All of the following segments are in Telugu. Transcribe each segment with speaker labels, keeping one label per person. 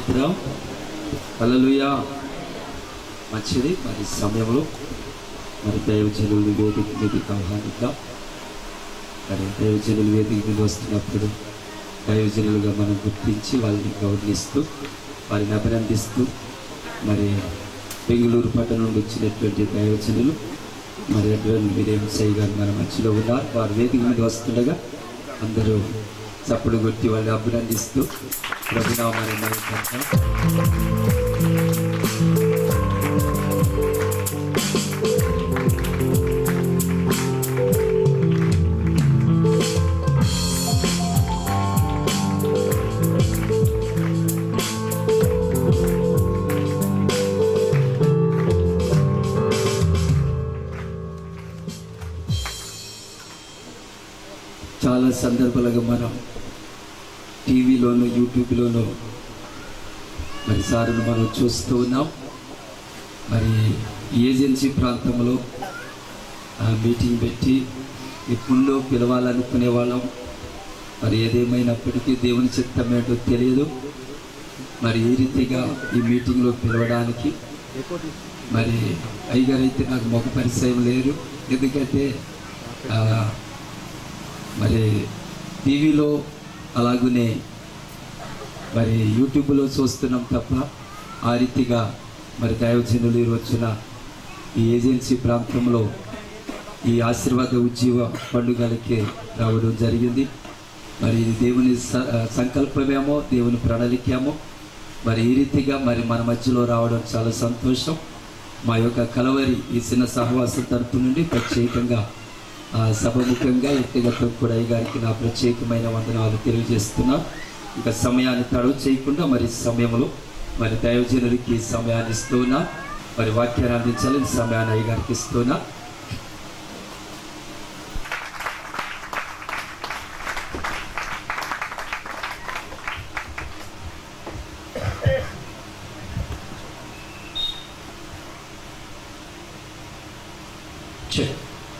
Speaker 1: స్తోత్రం హల్లెలూయా మంచిది మరి సమయంలో మరి దైవజనులు వేదిక మీదకి ఆహ్వానిద్దాం మరి దైవజనులు వేదిక మీద వస్తున్నప్పుడు దైవజనులుగా మనం గుర్తించి వాళ్ళని గౌరవిస్తూ వారిని అభినందిస్తూ మరి బెంగళూరు పట్టణం నుండి వచ్చినటువంటి దైవజనులు మరి అటువంటి మీరేం సై గారు మన మధ్యలో ఉన్నారు వారు వేదిక మీద వస్తుండగా అందరూ చప్పుడు కొట్టి వాళ్ళని అభినందిస్తూ ప్రభునామాన్ని మహిమపరచండి. చాలా సందర్భాలుగా మనం టీవీలోను యూట్యూబ్లోను మరి సార్ను మనం చూస్తూ ఉన్నాం మరి ఏజెన్సీ ప్రాంతంలో ఆ, మీటింగ్ పెట్టి ఎప్పుడో పిలవాలనుకునే వాళ్ళం మరి ఏదేమైనప్పటికీ దేవుని చిత్తం ఏంటో తెలియదు మరి ఈ రీతిగా ఈ మీటింగ్లో పిలవడానికి మరి అయ్యగారు అయితే నాకు ముఖ పరిచయం లేరు ఎందుకంటే ఆ, మరి టీవీలో అలాగునే మరి యూట్యూబ్లో చూస్తున్నాం తప్ప ఆ రీతిగా మరి దైవజనులు ఈ వచ్చిన ఈ ఏజెన్సీ ప్రాంతంలో ఈ ఆశీర్వాద ఉజ్జీవ పండుగలకి రావడం జరిగింది మరి ఇది దేవుని స- సంకల్పమేమో దేవుని ప్రణాళికేమో మరి ఈ రీతిగా మరి మన మధ్యలో రావడం చాలా సంతోషం మా యొక్క కలవరి ఈ చిన్న సహవాసం తరపు నుండి ప్రత్యేకంగా ఆ, సభముఖంగా వ్యక్తిగతం కూడా ఈ గారికి నా ప్రత్యేకమైన వందనాలు తెలియజేస్తున్నా ఇక సమయాన్ని తడవు చేయకుండా మరి సమయంలో మరి దైవజనులకి సమయాన్ని ఇస్తున్నా మరి వాక్యాన్ని అందించాలని సమయాన్ని అయ్య గారికి ఇస్తున్నా
Speaker 2: చెక్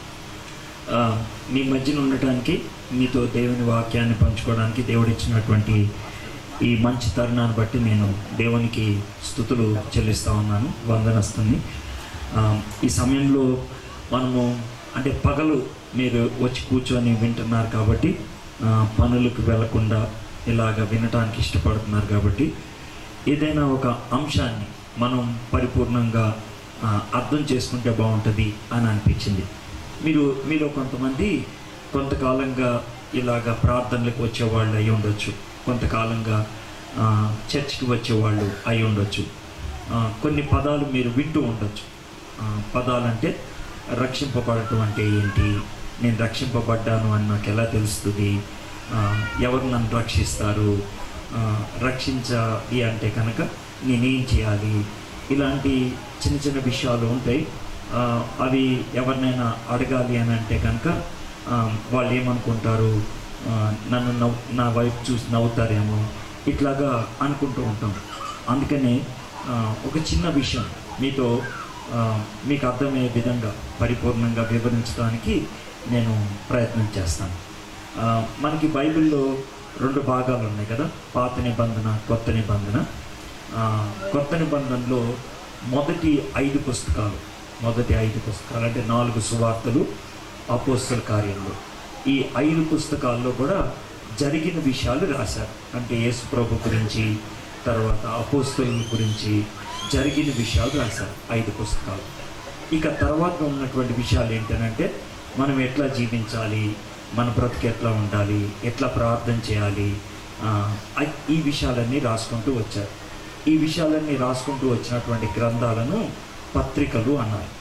Speaker 2: ఆ, మీ మధ్యన ఉండటానికి మీతో దేవుని వాక్యాన్ని పంచుకోవడానికి దేవుడు ఇచ్చినటువంటి ఈ మంచి తరుణాన్ని బట్టి నేను దేవునికి స్థుతులు చెల్లిస్తా ఉన్నాను వందనస్తుంది ఆ, ఈ సమయంలో మనము అంటే పగలు మీరు వచ్చి కూర్చొని వింటున్నారు కాబట్టి ఆ, పనులకు వెళ్లకుండా ఇలాగ వినటానికి ఇష్టపడుతున్నారు కాబట్టి ఏదైనా ఒక అంశాన్ని మనం పరిపూర్ణంగా ఆ, అర్థం చేసుకుంటే బాగుంటుంది అని అనిపించింది మీరు మీలో కొంతమంది కొంతకాలంగా ఇలాగ ప్రార్థనలకు వచ్చేవాళ్ళు అయి ఉండొచ్చు కొంతకాలంగా ఆ, చర్చ్కి వచ్చేవాళ్ళు అయి ఉండొచ్చు ఆ, కొన్ని పదాలు మీరు వింటూ ఉండొచ్చు ఆ, పదాలంటే రక్షింపబడటం అంటే ఏంటి నేను రక్షింపబడ్డాను అని నాకు ఎలా తెలుస్తుంది ఆ, ఎవరు నన్ను రక్షిస్తారు ఆ, రక్షించాలి అంటే కనుక నేనేం చేయాలి ఇలాంటి చిన్న చిన్న విషయాలు ఉంటాయి ఆ, అవి ఎవరినైనా అడగాలి అని అంటే కనుక ఆ, వాళ్ళు ఏమనుకుంటారు ఆ, నన్ను నవ్వు నా వైపు చూసి నవ్వుతారేమో ఇట్లాగా అనుకుంటూ ఉంటాం అందుకనే ఆ, ఒక చిన్న విషయం మీతో ఆ, మీకు అర్థమయ్యే విధంగా పరిపూర్ణంగా వివరించడానికి నేను ప్రయత్నం చేస్తాను ఆ, మనకి బైబిల్లో రెండు భాగాలు ఉన్నాయి కదా పాత నిబంధన కొత్త నిబంధన ఆ, కొత్త నిబంధనలో మొదటి ఐదు పుస్తకాలు మొదటి ఐదు పుస్తకాలు అంటే నాలుగు సువార్తలు అపోస్తల కార్యంలో ఈ ఐదు పుస్తకాల్లో కూడా జరిగిన విషయాలు రాశారు అంటే యేసు ప్రభు గురించి తర్వాత అపోస్తల గురించి జరిగిన విషయాలు రాశారు ఐదు పుస్తకాలు ఇక తర్వాత ఉన్నటువంటి విషయాలు ఏంటంటే మనం ఎట్లా జీవించాలి మన బ్రతుకు ఎట్లా ఉండాలి ఎట్లా ప్రార్థన చేయాలి ఆ, అ- ఈ విషయాలన్నీ రాసుకుంటూ వచ్చారు ఈ విషయాలన్నీ రాసుకుంటూ వచ్చినటువంటి గ్రంథాలను పత్రికలు అన్నారు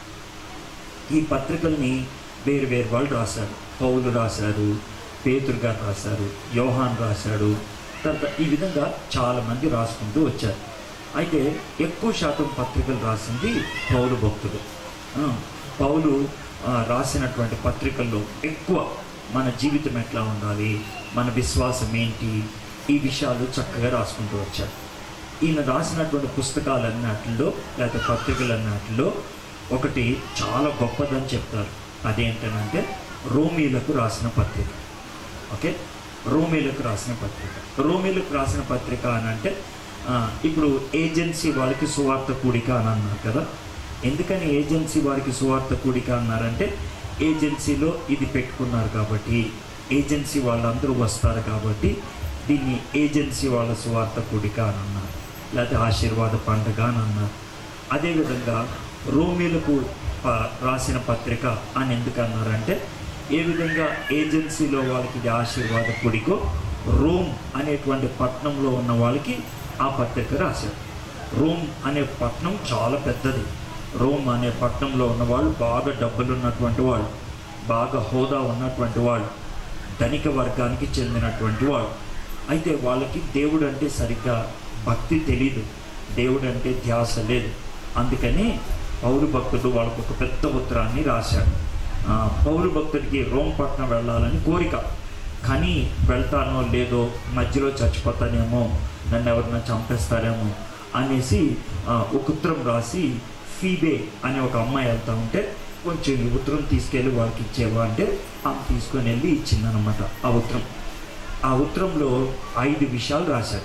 Speaker 2: ఈ పత్రికల్ని వేరు వేరు వాళ్ళు రాశారు పౌలు రాశారు పేతురు గారు రాశారు యోహాన్ రాశాడు తర్వాత ఈ విధంగా చాలామంది రాసుకుంటూ వచ్చారు అయితే ఎక్కువ శాతం పత్రికలు రాసింది పౌలు భక్తుడు ఆ, పౌలు ఆ, రాసినటువంటి పత్రికల్లో ఎక్కువ మన జీవితం ఎట్లా ఉండాలి మన విశ్వాసం ఏంటి ఈ విషయాలు చక్కగా రాసుకుంటూ వచ్చారు ఈయన రాసినటువంటి పుస్తకాలన్నిటిలో లేదా పత్రికలన్నిటిలో ఒకటి చాలా గొప్పదని చెప్తారు అదేంటనంటే రోమీలకు రాసిన పత్రిక ఓకే రోమీలకు రాసిన పత్రిక రోమీలకు రాసిన పత్రిక అని అంటే ఆ, ఇప్పుడు ఏజెన్సీ వారికి సువార్త కూడిక అని అన్నారు కదా ఎందుకని ఏజెన్సీ వారికి సువార్త కూడిక అన్నారంటే ఏజెన్సీలో ఇది పెట్టుకున్నారు కాబట్టి ఏజెన్సీ వాళ్ళందరూ వస్తారు కాబట్టి దీన్ని ఏజెన్సీ వాళ్ళ సువార్త కూడిక అని అన్నారు లేకపోతే ఆశీర్వాద పండుగ అని అన్నారు అదేవిధంగా రోమిలకు ఆ, రాసిన పత్రిక అని ఎందుకు అన్నారంటే ఏ విధంగా ఏజెన్సీలో వాళ్ళకి ఇది ఆశీర్వాద కూడికో రోమ్ అనేటువంటి పట్టణంలో ఉన్న వాళ్ళకి ఆ పత్రిక రాశారు రోమ్ అనే పట్టణం చాలా పెద్దది రోమ్ అనే పట్టణంలో ఉన్న వాళ్ళు బాగా డబ్బులు ఉన్నటువంటి వాళ్ళు బాగా హోదా ఉన్నటువంటి వాళ్ళు ధనిక వర్గానికి చెందినటువంటి వాళ్ళు అయితే వాళ్ళకి దేవుడు అంటే సరిగ్గా భక్తి తెలీదు దేవుడు అంటే ధ్యాస లేదు అందుకని పౌరు భక్తుడు వాళ్ళకు ఒక పెద్ద ఉత్తరాన్ని రాశాడు ఆ, పౌరు భక్తుడికి రోమ్ పట్టణం వెళ్ళాలని కోరిక కానీ వెళ్తానో లేదో మధ్యలో చచ్చిపోతానేమో నన్ను ఎవరైనా చంపేస్తారేమో అనేసి ఆ, ఒక ఉత్తరం రాసి ఫీబే అనే ఒక అమ్మాయి వెళ్తా ఉంటే కొంచెం ఈ ఉత్తరం తీసుకెళ్ళి వాళ్ళకి ఇచ్చేవా అంటే ఆమె తీసుకొని వెళ్ళి ఇచ్చిందనమాట ఆ ఉత్తరం ఆ ఉత్తరంలో ఐదు విషయాలు రాశారు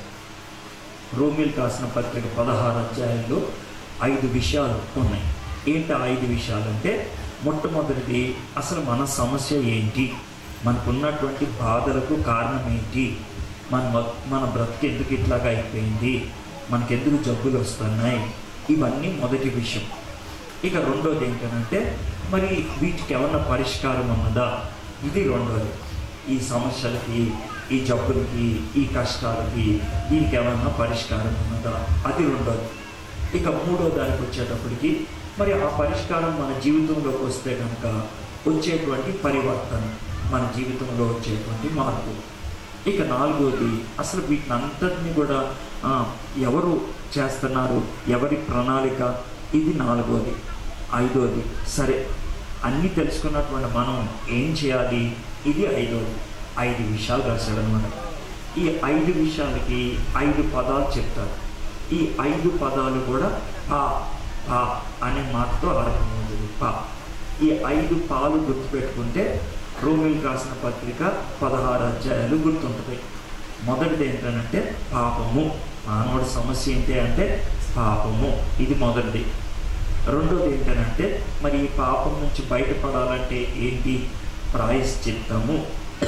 Speaker 2: రోమిల్ రాసిన పత్రిక పదహారు అధ్యాయంలో ఐదు విషయాలు ఉన్నాయి ఏంటి ఆ ఐదు విషయాలు అంటే మొట్టమొదటిది అసలు మన సమస్య ఏంటి మనకున్నటువంటి బాధలకు కారణం ఏంటి మన మ- మన బ్రతికి ఎందుకు ఇట్లాగా అయిపోయింది మనకెందుకు జబ్బులు వస్తున్నాయి ఇవన్నీ మొదటి విషయం ఇక రెండోది ఏంటంటే మరి వీటికి ఏమన్నా పరిష్కారం ఉన్నదా ఇది రెండోది ఈ సమస్యలకి ఈ జబ్బులకి ఈ కష్టాలకి దీనికి ఏమన్నా పరిష్కారం ఉన్నదా అది రెండోది ఇక మూడో దానికి వచ్చేటప్పటికి మరి ఆ పరిష్కారం మన జీవితంలోకి వస్తే కనుక వచ్చేటువంటి పరివర్తన మన జీవితంలో వచ్చేటువంటి మార్పు ఇక నాలుగోది అసలు వీటిని అంతటిని కూడా ఆ, ఎవరు చేస్తున్నారు ఎవరి ప్రణాళిక ఇది నాలుగోది ఐదోది సరే అన్నీ తెలుసుకున్నటువంటి మనం ఏం చేయాలి ఇది ఐదోది ఐదు విషయాలు రాశాడనమాట ఈ ఐదు విషయాలకి ఐదు పదాలు చెప్తారు ఈ ఐదు పదాలు కూడా పా పా అనే మాటతో ఆరంభమవుతుంది పా ఈ ఐదు పాలు గుర్తుపెట్టుకుంటే రోమిల్ రాసిన పత్రిక పదహారు అధ్యాయాలు గుర్తుంటుంది మొదటిది ఏంటంటే పాపము మానవుడి సమస్య ఏంటి అంటే పాపము ఇది మొదటిది రెండోది ఏంటంటే మరి ఈ పాపం నుంచి బయటపడాలంటే ఏంటి ప్రాయశ్చిత్తము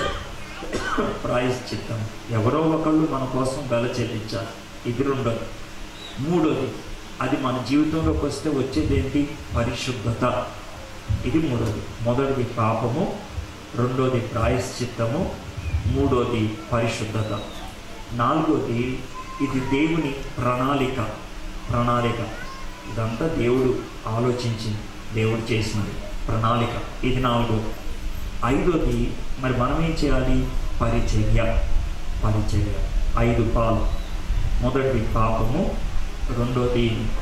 Speaker 2: ప్రాయశ్చిత్తం ఎవరో ఒకళ్ళు మన కోసం వెల చెల్లించాలి ఇది రెండోది మూడోది అది మన జీవితంలోకి వస్తే వచ్చేది ఏంటి పరిశుద్ధత ఇది మూడోది మొదటిది పాపము రెండోది ప్రాయశ్చిత్తము మూడోది పరిశుద్ధత నాలుగోది ఇది దేవుని ప్రణాళిక ప్రణాళిక ఇదంతా దేవుడు ఆలోచించింది దేవుడు చేసినది ప్రణాళిక ఇది నాలుగోది ఐదోది మరి మనం ఏం చేయాలి పరిచర్య పరిచర్య ఐదు పాలు మొదటిది పాపము రెండోది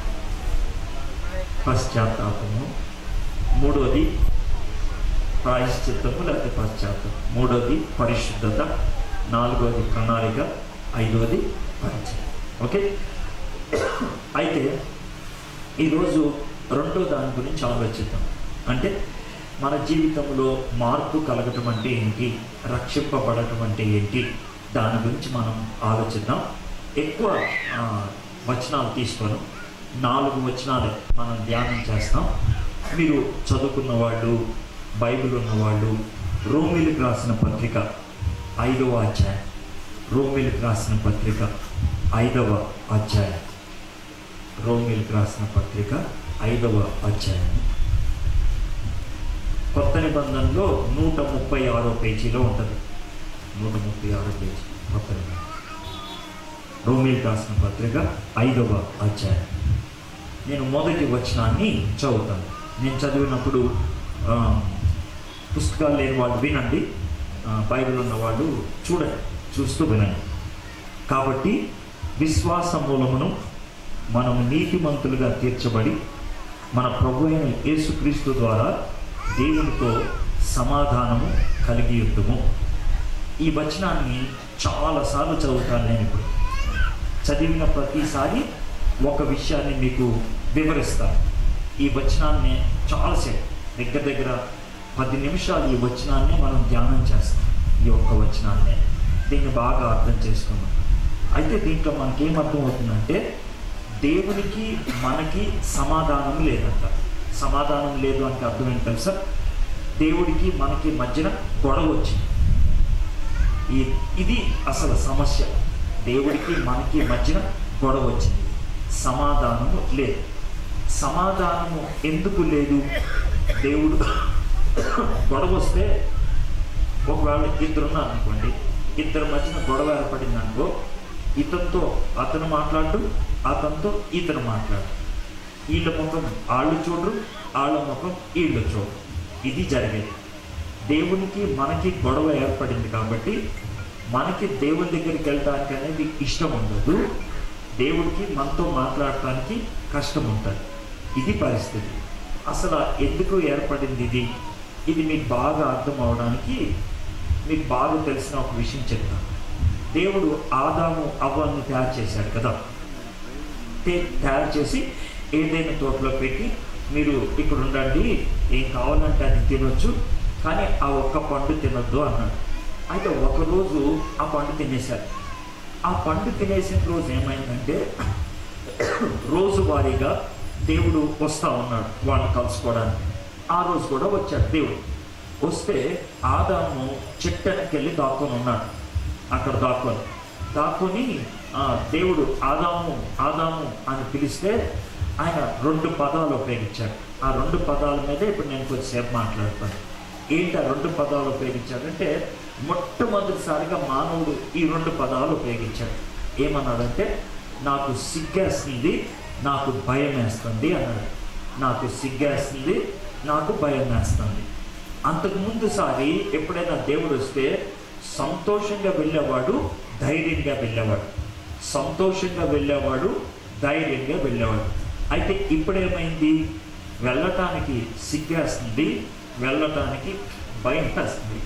Speaker 2: పశ్చాత్తాపము మూడోది ప్రాయశ్చిత్తము లేకపోతే పశ్చాత్తాపం మూడోది పరిశుద్ధత నాలుగోది ప్రణాళిక ఐదోది పరిచయం ఓకే అయితే ఈరోజు రెండో దాని గురించి ఆలోచిద్దాం అంటే మన జీవితంలో మార్పు కలగటం అంటే ఏంటి రక్షింపబడటం అంటే ఏంటి దాని గురించి మనం ఆలోచిద్దాం ఎక్కువ ఆ, వచనాలు తీసుకోను నాలుగు వచనాలు మనం ధ్యానం చేస్తాం మీరు చదువుకున్న వాళ్ళు బైబిల్ ఉన్నవాళ్ళు రోమిలకు రాసిన పత్రిక ఐదవ అధ్యాయం రోమిలకు రాసిన పత్రిక ఐదవ అధ్యాయం రోమిలకు రాసిన పత్రిక ఐదవ అధ్యాయం కొత్త నిబంధనలో నూట ముప్పై ఆరో పేజీలో ఉంటుంది నూట ముప్పై ఆరో పేజీ కొత్త నిబంధన రోమిల్ రాసిన పత్రిక ఐదవ అధ్యాయం నేను మొదటి వచనాన్ని చదువుతాను నేను చదివినప్పుడు ఆ, పుస్తకాలు లేని వాళ్ళు వినండి ఆ, బైబిల్ ఉన్న వాళ్ళు చూడండి చూస్తూ వినండి కాబట్టి విశ్వాస మూలమును మనము నీతిమంతులుగా తీర్చబడి మన ప్రభు అయిన యేసుక్రీస్తు ద్వారా దేవునితో సమాధానము కలిగి ఉంటుము ఈ వచనాన్ని చాలాసార్లు చదువుతాను నేను ఇప్పుడు చదివిన ప్రతిసారి ఒక విషయాన్ని మీకు వివరిస్తాను ఈ వచనాన్ని చాలాసేపు దగ్గర దగ్గర పది నిమిషాలు ఈ వచనాన్ని మనం ధ్యానం చేస్తాం ఈ ఒక్క వచనాన్ని దీన్ని బాగా అర్థం చేసుకున్నాం అయితే దీంట్లో మనకి ఏం అర్థం అవుతుందంటే దేవునికి మనకి సమాధానం లేదంట సమాధానం లేదు అంటే అర్థం ఏంటి తెలుసా దేవుడికి మనకి మధ్యన గొడవ వచ్చింది ఈ ఇది అసలు సమస్య దేవుడికి మనకి మధ్యన గొడవ వచ్చింది సమాధానము లేదు సమాధానము ఎందుకు లేదు దేవుడు గొడవ వస్తే ఒకవేళ ఇద్దరు ఉన్నారు అనుకోండి ఇద్దరు మధ్యన గొడవ ఏర్పడింది అనుకో ఇతనితో అతను మాట్లాడు అతనితో ఇతను మాట్లాడు వీళ్ళ ముఖం వాళ్ళు చూడరు వాళ్ళ ముఖం వీళ్ళు చూడరు ఇది జరిగేది దేవునికి మనకి గొడవ ఏర్పడింది కాబట్టి మనకి దేవుని దగ్గరికి వెళ్ళడానికి అనేది ఇష్టం ఉండదు దేవుడికి మనతో మాట్లాడటానికి కష్టం ఉంటుంది ఇది పరిస్థితి అసలు ఎందుకు ఏర్పడింది ఇది ఇది మీకు బాగా అర్థం అవడానికి మీకు బాగా తెలిసిన ఒక విషయం చెప్తాను దేవుడు ఆదాము అవ్వల్ని తయారు చేశాడు కదా తే- తయారు చేసి ఏదైనా తోటలో పెట్టి మీరు ఇక్కడ ఉండండి ఏం కావాలంటే అది తినొచ్చు కానీ ఆ ఒక్క పండు తినొద్దు అన్నాడు అయితే ఒకరోజు ఆ పండు తినేశారు ఆ పండు తినేసిన రోజు ఏమైందంటే రోజువారీగా దేవుడు వస్తా ఉన్నాడు వాళ్ళని కలుసుకోవడానికి ఆ రోజు కూడా వచ్చాడు దేవుడు వస్తే ఆదాము చెట్టెనకి వెళ్ళి దాక్కొని ఉన్నాడు అక్కడ దాక్కొని దాక్కొని ఆ, దేవుడు ఆదాము ఆదాము అని పిలిస్తే ఆయన రెండు పదాలు ఉపయోగించాడు ఆ రెండు పదాల మీద ఇప్పుడు నేను కొద్దిసేపు మాట్లాడతాను ఏంటి ఆ రెండు పదాలు ఉపయోగించాడంటే మొట్టమొదటిసారిగా మానవుడు ఈ రెండు పదాలు ఉపయోగించాడు ఏమన్నాడంటే నాకు సిగ్గేస్తుంది నాకు భయం వేస్తుంది అన్నాడు నాకు సిగ్గేస్తుంది నాకు భయం వేస్తుంది అంతకు ముందు సారి ఎప్పుడైనా దేవుడు వస్తే సంతోషంగా వెళ్ళేవాడు ధైర్యంగా వెళ్ళేవాడు సంతోషంగా వెళ్ళేవాడు ధైర్యంగా వెళ్ళేవాడు అయితే ఇప్పుడేమైంది వెళ్ళటానికి సిగ్గేస్తుంది వెళ్ళటానికి భయం వేస్తుంది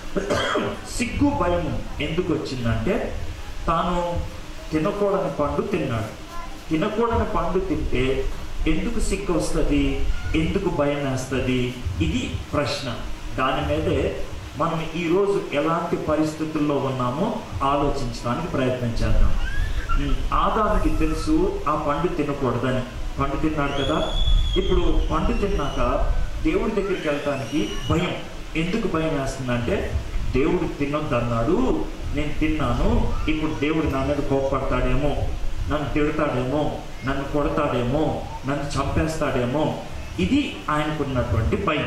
Speaker 2: సిగ్గు భయం ఎందుకు వచ్చిందంటే తాను తినకూడని పండు తిన్నాడు తినకూడని పండు తింటే ఎందుకు సిగ్గు వస్తుంది ఎందుకు భయం వేస్తుంది ఇది ప్రశ్న దాని మీదే మనం ఈరోజు ఎలాంటి పరిస్థితుల్లో ఉన్నామో ఆలోచించడానికి ప్రయత్నం చేద్దాం ఉమ్, ఆదాముకి తెలుసు ఆ పండు తినకూడదని పండు తిన్నాడు కదా ఇప్పుడు పండు తిన్నాక దేవుడి దగ్గరికి వెళ్ళటానికి భయం ఎందుకు భయం వేస్తుందంటే దేవుడు తినొద్దన్నాడు నేను తిన్నాను ఇప్పుడు దేవుడు నా మీద కోప్పడతాడేమో నన్ను తిడతాడేమో నన్ను కొడతాడేమో నన్ను చంపేస్తాడేమో ఇది ఆయనకున్నటువంటి భయం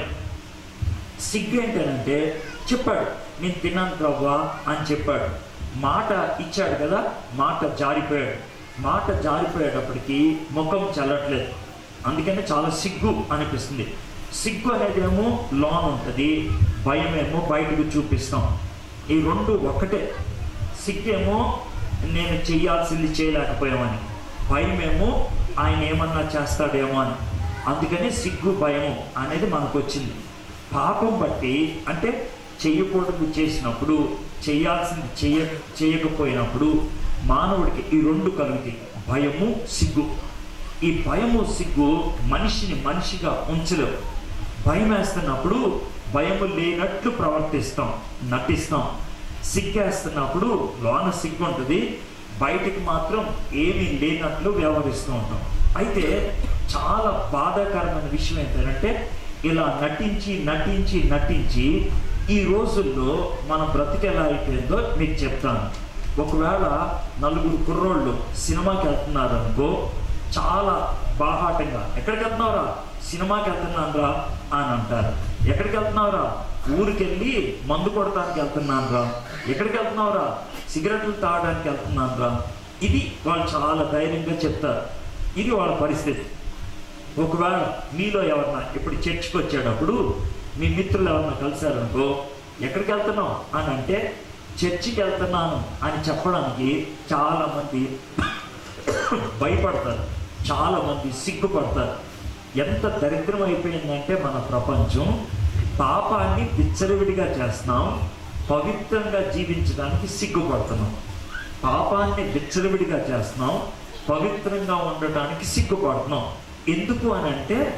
Speaker 2: సిగ్గు ఏంటంటే చెప్పాడు నేను తిన్నాను ప్రవ్వా అని చెప్పాడు మాట ఇచ్చాడు కదా మాట జారిపోయాడు మాట జారిపోయేటప్పటికి ముఖం చల్లట్లేదు అందుకని చాలా సిగ్గు అనిపిస్తుంది సిగ్గు అనేది ఏమో లోన్ ఉంటుంది భయం ఏమో బయటకు చూపిస్తాం ఈ రెండు ఒక్కటే సిగ్గేమో నేను చేయాల్సింది చేయలేకపోయామని భయమేమో ఆయన ఏమన్నా చేస్తాడేమో అని అందుకని సిగ్గు భయము అనేది మనకు వచ్చింది పాపం బట్టి అంటే చెయ్యకూడదు చేసినప్పుడు చేయాల్సింది చేయ చేయకపోయినప్పుడు మానవుడికి ఈ రెండు కలుగుతాయి భయము సిగ్గు ఈ భయము సిగ్గు మనిషిని మనిషిగా ఉంచలేవు భయం వేస్తున్నప్పుడు భయము లేనట్లు ప్రవర్తిస్తాం నటిస్తాం సిగ్గేస్తున్నప్పుడు లోన సిగ్గు ఉంటుంది బయటికి మాత్రం ఏమీ లేనట్లు వ్యవహరిస్తూ ఉంటాం అయితే చాలా బాధాకరమైన విషయం ఏంటంటే ఇలా నటించి నటించి నటించి ఈ రోజుల్లో మన బ్రతికి ఎలా అయిపోయిందో మీకు చెప్తాను ఒకవేళ నలుగురు కుర్రోళ్ళు సినిమాకి వెళ్తున్నారు అనుకో చాలా బాహాటంగా ఎక్కడికి వెళ్తున్నావురా సినిమాకి వెళ్తున్నానురా అని అంటారు ఎక్కడికి వెళ్తున్నావురా ఊరికెళ్ళి మందు కొడటానికి వెళ్తున్నానురా ఎక్కడికి వెళ్తున్నావురా సిగరెట్లు తాగడానికి వెళ్తున్నానురా ఇది వాళ్ళు చాలా ధైర్యంగా చెప్తారు ఇది వాళ్ళ పరిస్థితి ఒకవేళ మీలో ఎవరన్నా ఇప్పుడు చర్చికి వచ్చేటప్పుడు మీ మిత్రులు ఎవరన్నా కలిశారనుకో ఎక్కడికి వెళ్తున్నావు అని అంటే చర్చికి వెళ్తున్నాను అని చెప్పడానికి చాలామంది భయపడతారు చాలామంది సిగ్గుపడతారు ఎంత దరిద్రం అయిపోయిందంటే మన ప్రపంచం పాపాన్ని విచ్చలవిడిగా చేస్తున్నాం పవిత్రంగా జీవించడానికి సిగ్గుపడుతున్నాం పాపాన్ని విచ్చలవిడిగా చేస్తున్నాం పవిత్రంగా ఉండటానికి సిగ్గుపడుతున్నాం ఎందుకు అని అంటే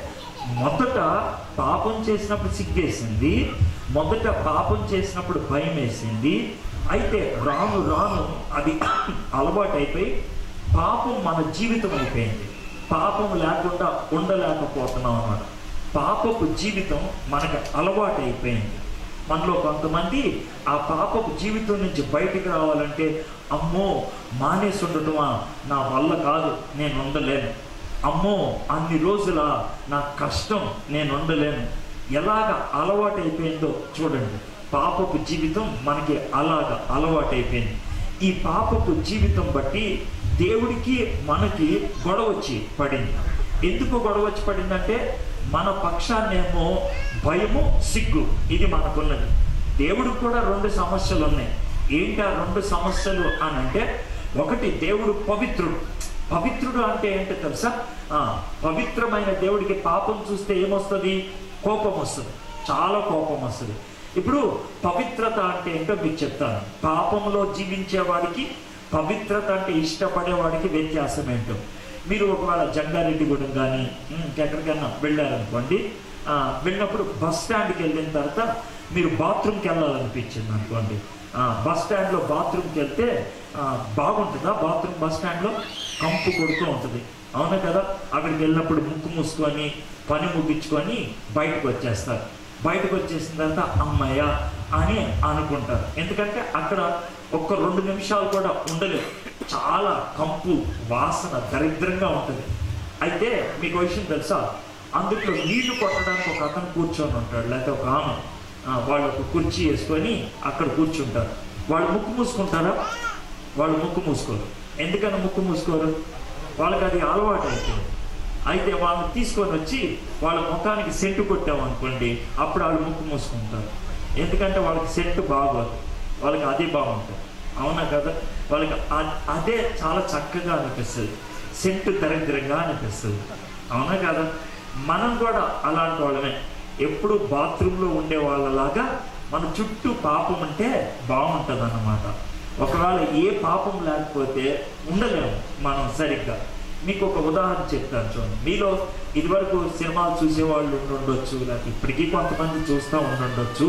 Speaker 2: మొదట పాపం చేసినప్పుడు సిగ్గేసింది మొదట పాపం చేసినప్పుడు భయం వేసింది అయితే రాను రాను అది అలవాటు అయిపోయి పాపం మన జీవితం అయిపోయింది పాపం లేకుండా ఉండలేకపోతున్నాం అన్నమాట పాపపు జీవితం మనకు అలవాటు అయిపోయింది మనలో కొంతమంది ఆ పాపపు జీవితం నుంచి బయటికి రావాలంటే అమ్మో మానేసి ఉండటమా నా వల్ల కాదు నేను ఉండలేను అమ్మో అన్ని రోజుల నా కష్టం నేను ఉండలేను ఎలాగ అలవాటు అయిపోయిందో చూడండి పాపపు జీవితం మనకి అలాగ అలవాటు అయిపోయింది ఈ పాపపు జీవితం బట్టి దేవుడికి మనకి గొడవ వచ్చి పడింది ఎందుకు గొడవ వచ్చి పడిందంటే మన పక్షాన్నేమో భయము సిగ్గు ఇది మనకున్నది దేవుడికి కూడా రెండు సమస్యలు ఉన్నాయి ఏంటి ఆ రెండు సమస్యలు అని అంటే ఒకటి దేవుడు పవిత్రుడు పవిత్రుడు అంటే ఏంటో తెలుసా ఆ, పవిత్రమైన దేవుడికి పాపం చూస్తే ఏమొస్తుంది కోపం వస్తుంది చాలా కోపం వస్తుంది ఇప్పుడు పవిత్రత అంటే ఏంటో మీకు చెప్తాను పాపంలో జీవించే వాడికి పవిత్రత అంటే ఇష్టపడే వాడికి వ్యత్యాసం ఏంటో మీరు ఒకవేళ జంగారెడ్డిగూడెం కానీ ఎక్కడికైనా వెళ్ళారనుకోండి ఆ, వెళ్ళినప్పుడు బస్ స్టాండ్కి వెళ్ళిన తర్వాత మీరు బాత్రూమ్కి వెళ్ళాలనిపించింది అనుకోండి ఆ, బస్ స్టాండ్లో బాత్రూమ్కి వెళ్తే ఆ, బాగుంటుందా బాత్రూమ్ బస్ స్టాండ్లో కంపు కొడుతూ ఉంటుంది అవునా కదా అక్కడికి వెళ్ళినప్పుడు ముక్కు మూసుకొని పని ముగించుకొని బయటకు వచ్చేస్తారు బయటకు వచ్చేసిన తర్వాత అమ్మయ్య అని అనుకుంటారు ఎందుకంటే అక్కడ ఒక్క రెండు నిమిషాలు కూడా ఉండలేదు చాలా కంపు వాసన దరిద్రంగా ఉంటుంది అయితే మీకు విషయం తెలుసా అందులో నీళ్లు కొట్టడానికి ఒక అతను కూర్చొని ఉంటాడు లేకపోతే ఒక ఆమె ఆ, వాళ్ళు ఒక కుర్చీ వేసుకొని అక్కడ కూర్చుంటారు వాళ్ళు ముక్కు మూసుకుంటారా వాళ్ళు ముక్కు మూసుకోరు ఎందుకని ముక్కు మూసుకోరు వాళ్ళకి అది అలవాటు అయిపోయింది అయితే వాళ్ళని తీసుకొని వచ్చి వాళ్ళ ముఖానికి సెంటు కొట్టామనుకోండి అప్పుడు వాళ్ళు ముక్కు మూసుకుంటారు ఎందుకంటే వాళ్ళకి సెంటు బాగోదు వాళ్ళకి అది బాగుంటుంది అవునా కదా వాళ్ళకి అ- అదే చాలా చక్కగా అనిపిస్తుంది సెంటు దరిద్రంగా అనిపిస్తుంది అవునా కదా మనం కూడా అలాంటి వాళ్ళమే ఎప్పుడు బాత్రూంలో ఉండే వాళ్ళలాగా మన చుట్టూ పాపం ఉంటే బాగుంటుంది అన్నమాట ఒకవేళ ఏ పాపం లేకపోతే ఉండలేము మనం సరిగ్గా మీకు ఒక ఉదాహరణ చెప్తాను చూడండి మీలో ఇదివరకు సినిమాలు చూసేవాళ్ళు ఉండుండొచ్చు లేకపోతే ఇప్పటికీ కొంతమంది చూస్తూ ఉండుండొచ్చు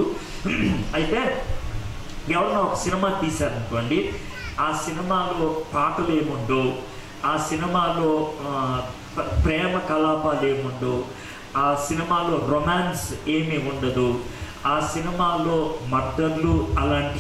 Speaker 2: అయితే ఎవరన్నా ఒక సినిమా తీశారనుకోండి ఆ సినిమాలో పాటలు ఏముండవు ఆ సినిమాలో ఆ, ప- ప్రేమ కలాపాలు ఏముండవు ఆ సినిమాలో రొమాన్స్ ఏమీ ఉండదు ఆ సినిమాలో మర్డర్లు అలాంటి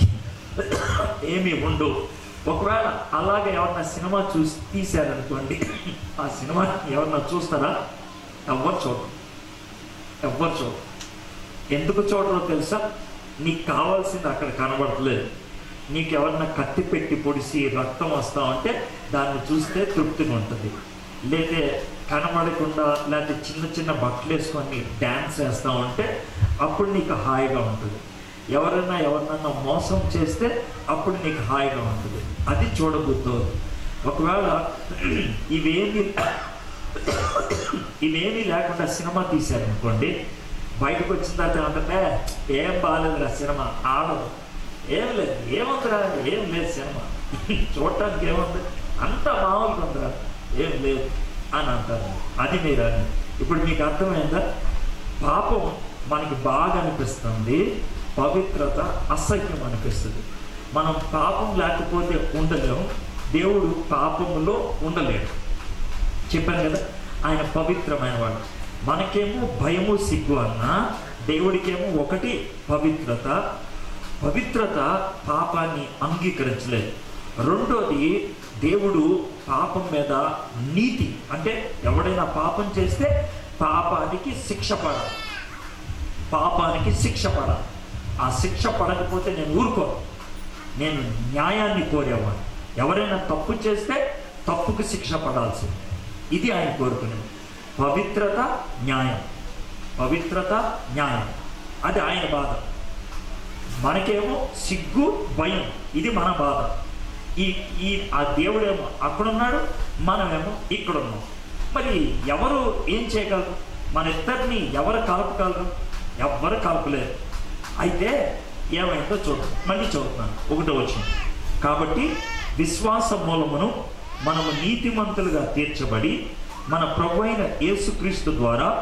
Speaker 2: ఏమీ ఉండవు ఒకవేళ అలాగే ఎవరన్నా సినిమా చూసి తీశారనుకోండి ఆ సినిమా ఎవరన్నా చూస్తారా ఎవ్వరు చూడరు ఎవ్వరు చూడరు ఎందుకు చూడరో తెలుసా నీకు కావాల్సింది అక్కడ కనబడట్లేదు నీకు ఎవరన్నా కత్తి పెట్టి పొడిసి రక్తం వస్తా ఉంటే దాన్ని చూస్తే తృప్తిగా ఉంటుంది లేతే కనబడకుండా లేకపోతే చిన్న చిన్న బట్టలు వేసుకొని డ్యాన్స్ వేస్తా ఉంటే అప్పుడు నీకు హాయిగా ఉంటుంది ఎవరైనా ఎవరినన్నా మోసం చేస్తే అప్పుడు నీకు హాయిగా ఉంటుంది అది చూడబుద్దు ఒకవేళ ఇవేమి ఇవేమీ లేకుండా సినిమా తీశారనుకోండి బయటకు వచ్చిన తర్వాత ఏమంటే ఏం బాగాలేదురా సినిమా ఆడదు ఏం లేదు ఏముందిరా ఏం లేదు సినిమా చూడటానికి ఏముంది అంత మామూలుగా ఉందిరా ఏం లేదు అని అంటారు అది మీరు అని ఇప్పుడు మీకు అర్థమైందా పాపం మనకి బాగా అనిపిస్తుంది పవిత్రత అసహ్యం అనిపిస్తుంది మనం పాపం లేకపోతే ఉండలేము దేవుడు పాపములో ఉండలేడు చెప్పాను కదా ఆయన పవిత్రమైన వాడు మనకేమో భయము సిగ్గు అన్న దేవుడికేమో ఒకటి పవిత్రత పవిత్రత పాపాన్ని అంగీకరించలేదు రెండోది దేవుడు పాపం మీద నీతి అంటే ఎవడైనా పాపం చేస్తే పాపానికి శిక్ష పడాలి పాపానికి శిక్ష పడాలి ఆ శిక్ష పడకపోతే నేను ఊరుకోను నేను న్యాయాన్ని కోరేవాడు ఎవరైనా తప్పు చేస్తే తప్పుకు శిక్ష పడాల్సింది ఇది ఆయన కోరుకునేది పవిత్రత న్యాయం పవిత్రత న్యాయం అది ఆయన బాధ మనకేమో సిగ్గు భయం ఇది మన బాధ ఈ ఈ ఆ దేవుడేమో అక్కడున్నాడు మనమేమో ఇక్కడున్నాం మరి ఎవరు ఏం చేయగలరు మన ఇద్దరిని ఎవరు కలపగలరు ఎవ్వరు కలపలేరు అయితే ఏమైందో చూద్దాం మళ్ళీ చదువుతున్నాను ఒకటో వచ్చిన కాబట్టి విశ్వాస మూలమును మనము నీతిమంతులుగా తీర్చబడి మన ప్రభు అయిన యేసుక్రీస్తు ద్వారా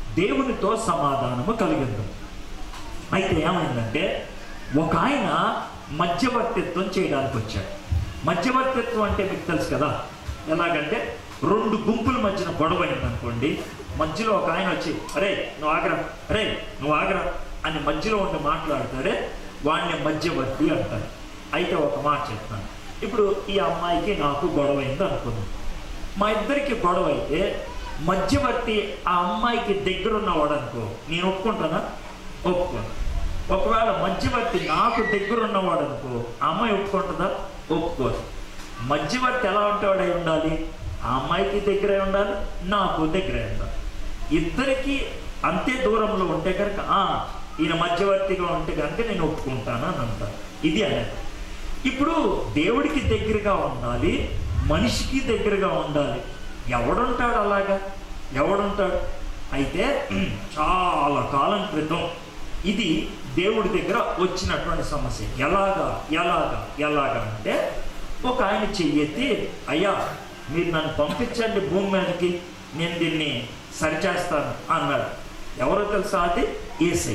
Speaker 2: దేవునితో సమాధానము కలిగింది అయితే ఏమైందంటే ఒక ఆయన మధ్యవర్తిత్వం చేయడానికి వచ్చాడు మధ్యవర్తిత్వం అంటే మీకు తెలుసు కదా ఎలాగంటే రెండు గుంపుల మధ్యన గొడవ అయిందనుకోండి మధ్యలో ఒక ఆయన వచ్చి అరే నువ్వు ఆగరా అరే నువ్వు ఆగరా అని మధ్యలో ఉండి మాట్లాడతారే వాడిని మధ్యవర్తి అంటారు అయితే ఒక మాట చెప్తాను ఇప్పుడు ఈ అమ్మాయికి నాకు గొడవ అయింది అనుకుందాం మా ఇద్దరికి గొడవ అయితే మధ్యవర్తి ఆ అమ్మాయికి దగ్గర ఉన్నవాడు అనుకో నేను ఒప్పుకుంటానా ఒప్పుకోను ఒకవేళ మధ్యవర్తి నాకు దగ్గర ఉన్నవాడు అనుకో ఆ అమ్మాయి ఒప్పుకుంటుందా ఒప్పుకోదు మధ్యవర్తి ఎలా ఉంటాడై ఉండాలి ఆ అమ్మాయికి దగ్గరే ఉండాలి నాకు దగ్గరే ఉండాలి ఇద్దరికి అంతే దూరంలో ఉంటే కనుక "ఆ, ఈయన మధ్యవర్తిగా ఉంటే కనుక నేను ఒప్పుకుంటాను అని అంటారు ఇది అనేది ఇప్పుడు దేవుడికి దగ్గరగా ఉండాలి మనిషికి దగ్గరగా ఉండాలి ఎవడుంటాడు అలాగా ఎవడుంటాడు అయితే చాలా కాలం క్రితం ఇది దేవుడి దగ్గర వచ్చినటువంటి సమస్య ఎలాగా ఎలాగా ఎలాగా అంటే ఒక ఆయన చెయ్యెత్తి అయ్యా మీరు నన్ను పంపించండి భూమి మీదకి నేను దీన్ని సరిచేస్తాను అన్నాడు ఎవరో తెలుసా అది ఏసై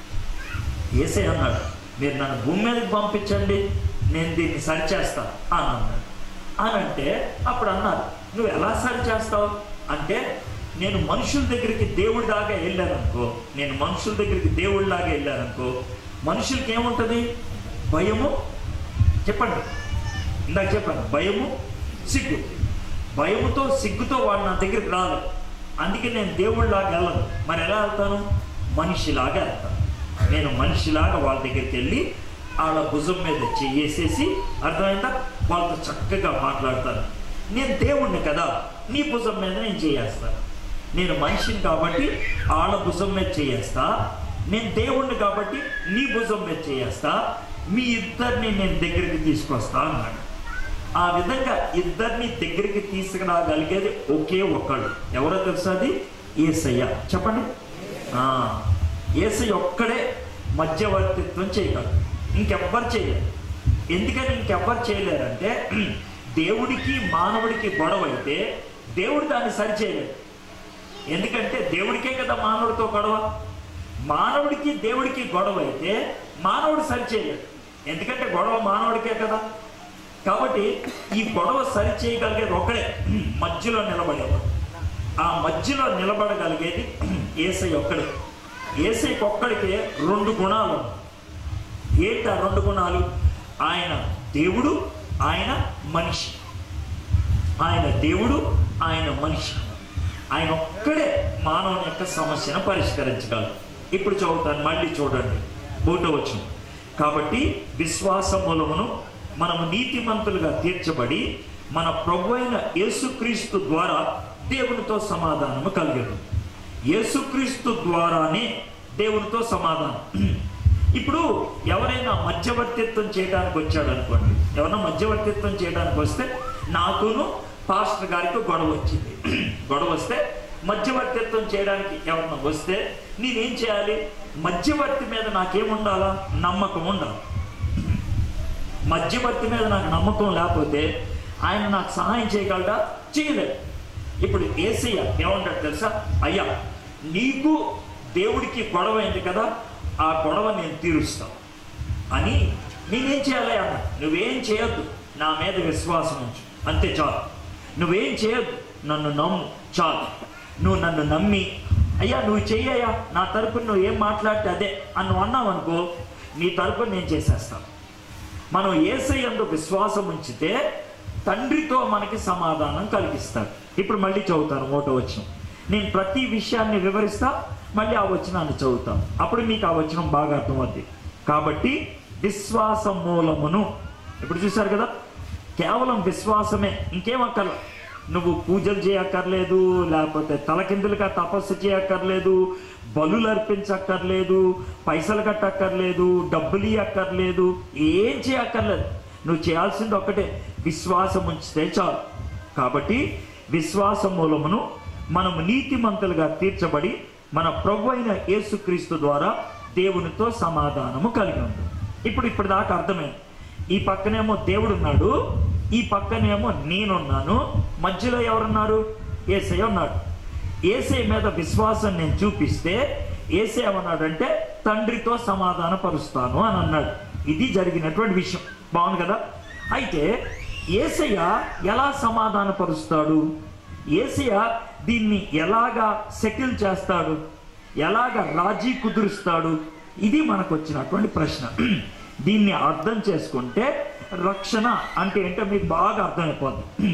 Speaker 2: ఏసై అన్నాడు మీరు నన్ను భూమి మీదకి పంపించండి నేను దీన్ని సరిచేస్తాను అని అన్నాడు అని అంటే అప్పుడు అన్నారు నువ్వు ఎలా సరి చేస్తావు అంటే నేను మనుషుల దగ్గరికి దేవుడి దాకా వెళ్ళాననుకో నేను మనుషుల దగ్గరికి దేవుడి లాగా వెళ్ళాననుకో మనుషులకి ఏముంటుంది భయము చెప్పండి ఇందాక చెప్పండి భయము సిగ్గు భయముతో సిగ్గుతో వాడు నా దగ్గరికి రాదు అందుకే నేను దేవుడిలాగా వెళ్ళను మరి ఎలా వెళ్తాను మనిషిలాగా వెళ్తాను నేను మనిషిలాగా వాళ్ళ దగ్గరికి వెళ్ళి వాళ్ళ భుజం మీద చెయ్యేసేసి అర్థమైందా వాళ్ళతో చక్కగా మాట్లాడతాను నేను దేవుణ్ణి కదా నీ భుజం మీద నేను చేయేస్తాను నేను మనిషిని కాబట్టి వాళ్ళ భుజం మీద చేయేస్తా నేను దేవుణ్ణి కాబట్టి నీ భుజం మీద చేయేస్తా మీ ఇద్దరిని నేను దగ్గరికి తీసుకొస్తా అన్నాడు ఆ విధంగా ఇద్దరిని దగ్గరికి తీసుకురాగలిగేది ఒకే ఒక్కడు ఎవరో తెలుసా అది ఏసయ్య చెప్పండి ఆ, ఏసయ్య ఒక్కడే మధ్యవర్తిత్వం చేయగలరు ఇంకెవ్వరు చేయలేరు ఎందుకని ఇంకెవ్వరు చేయలేరంటే దేవుడికి మానవుడికి గొడవ అయితే దేవుడు దాన్ని సరి చేయలేడు ఎందుకంటే దేవుడికే కదా మానవుడితో గొడవ మానవుడికి దేవుడికి గొడవ అయితే మానవుడు సరి చేయలేడు ఎందుకంటే గొడవ మానవుడికే కదా కాబట్టి ఈ గొడవ సరి చేయగలిగేది ఒకడే మధ్యలో నిలబడేవాడు ఆ మధ్యలో నిలబడగలిగేది ఏసై ఒక్కడే ఏసైకి ఒక్కడికే రెండు గుణాలు ఉన్నాయి. ఏంటి ఆ రెండు గుణాలు ఆయన దేవుడు ఆయన మనిషి ఆయన దేవుడు ఆయన మనిషి ఆయన ఒక్కడే మానవుని యొక్క సమస్యను పరిష్కరించగలరు ఇప్పుడు చదువుతాను మళ్ళీ చూడండి మూటో వచ్చిన కాబట్టి విశ్వాస మూలమును మనము నీతిమంతులుగా తీర్చబడి మన ప్రభు అయిన యేసుక్రీస్తు ద్వారా దేవునితో సమాధానము కలిగదు యేసుక్రీస్తు ద్వారానే దేవునితో సమాధానం ఇప్పుడు ఎవరైనా మధ్యవర్తిత్వం చేయడానికి వచ్చాడు అనుకోండి ఎవరైనా మధ్యవర్తిత్వం చేయడానికి వస్తే నాకును పాస్టర్ గారికి గొడవ వచ్చింది గొడవ వస్తే మధ్యవర్తిత్వం చేయడానికి ఎవరన్నా వస్తే నేనేం చేయాలి మధ్యవర్తి మీద నాకేముండాలా నమ్మకం ఉండాలి మధ్యవర్తి మీద నాకు నమ్మకం లేకపోతే ఆయన నాకు సహాయం చేయగలడా చేయలేడు ఇప్పుడు ఏసయ్య ఏమంటాడు తెలుసా అయ్యా నీకు దేవుడికి గొడవ అయింది కదా ఆ గొడవ నేను తీరుస్తాను అని నేనేం చేయాలి అన్న నువ్వేం చేయొద్దు నా మీద విశ్వాసం ఉంచు అంతే చాలు నువ్వేం చేయొద్దు నన్ను నమ్ము చాలు నువ్వు నన్ను నమ్మి అయ్యా నువ్వు చెయ్యయ్యా నా తరపున నువ్వు ఏం మాట్లాడితే అదే అని నువ్వు అన్నావు అనుకో నీ తరపున నేను చేసేస్తాను మనం ఏసయ్యందు విశ్వాసం ఉంచితే తండ్రితో మనకి సమాధానం కలిగిస్తాడు ఇప్పుడు మళ్ళీ చదువుతాను మూటో వచనం నేను ప్రతి విషయాన్ని వివరిస్తా మళ్ళీ ఆ వచనాన్ని చదువుతాను అప్పుడు మీకు ఆ వచనం బాగా అర్థమవుద్ది కాబట్టి విశ్వాస మూలమును ఇప్పుడు చూశారు కదా కేవలం విశ్వాసమే ఇంకేం అక్కర్లేదు నువ్వు పూజలు చేయక్కర్లేదు లేకపోతే తలకిందులుగా తపస్సు చేయక్కర్లేదు బలులు అర్పించక్కర్లేదు పైసలు కట్టక్కర్లేదు డబ్బులు ఇవ్వక్కర్లేదు ఏం చేయక్కర్లేదు నువ్వు చేయాల్సింది ఒక్కటే విశ్వాసం ఉంచితే చాలు కాబట్టి విశ్వాస మూలమును మనము నీతిమంతులుగా తీర్చబడి మన ప్రభు అయిన యేసుక్రీస్తు ద్వారా దేవునితో సమాధానము కలిగి ఉంది ఇప్పుడు ఇప్పుడు దాకా అర్థమైంది ఈ పక్కనేమో దేవుడు ఉన్నాడు ఈ పక్కనేమో నేనున్నాను మధ్యలో ఎవరున్నారు ఏసయ్య ఉన్నాడు ఏసే మీద విశ్వాసం నేను చూపిస్తే ఏసే ఏమన్నాడంటే తండ్రితో సమాధాన పరుస్తాను అని అన్నాడు ఇది జరిగినటువంటి విషయం బాగుంది కదా అయితే ఏసయ్య ఎలా సమాధాన పరుస్తాడు ఏసయ్య దీన్ని ఎలాగా సెటిల్ చేస్తాడు ఎలాగ రాజీ కుదురుస్తాడు ఇది మనకు వచ్చినటువంటి ప్రశ్న దీన్ని అర్థం చేసుకుంటే రక్షణ అంటే ఏంటో మీకు బాగా అర్థమైపోద్ది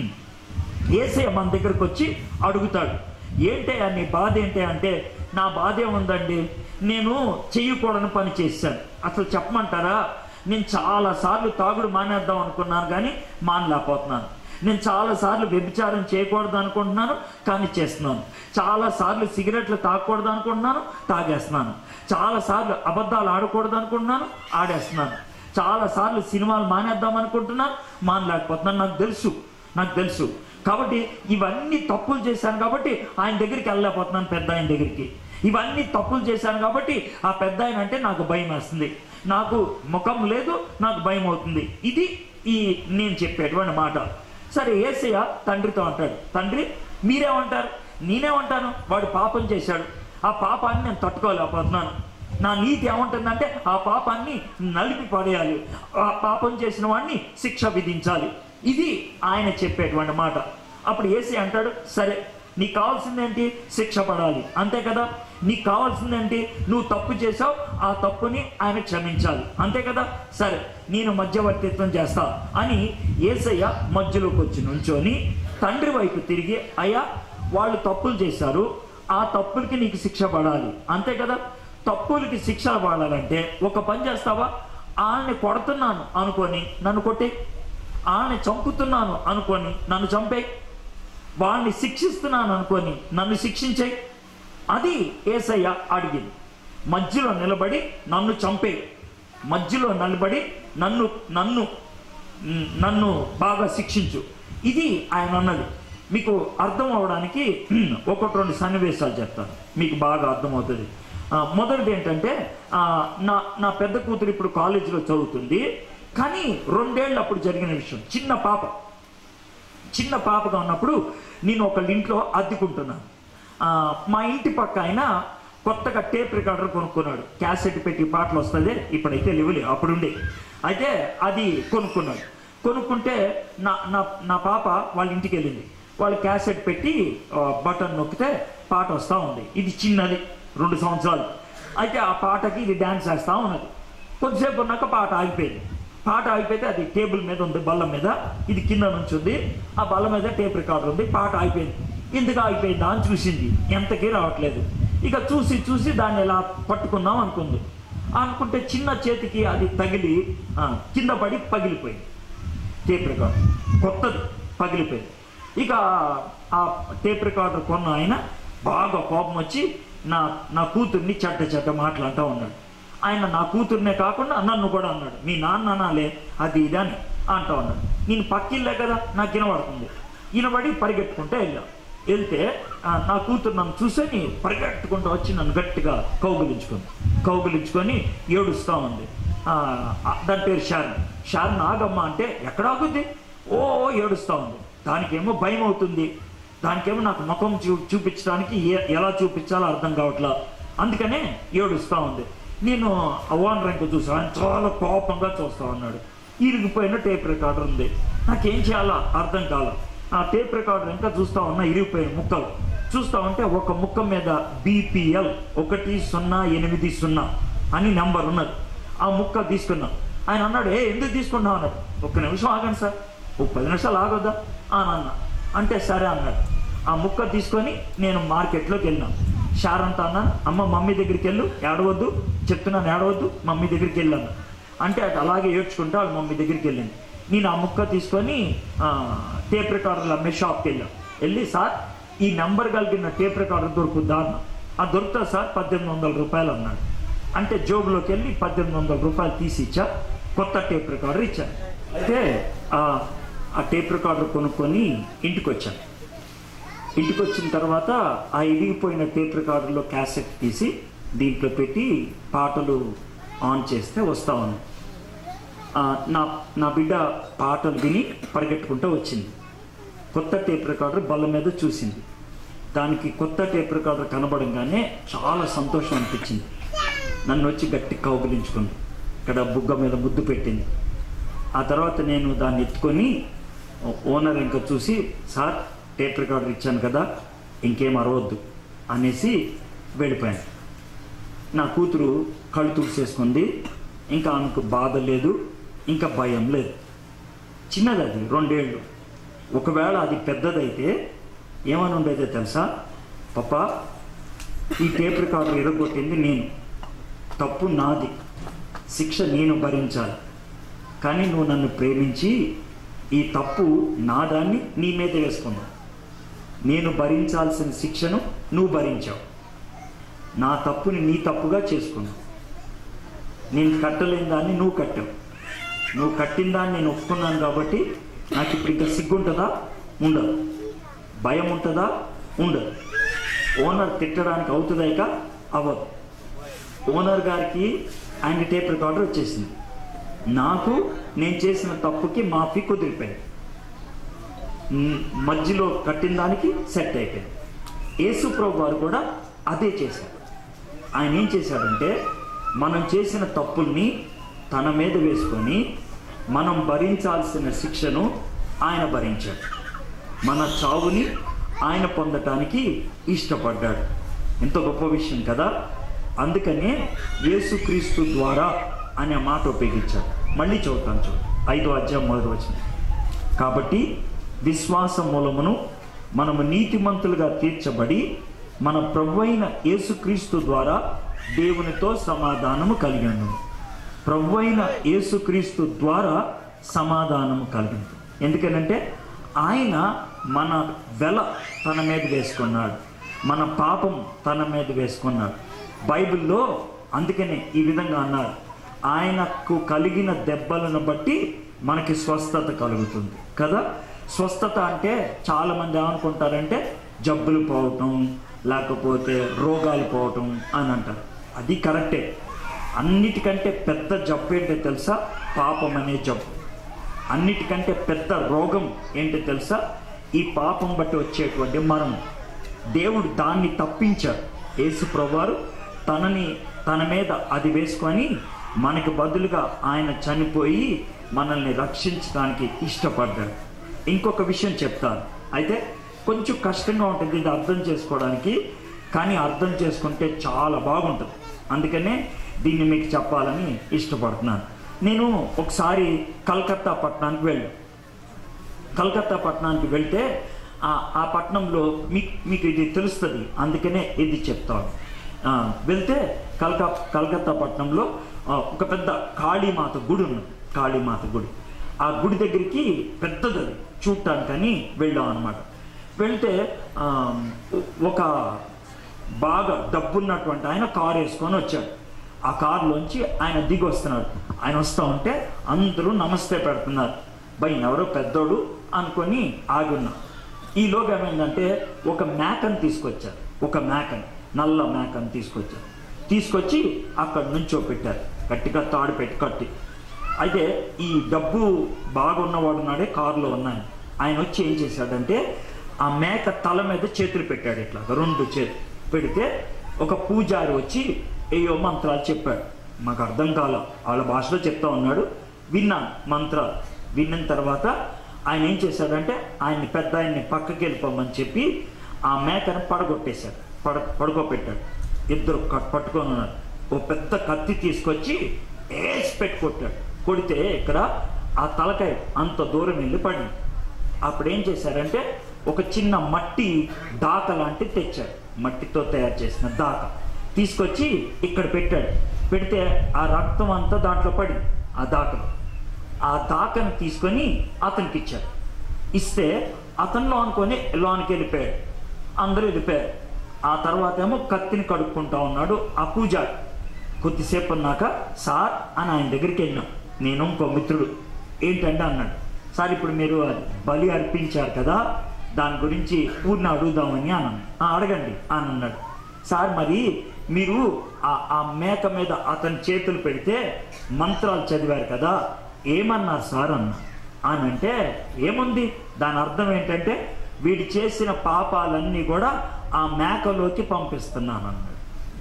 Speaker 2: ఏసయ్య మన దగ్గరకు వచ్చి అడుగుతాడు ఏంటి నీ బాధ ఏంటి అంటే నా బాధ ఏముందండి నేను చెయ్యకూడని పని చేశాను అసలు చెప్పమంటారా నేను చాలా సార్లు తాగుడు మానేద్దాం అనుకున్నాను కానీ మానలేకపోతున్నాను నేను చాలా సార్లు వ్యభిచారం చేయకూడదు అనుకుంటున్నాను కానీ చేస్తున్నాను చాలా సార్లు సిగరెట్లు తాగకూడదు అనుకుంటున్నాను తాగేస్తున్నాను చాలా సార్లు అబద్ధాలు ఆడకూడదు అనుకుంటున్నాను ఆడేస్తున్నాను చాలా సార్లు సినిమాలు మానేద్దాం అనుకుంటున్నాను మానలేకపోతున్నాను నాకు తెలుసు నాకు తెలుసు కాబట్టి ఇవన్నీ తప్పులు చేశాను కాబట్టి ఆయన దగ్గరికి వెళ్ళలేకపోతున్నాను పెద్ద ఆయన దగ్గరికి ఇవన్నీ తప్పులు చేశాను కాబట్టి ఆ పెద్ద ఆయన అంటే నాకు భయం వేస్తుంది నాకు ముఖం లేదు నాకు భయం అవుతుంది ఇది ఈ నేను చెప్పేటువంటి మాట సరే ఏసయ్య తండ్రితో అంటాడు తండ్రి మీరేమంటారు నేనేమంటాను వాడు పాపం చేశాడు ఆ పాపాన్ని నేను తట్టుకోలేకపోతున్నాను నా నీతి ఏమంటుందంటే ఆ పాపాన్ని నలిపి పడేయాలి ఆ పాపం చేసిన వాడిని శిక్ష విధించాలి ఇది ఆయన చెప్పేటువంటి మాట అప్పుడు ఏసీ అంటాడు సరే నీకు కావాల్సిందేంటి శిక్ష పడాలి అంతే కదా నీకు కావాల్సిందేంటి నువ్వు తప్పు చేసావు ఆ తప్పుని ఆయన క్షమించాలి అంతే కదా సరే నేను మధ్యవర్తిత్వం చేస్తా అని ఏసయ్య మధ్యలోకి వచ్చి నుంచొని తండ్రి వైపు తిరిగి అయ్యా వాళ్ళు తప్పులు చేశారు ఆ తప్పులకి నీకు శిక్ష పడాలి అంతే కదా తప్పులకి శిక్ష పడాలంటే ఒక పని చేస్తావా ఆళ్ళని కొడుతున్నాను అనుకొని నన్ను కొట్టే ఆళ్ళని చంపుతున్నాను అనుకొని నన్ను చంపే వాళ్ళని శిక్షిస్తున్నాను అనుకొని నన్ను శిక్షించే అది ఏసయ్య అడిగింది మధ్యలో నిలబడి నన్ను చంపే మధ్యలో నిలబడి నన్ను నన్ను మ్, నన్ను బాగా శిక్షించు ఇది ఆయన అన్నది మీకు అర్థం అవడానికి మ్, ఒకటి రెండు సన్నివేశాలు చెప్తాను మీకు బాగా అర్థమవుతుంది ఆ, మొదటిది ఏంటంటే ఆ, నా నా పెద్ద కూతురు ఇప్పుడు కాలేజీలో చదువుతుంది కానీ రెండేళ్ళు అప్పుడు జరిగిన విషయం చిన్న పాప చిన్న పాపగా ఉన్నప్పుడు నేను ఒక ఇంట్లో అద్దెకుంటున్నాను ఆ, మా ఇంటి పక్క ఆయన కొత్తగా టేప్ రికార్డర్ కొనుక్కున్నాడు క్యాసెట్ పెట్టి పాటలు వస్తుంది ఇప్పుడైతే లేవులే అప్పుడుండే అయితే అది కొనుక్కున్నాడు కొనుక్కుంటే నా నా నా పాప వాళ్ళ ఇంటికి వెళ్ళింది వాళ్ళు క్యాసెట్ పెట్టి ఆ, బటన్ నొక్కితే పాట వస్తూ ఉంది ఇది చిన్నది రెండు సంవత్సరాలు అయితే ఆ పాటకి ఇది డ్యాన్స్ వేస్తూ ఉన్నది కొద్దిసేపు ఉన్నాక పాట ఆగిపోయింది పాట ఆగిపోతే అది టేబుల్ మీద ఉంది బల్ల మీద ఇది కింద నుంచి ఉంది ఆ బల్ల మీద టేప్ రికార్డర్ ఉంది పాట ఆగిపోయింది ఎందుకు ఆగిపోయిందా అని చూసింది ఎంతకీ రావట్లేదు ఇక చూసి చూసి దాన్ని ఇలా పట్టుకుందాం అనుకుంది అనుకుంటే చిన్న చేతికి అది తగిలి ఆ, కింద పడి పగిలిపోయింది టేప్ రికార్డర్ కొత్తది పగిలిపోయింది ఇక ఆ టేప్ రికార్డర్ కొన్న ఆయన బాగా కోపం వచ్చి నా నా కూతుర్ని చెడ్డ చెడ్డ మాట్లాడుతూ ఉన్నాడు ఆయన నా కూతుర్నే కాకుండా నన్ను కూడా అన్నాడు మీ నాన్న అనాలే అది ఇది అని అంటూ ఉన్నాడు నేను పక్కిల్లే కదా నాకు వినబడుతుంది వినబడి పరిగెట్టుకుంటే వెళ్ళాం వెళ్తే ఆ, నా కూతురు నన్ను చూసని పరిగెట్టుకుంటూ వచ్చి నన్ను గట్టిగా కౌగులించుకుంది కౌగులించుకొని ఏడుస్తూ ఉంది ఆ, ఆ, దాని పేరు షారన్ షారన్ ఆగమ్మ అంటే ఎక్కడ ఆగుద్ది ఓ ఏడుస్తూ ఉంది దానికేమో భయం అవుతుంది దానికేమో నాకు ముఖం చూ చూపించడానికి ఏ- ఎలా చూపించాలో అర్థం కావట్లా అందుకనే ఏడుస్తూ ఉంది నేను అవాన్ రంకు చూసా ఆయన చాలా కోపంగా చూస్తా ఉన్నాడు ఇరిగిపోయిన టేప్ రికార్డర్ ఉంది నాకేం చేయాలో అర్థం కాల ఆ టేప్ రికార్డర్ ఇంకా చూస్తా ఉన్నా ఇరిగిపోయిన ముక్కలు చూస్తా ఉంటే ఒక ముక్క మీద బీపీఎల్ ఒకటి సున్నా ఎనిమిది సున్నా అని నెంబర్ ఉన్నది ఆ ముక్క తీసుకున్నా ఆయన అన్నాడు ఏ ఎందుకు తీసుకున్నావు అన్నాడు ఒక్క నిమిషం ఆగండి సార్ ఒక పది నిమిషాలు ఆగొద్దా అని అన్న అంటే సరే అన్నాడు ఆ ముక్క తీసుకొని నేను మార్కెట్లోకి వెళ్ళినాను షారంతా అన్నాను అమ్మ మమ్మీ దగ్గరికి వెళ్ళు ఏడవద్దు చెప్తున్నాను ఏడవద్దు మమ్మీ దగ్గరికి వెళ్ళాను అంటే అది అలాగే ఏడ్చుకుంటే వాళ్ళ మమ్మీ దగ్గరికి వెళ్ళింది నేను ఆ ముక్క తీసుకొని ఆ, టేప్ రికార్డర్లు అమ్మే షాప్కి వెళ్ళాను వెళ్ళి సార్ ఈ నెంబర్ కలిగిన టేప్ రికార్డర్ దొరుకుద్దా అన్న ఆ దొరుకుతా సార్ పద్దెనిమిది వందల రూపాయలు అన్నాడు అంటే జోబులోకి వెళ్ళి పద్దెనిమిది వందల రూపాయలు తీసి ఇచ్చా కొత్త టేప్ రికార్డర్ ఇచ్చాను అయితే ఆ ఆ టేప్ రికార్డర్ కొనుక్కొని ఇంటికి వచ్చాను ఇంటికి వచ్చిన తర్వాత ఆ ఇరిగిపోయిన టేప్ రికార్డర్లో క్యాసెట్ తీసి దీంట్లో పెట్టి పాటలు ఆన్ చేస్తే వస్తా ఉంది ఆ, నా నా బిడ్డ పాటలు విని పరిగెట్టుకుంటూ వచ్చింది కొత్త టేప్ రికార్డర్ బల్ల మీద చూసింది దానికి కొత్త టేప్ రికార్డర్ కనబడంగానే చాలా సంతోషం అనిపించింది నన్ను వచ్చి గట్టి కౌగిలించుకుంది ఇక్కడ బుగ్గ మీద ముద్దు పెట్టింది ఆ తర్వాత నేను దాన్ని ఎత్తుకొని ఓనర్ ఇంకా చూసి సార్ టేప్ రికార్డర్ ఇచ్చాను కదా ఇంకేం అరవద్దు అనేసి వెళ్ళిపోయాను నా కూతురు కళ్ళు తుడిచేసుకుంది ఇంకా ఆమెకు బాధ లేదు ఇంకా భయం లేదు చిన్నది అది రెండేళ్ళు ఒకవేళ అది పెద్దదైతే ఏమని ఉండేదో తెలుసా పప్ప ఈ టేప్ రికార్డర్ ఎరగొట్టింది నేను తప్పు నాది శిక్ష నేను భరించాలి కానీ నువ్వు నన్ను ప్రేమించి ఈ తప్పు నా దాన్ని నీ మీద వేసుకున్నావు నేను భరించాల్సిన శిక్షను నువ్వు భరించావు నా తప్పుని నీ తప్పుగా చేసుకున్నావు నేను కట్టలేని దాన్ని నువ్వు కట్టావు నువ్వు కట్టిన దాన్ని నేను ఒప్పుకున్నాను కాబట్టి నాకు ఇప్పుడు ఇంకా సిగ్గుంటుందా ఉండదు భయం ఉంటుందా ఉండదు ఓనర్ తిట్టడానికి అవుతుందా ఇక అవ్వదు ఓనర్ గారికి ఆయన టేప్ రికార్డర్ వచ్చేసింది నాకు నేను చేసిన తప్పుకి మాఫీ కుదిరిపోయింది మ్, మధ్యలో కట్టిన దానికి సెట్ అయిపోయింది యేసు ప్రభు వారు కూడా అదే చేశారు ఆయన ఏం చేశాడంటే మనం చేసిన తప్పుల్ని తన మీద వేసుకొని మనం భరించాల్సిన శిక్షను ఆయన భరించాడు మన చావుని ఆయన పొందటానికి ఇష్టపడ్డాడు ఎంత గొప్ప విషయం కదా అందుకనే యేసుక్రీస్తు ద్వారా అనే మాట ఉపయోగించాడు మళ్ళీ చదువుతాను చూడు ఐదో అధ్యాయం మొదటి వచ్చిన కాబట్టి విశ్వాస మూలమును మనము నీతిమంతులుగా తీర్చబడి మన ప్రభు అయిన యేసుక్రీస్తు ద్వారా దేవునితో సమాధానము కలిగి ఉన్నాము ప్రభు అయిన యేసుక్రీస్తు ద్వారా సమాధానము కలిగింది ఎందుకనంటే ఆయన మన వెల తన మీద వేసుకున్నాడు మన పాపం తన మీద వేసుకున్నాడు బైబిల్లో అందుకనే ఈ విధంగా అన్నారు ఆయనకు కలిగిన దెబ్బలను బట్టి మనకి స్వస్థత కలుగుతుంది కదా స్వస్థత అంటే చాలామంది ఏమనుకుంటారంటే జబ్బులు పోవటం లేకపోతే రోగాలు పోవటం అని అంటారు అది కరెక్టే అన్నిటికంటే పెద్ద జబ్బు ఏంటో తెలుసా పాపం అనే జబ్బు అన్నిటికంటే పెద్ద రోగం ఏంటో తెలుసా ఈ పాపం బట్టి వచ్చేటువంటి మరణం దేవుడు దాన్ని తప్పించాడు యేసు ప్రభువారు తనని తన మీద అది వేసుకొని మనకు బదులుగా ఆయన చనిపోయి మనల్ని రక్షించడానికి ఇష్టపడ్డాడు ఇంకొక విషయం చెప్తాను అయితే కొంచెం కష్టంగా ఉంటుంది ఇది అర్థం చేసుకోవడానికి కానీ అర్థం చేసుకుంటే చాలా బాగుంటుంది అందుకనే దీన్ని మీకు చెప్పాలని ఇష్టపడుతున్నాను నేను ఒకసారి కలకత్తా పట్టణానికి వెళ్ళాను కలకత్తా పట్టణానికి వెళ్తే ఆ ఆ పట్టణంలో మీకు మీకు ఇది తెలుస్తుంది అందుకనే ఇది చెప్తాను ఆ, వెళ్తే కలక కలకత్తా పట్టణంలో ఆ, ఒక పెద్ద కాళీమాత గుడి ఉన్నది కాళీమాత గుడి ఆ గుడి దగ్గరికి పెద్దది అది చూడటానికని వెళ్ళాం అనమాట వెళ్తే ఆ, ఒక బాగా డబ్బున్నటువంటి ఆయన కారు వేసుకొని వచ్చాడు ఆ కారులోంచి ఆయన దిగి వస్తున్నాడు ఆయన వస్తూ ఉంటే అందరూ నమస్తే పెడుతున్నారు బై ఎవరో పెద్దోడు అనుకొని ఆగున్నా ఈలోగా ఏమైందంటే ఒక మేకను తీసుకొచ్చారు ఒక మేకని నల్ల మేకని తీసుకొచ్చారు తీసుకొచ్చి అక్కడ నుంచో పెట్టారు గట్టిగా తాడు పెట్టి కట్టి అయితే ఈ డబ్బు బాగున్నవాడు నాడే కారులో ఉన్నాను ఆయన వచ్చి ఏం చేశాడంటే ఆ మేక తల మీద చేతులు పెట్టాడు ఇట్లా రెండు చేతులు పెడితే ఒక పూజారి వచ్చి ఏయో మంత్రాలు చెప్పాడు మాకు అర్థం కాల వాళ్ళ భాషలో చెప్తా ఉన్నాడు విన్నాను మంత్రాలు విన్న తర్వాత ఆయన ఏం చేశాడంటే ఆయన్ని పెద్ద ఆయన్ని పక్కకి వెళ్ళిపోమని చెప్పి ఆ మేకను పడగొట్టేశాడు పడ పడుకోబెట్టాడు ఇద్దరు కట్- పట్టుకొని ఉన్నారు ఓ పెద్ద కత్తి తీసుకొచ్చి వేసి పెట్టి కొట్టాడు కొడితే ఇక్కడ ఆ తలకాయ అంత దూరం వెళ్ళి పడింది అప్పుడు ఏం చేశారంటే ఒక చిన్న మట్టి దాక లాంటిది తెచ్చాడు మట్టితో తయారు చేసిన దాక తీసుకొచ్చి ఇక్కడ పెట్టాడు పెడితే ఆ రక్తం అంతా దాంట్లో పడింది ఆ దాకలో ఆ దాకను తీసుకొని అతనికి ఇచ్చాడు ఇస్తే అతను లోనుకొని లోనికి వెళ్ళిపోయాడు అందరూ వెళ్ళిపోయారు ఆ తర్వాత ఏమో కత్తిని కడుక్కుంటా ఉన్నాడు ఆ పూజారి కొద్దిసేపు అన్నాక సార్ అని ఆయన దగ్గరికి వెళ్ళినాం నేను ఇంకో మిత్రుడు ఏంటంటే అన్నాడు సార్ ఇప్పుడు మీరు అది బలి అర్పించారు కదా దాని గురించి ఊరిని అడుగుదామని అన్నాను "ఆ, అడగండి అని అన్నాడు సార్ మరి మీరు ఆ ఆ మేక మీద అతని చేతులు పెడితే మంత్రాలు చదివారు కదా ఏమన్నారు సార్ అన్న అని అంటే ఏముంది దాని అర్థం ఏంటంటే వీడు చేసిన పాపాలన్నీ కూడా ఆ మేకలోకి పంపిస్తున్నాను అన్నాడు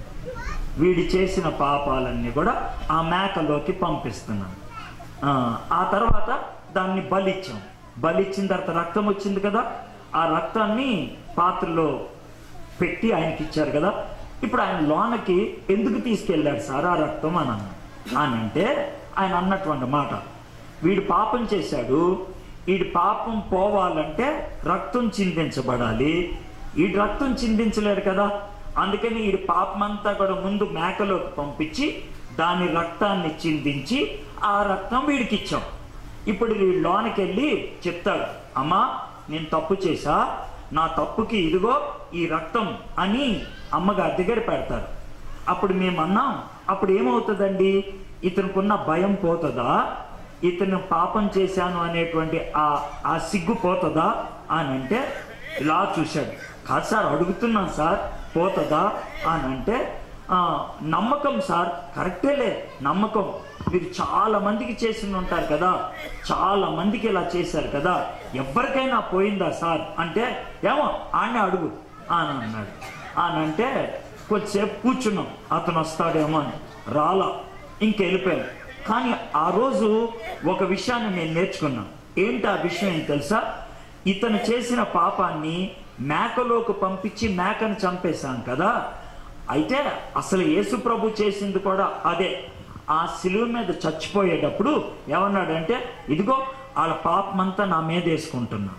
Speaker 2: వీడి చేసిన పాపాలన్నీ కూడా ఆ మేకలోకి పంపిస్తున్నాను ఆ, ఆ తర్వాత దాన్ని బలిచ్చాం బలిచ్చిన తర్వాత రక్తం వచ్చింది కదా ఆ రక్తాన్ని పాత్రలో పెట్టి ఆయనకి ఇచ్చారు కదా ఇప్పుడు ఆయన లోనకి ఎందుకు తీసుకెళ్ళాడు సార్ ఆ రక్తం అని అన్నాడు అని అంటే ఆయన అన్నటువంటి మాట వీడు పాపం చేశాడు వీడి పాపం పోవాలంటే రక్తం చిందించబడాలి ఈ రక్తం చిందించలేడు కదా అందుకని ఈ పాపం అంతా కూడా ముందు మేకలోకి పంపించి దాని రక్తాన్ని చిందించి ఆ రక్తం వీడికి ఇచ్చాం ఇప్పుడు వీడు లోనకి వెళ్ళి చెప్తాడు అమ్మా నేను తప్పు చేశా నా తప్పుకి ఇదిగో ఈ రక్తం అని అమ్మగారి దగ్గర పెడతారు అప్పుడు మేము అన్నాం అప్పుడు ఏమవుతుందండి ఇతనుకున్న భయం పోతుందా ఇతను పాపం చేశాను అనేటువంటి ఆ ఆ సిగ్గు పోతుందా అని అంటే ఇలా చూశాడు కాదు సార్ అడుగుతున్నాను సార్ పోతుందా అని అంటే "ఆ, నమ్మకం సార్ కరెక్టేలే నమ్మకం మీరు చాలా మందికి చేసి ఉంటారు కదా చాలా మందికి ఇలా చేశారు కదా ఎవరికైనా పోయిందా సార్ అంటే ఏమో ఆడనే అడుగు అని అన్నాడు అని అంటే కొద్దిసేపు కూర్చున్నాం అతను వస్తాడేమో అని రాలా ఇంకెళ్ళిపోయాం కానీ ఆ రోజు ఒక విషయాన్ని నేను నేర్చుకున్నాను ఏంటి ఆ విషయం ఏం తెలుసా ఇతను చేసిన పాపాన్ని మేకలోకి పంపించి మేకను చంపేశాం కదా అయితే అసలు యేసు ప్రభు చేసింది కూడా అదే ఆ సిలువ మీద చచ్చిపోయేటప్పుడు ఏమన్నాడంటే ఇదిగో వాళ్ళ పాపమంతా నా మీద వేసుకుంటున్నా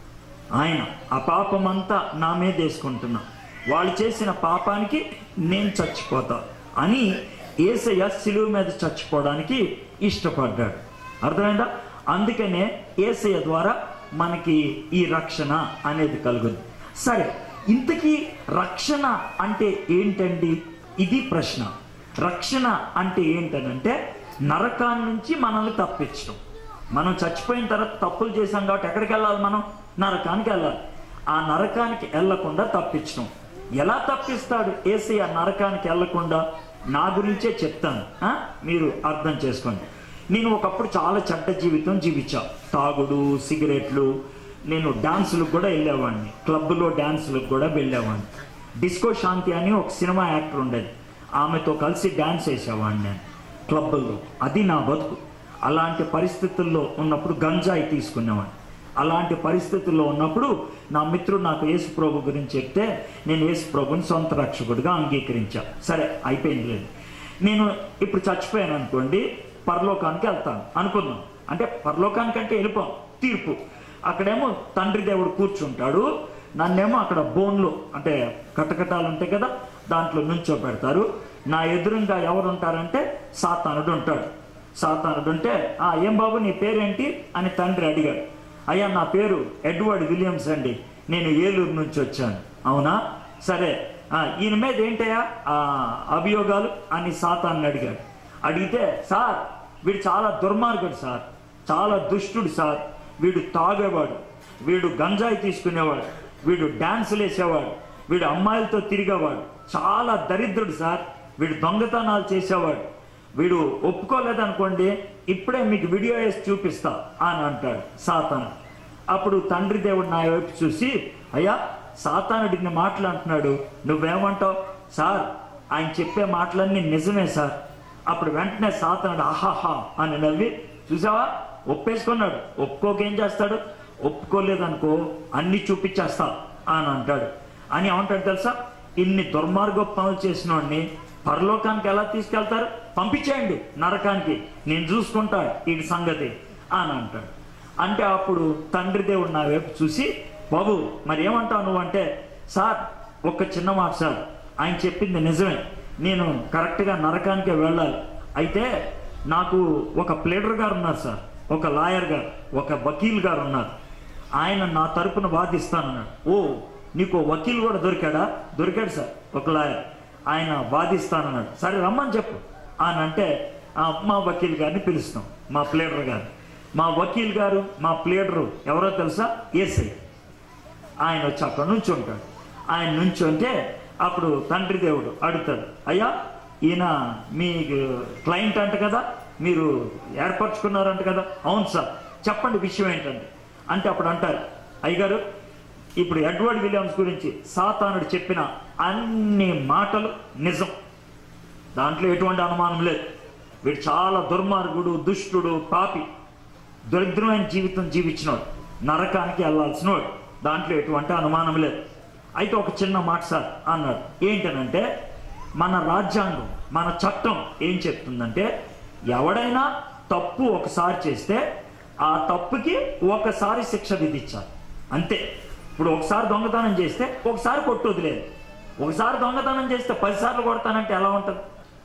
Speaker 2: ఆయన ఆ పాపమంతా నా మీద వేసుకుంటున్నా వాళ్ళు చేసిన పాపానికి నేను చచ్చిపోతా అని ఏసయ్య సిలువ మీద చచ్చిపోవడానికి ఇష్టపడ్డాడు అర్థమైందా అందుకనే ఏసయ్య ద్వారా మనకి ఈ రక్షణ అనేది కలుగుతుంది సరే ఇంతకీ రక్షణ అంటే ఏంటండి ఇది ప్రశ్న రక్షణ అంటే ఏంటనంటే నరకాన్ని నుంచి మనల్ని తప్పించడం మనం చచ్చిపోయిన తర్వాత తప్పులు చేశాం కాబట్టి ఎక్కడికి వెళ్ళాలి మనం నరకానికి వెళ్ళాలి ఆ నరకానికి వెళ్ళకుండా తప్పించడం ఎలా తప్పిస్తాడు ఏసీ ఆ నరకానికి వెళ్ళకుండా నా గురించే చెప్తాను ఆ? మీరు అర్థం చేసుకోండి నేను ఒకప్పుడు చాలా చెడ్డ జీవితం జీవించా తాగుడు సిగరెట్లు నేను డాన్సులకు కూడా వెళ్ళేవాడిని క్లబ్లో డాన్సులకు కూడా వెళ్ళేవాడిని డిస్కో శాంతి అని ఒక సినిమా యాక్టర్ ఉండేది ఆమెతో కలిసి డాన్స్ వేసేవాడిని నేను క్లబ్బుల్లో అది నా బతుకు అలాంటి పరిస్థితుల్లో ఉన్నప్పుడు గంజాయి తీసుకునేవాడిని అలాంటి పరిస్థితుల్లో ఉన్నప్పుడు నా మిత్రుడు నాకు యేసు ప్రభు గురించి చెప్తే నేను యేసు ప్రభుని సొంత రక్షకుడిగా అంగీకరించా సరే అయిపోయింది లేదు నేను ఇప్పుడు చచ్చిపోయాను అనుకోండి పరలోకానికి వెళ్తాను అనుకున్నాను అంటే పరలోకానికంటే వెళ్ళిపోం తీర్పు అక్కడేమో తండ్రి దేవుడు కూర్చుంటాడు నన్నేమో అక్కడ బోన్లు అంటే కటకటాలు ఉంటాయి కదా దాంట్లో నుంచో పెడతారు నా ఎదురుగా ఎవరు ఉంటారంటే సాతానుడు ఉంటాడు సాతానుడు ఉంటే ఆ ఏం బాబు నీ పేరేంటి అని తండ్రి అడిగాడు అయ్యా నా పేరు ఎడ్వర్డ్ విలియమ్స్ అండి నేను ఏలూరు నుంచి వచ్చాను అవునా సరే ఆ, ఈయన మీద ఏంటయ్యా ఆ, అభియోగాలు అని సాతాన్ని అడిగాడు అడిగితే సార్ వీడు చాలా దుర్మార్గుడు సార్ చాలా దుష్టుడు సార్ వీడు తాగేవాడు వీడు గంజాయి తీసుకునేవాడు వీడు డాన్సులు వేసేవాడు వీడు అమ్మాయిలతో తిరిగేవాడు చాలా దరిద్రుడు సార్ వీడు దొంగతనాలు చేసేవాడు వీడు ఒప్పుకోలేదనుకోండి ఇప్పుడే మీకు వీడియో వేసి చూపిస్తా అని అంటాడు సాతాను అప్పుడు తండ్రి దేవుడు నా వైపు చూసి అయ్యా సాతానుడిని మాట్లాడుతున్నాడు నువ్వేమంటావు సార్ ఆయన చెప్పే మాటలన్నీ నిజమే సార్ అప్పుడు వెంటనే సాతానుడు ఆహాహా అని నవ్వి చూసావా ఒప్పేసుకున్నాడు ఒప్పుకోకేం చేస్తాడు ఒప్పుకోలేదనుకో అన్ని చూపించేస్తా అని అంటాడు అని ఏమంటాడు తెలుసా ఇన్ని దుర్మార్గ పనులు చేసిన వాడిని పరలోకానికి ఎలా తీసుకెళ్తారు పంపించేయండి నరకానికి నేను చూసుకుంటా వీడి సంగతి అని అంటాడు అంటే అప్పుడు తండ్రి దేవుడు నా వైపు చూసి బాబు మరి ఏమంటావు నువ్వు అంటే సార్ ఒక్క చిన్న మాట సార్ ఆయన చెప్పింది నిజమే నేను కరెక్ట్గా నరకానికే వెళ్ళాలి అయితే నాకు ఒక ప్లేడర్ గారు ఉన్నారు సార్ ఒక లాయర్ గారు ఒక వకీల్ గారు ఉన్నారు ఆయన నా తరపున వాదిస్తానన్నాడు ఓ నీకు ఓ వకీల్ కూడా దొరికాడా దొరికాడు సార్ ఒక లాయర్ ఆయన వాదిస్తానన్నాడు సరే రమ్మని చెప్పు అని అంటే "ఆ, మా వకీల్ గారిని పిలుస్తాం మా ప్లేడర్ గారు మా వకీల్ గారు మా ప్లేడరు ఎవరో తెలుసా ఏసై ఆయన వచ్చి అక్కడ నుంచి ఉంటాడు ఆయన నుంచి ఉంటే అప్పుడు తండ్రి దేవుడు అడుగుతాడు అయ్యా ఈయన మీ క్లయింట్ అంట కదా మీరు ఏర్పరచుకున్నారంట కదా అవును సార్ చెప్పండి విషయం ఏంటంటే అంటే అప్పుడు అంటారు అయ్యగారు ఇప్పుడు ఎడ్వర్డ్ విలియమ్స్ గురించి సాతానుడు చెప్పిన అన్ని మాటలు నిజం దాంట్లో ఎటువంటి అనుమానం లేదు వీడు చాలా దుర్మార్గుడు దుష్టుడు పాపి దరిద్రమైన జీవితం జీవించినోడు నరకానికి వెళ్ళాల్సినోడు దాంట్లో ఎటువంటి అనుమానం లేదు అయితే ఒక చిన్న మాట సార్ అన్నాడు ఏంటనంటే మన రాజ్యాంగం మన చట్టం ఏం చెప్తుందంటే ఎవడైనా తప్పు ఒకసారి చేస్తే ఆ తప్పుకి ఒకసారి శిక్ష విధించాలి అంతే ఇప్పుడు ఒకసారి దొంగతనం చేస్తే ఒకసారి కొట్టు వదిలేదు ఒకసారి దొంగతనం చేస్తే పదిసార్లు కొడతానంటే ఎలా ఉంటుంది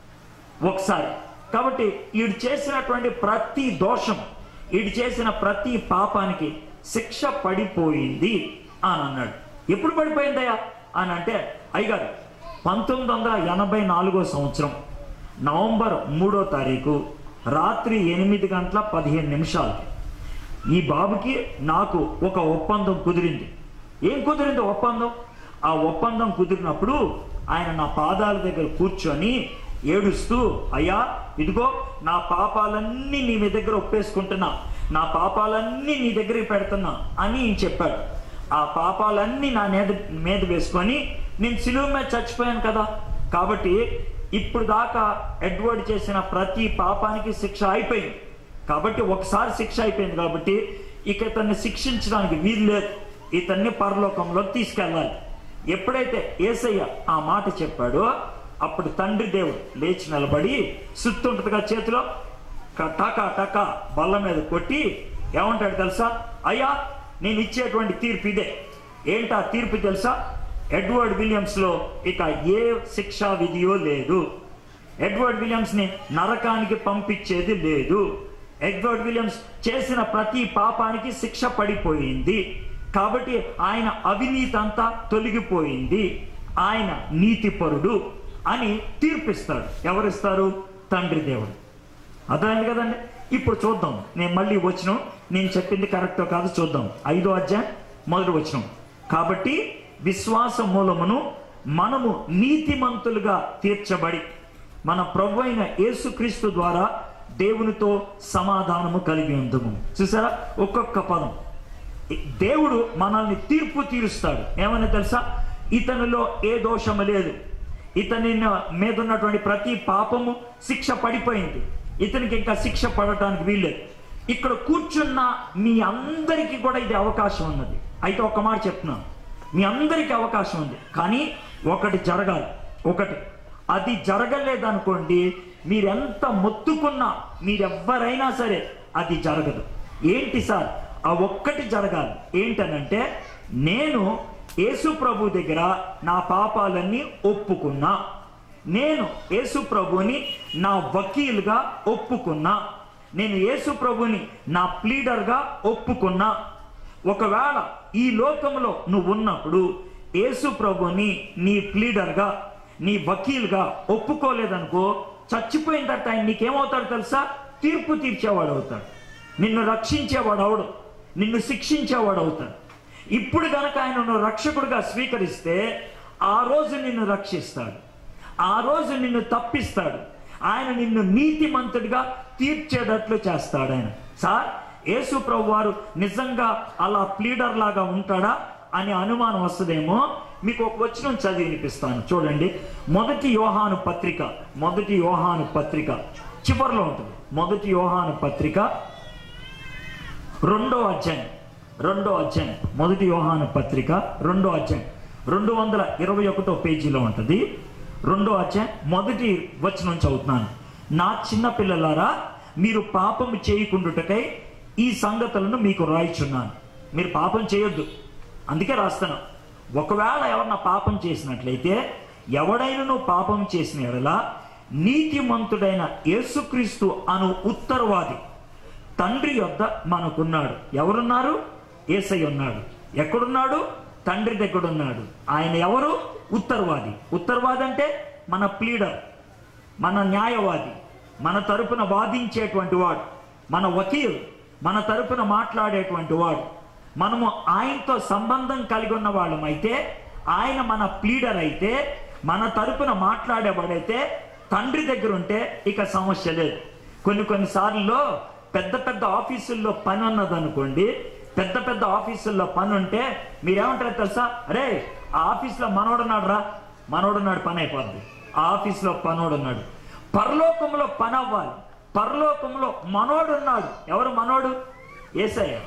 Speaker 2: ఒకసారి కాబట్టి వీడు చేసినటువంటి ప్రతి దోషం వీడు చేసిన ప్రతి పాపానికి శిక్ష పడిపోయింది అని అన్నాడు ఎప్పుడు పడిపోయిందయ్యా అని అంటే అయ్యగారు పంతొమ్మిది వందల ఎనభై నాలుగో సంవత్సరం నవంబర్ మూడో తారీఖు రాత్రి ఎనిమిది గంటల పదిహేను నిమిషాలకి ఈ బాబుకి నాకు ఒక ఒప్పందం కుదిరింది ఏం కుదిరింది ఒప్పందం ఆ ఒప్పందం కుదిరినప్పుడు ఆయన నా పాదాల దగ్గర కూర్చొని ఏడుస్తూ అయ్యా ఇదిగో నా పాపాలన్నీ నీ మీ దగ్గర ఒప్పేసుకుంటున్నా నా పాపాలన్నీ నీ దగ్గరికి పెడుతున్నా అని ఈయన చెప్పాడు ఆ పాపాలన్నీ నా మీద మీద వేసుకొని నేను సిలువ మీద చచ్చిపోయాను కదా కాబట్టి ఇప్పుడు దాకా ఎడ్వర్డ్ చేసిన ప్రతి పాపానికి శిక్ష అయిపోయింది కాబట్టి ఒకసారి శిక్ష అయిపోయింది కాబట్టి ఇక ఇతన్ని శిక్షించడానికి వీలు లేదు ఇతన్ని పరలోకంలోకి తీసుకెళ్ళాలి ఎప్పుడైతే ఏసయ్య ఆ మాట చెప్పాడో అప్పుడు తండ్రి దేవుడు లేచి నిలబడి సుత్తుంటదిగా చేతిలో క- టకా టకా బల్ల మీద కొట్టి ఏమంటాడు తెలుసా అయ్యా నేను ఇచ్చేటువంటి తీర్పు ఇదే ఏంటా తీర్పు తెలుసా ఎడ్వర్డ్ విలియమ్స్ లో ఇక ఏ శిక్షా విధియో లేదు ఎడ్వర్డ్ విలియమ్స్ ని నరకానికి పంపించేది లేదు ఎడ్వర్డ్ విలియమ్స్ చేసిన ప్రతి పాపానికి శిక్ష పడిపోయింది కాబట్టి ఆయన అవినీతి అంతా తొలగిపోయింది ఆయన నీతిపరుడు అని తీర్పిస్తాడు ఎవరిస్తారు తండ్రి దేవుడు అర్థమైంది కదండి ఇప్పుడు చూద్దాం నేను మళ్ళీ వచ్చిన నేను చెప్పింది కరెక్టో కాదు చూద్దాం ఐదో అధ్యాయం మొదటి వచ్చిన కాబట్టి విశ్వాస మూలమును మనము నీతిమంతులుగా తీర్చబడి మన ప్రభు అయిన యేసుక్రీస్తు ద్వారా దేవునితో సమాధానము కలిగి ఉందము చూసారా ఒక్కొక్క పదం దేవుడు మనల్ని తీర్పు తీరుస్తాడు ఏమని తెలుసా ఇతనిలో ఏ దోషము లేదు ఇతని మీద ఉన్నటువంటి ప్రతి పాపము శిక్ష పడిపోయింది ఇతనికి ఇంకా శిక్ష పడటానికి వీల్లేదు ఇక్కడ కూర్చున్న మీ అందరికీ కూడా ఇది అవకాశం ఉన్నది అయితే ఒక మాట చెప్తున్నాను మీ అందరికీ అవకాశం ఉంది కానీ ఒకటి జరగాలి ఒకటి అది జరగలేదనుకోండి మీరెంత మొత్తుకున్నా మీరెవ్వరైనా సరే అది జరగదు ఏంటి సార్ ఆ ఒక్కటి జరగాలి ఏంటనంటే నేను యేసు ప్రభు దగ్గర నా పాపాలన్నీ ఒప్పుకున్నా నేను యేసు ప్రభుని నా వకీలుగా ఒప్పుకున్నా నేను యేసు ప్రభుని నా ప్లీడర్గా ఒప్పుకున్నా ఒకవేళ ఈ లోకంలో నువ్వు ఉన్నప్పుడు యేసు ప్రభుని నీ ప్లీడర్గా నీ వకీల్గా ఒప్పుకోలేదనుకో చచ్చిపోయిన తర్వాత ఆయన నీకేమవుతాడు తెలుసా తీర్పు తీర్చేవాడు అవుతాడు నిన్ను రక్షించేవాడు అవడు నిన్ను శిక్షించేవాడు అవుతాడు ఇప్పుడు గనక ఆయన నువ్వు రక్షకుడిగా స్వీకరిస్తే ఆ రోజు నిన్ను రక్షిస్తాడు ఆ రోజు నిన్ను తప్పిస్తాడు ఆయన నిన్ను నీతిమంతుడిగా తీర్చేటట్లు చేస్తాడు ఆయన సార్ యేసు ప్రభు వారు నిజంగా అలా ప్లీడర్ లాగా ఉంటాడా అని అనుమానం వస్తుందేమో మీకు ఒక వచనం చదివి వినిపిస్తాను చూడండి మొదటి యోహాను పత్రిక మొదటి యోహాను పత్రిక చివరిలో ఉంటుంది మొదటి యోహాను పత్రిక రెండో అధ్యాయం రెండో అధ్యాయం మొదటి యోహాను పత్రిక రెండో అధ్యాయం రెండు వందల ఇరవై ఒకటో పేజీలో ఉంటుంది రెండో అధ్యాయం మొదటి వచనం చదువుతున్నాను నా చిన్న పిల్లలారా మీరు పాపం చేయకుండుటకై ఈ సంగతులను మీకు రాయిచున్నాను మీరు పాపం చేయొద్దు అందుకే రాస్తాను ఒకవేళ ఎవరన్నా పాపం చేసినట్లయితే ఎవడైనను పాపం చేసిన ఎడల నీతిమంతుడైన యేసుక్రీస్తు అను ఉత్తరవాది తండ్రి యొద్ద మనకున్నాడు ఎవరున్నారు ఏసై ఉన్నాడు ఎక్కడున్నాడు తండ్రి దగ్గర ఉన్నాడు ఆయన ఎవరు ఉత్తరవాది ఉత్తరవాది అంటే మన ప్లీడర్ మన న్యాయవాది మన తరపున వాదించేటువంటి వాడు మన వకీల్ మన తరపున మాట్లాడేటువంటి వాడు మనము ఆయనతో సంబంధం కలిగి ఉన్న వాళ్ళం అయితే ఆయన మన ప్లీడర్ అయితే మన తరపున మాట్లాడేవాడైతే తండ్రి దగ్గర ఉంటే ఇక సమస్య లేదు కొన్ని కొన్ని సార్లు పెద్ద పెద్ద ఆఫీసుల్లో పని ఉన్నదనుకోండి పెద్ద పెద్ద ఆఫీసుల్లో పని ఉంటే మీరేమంటారు తెలుసా అరే ఆ ఆఫీస్లో మనోడున్నాడు రా మనోడున్నాడు పని అయిపోద్ది ఆ ఆఫీస్లో పనోడున్నాడు పరలోకంలో పని అవ్వాలి పరలోకంలో మనోడున్నాడు ఎవరు మనోడు ఏసయ్య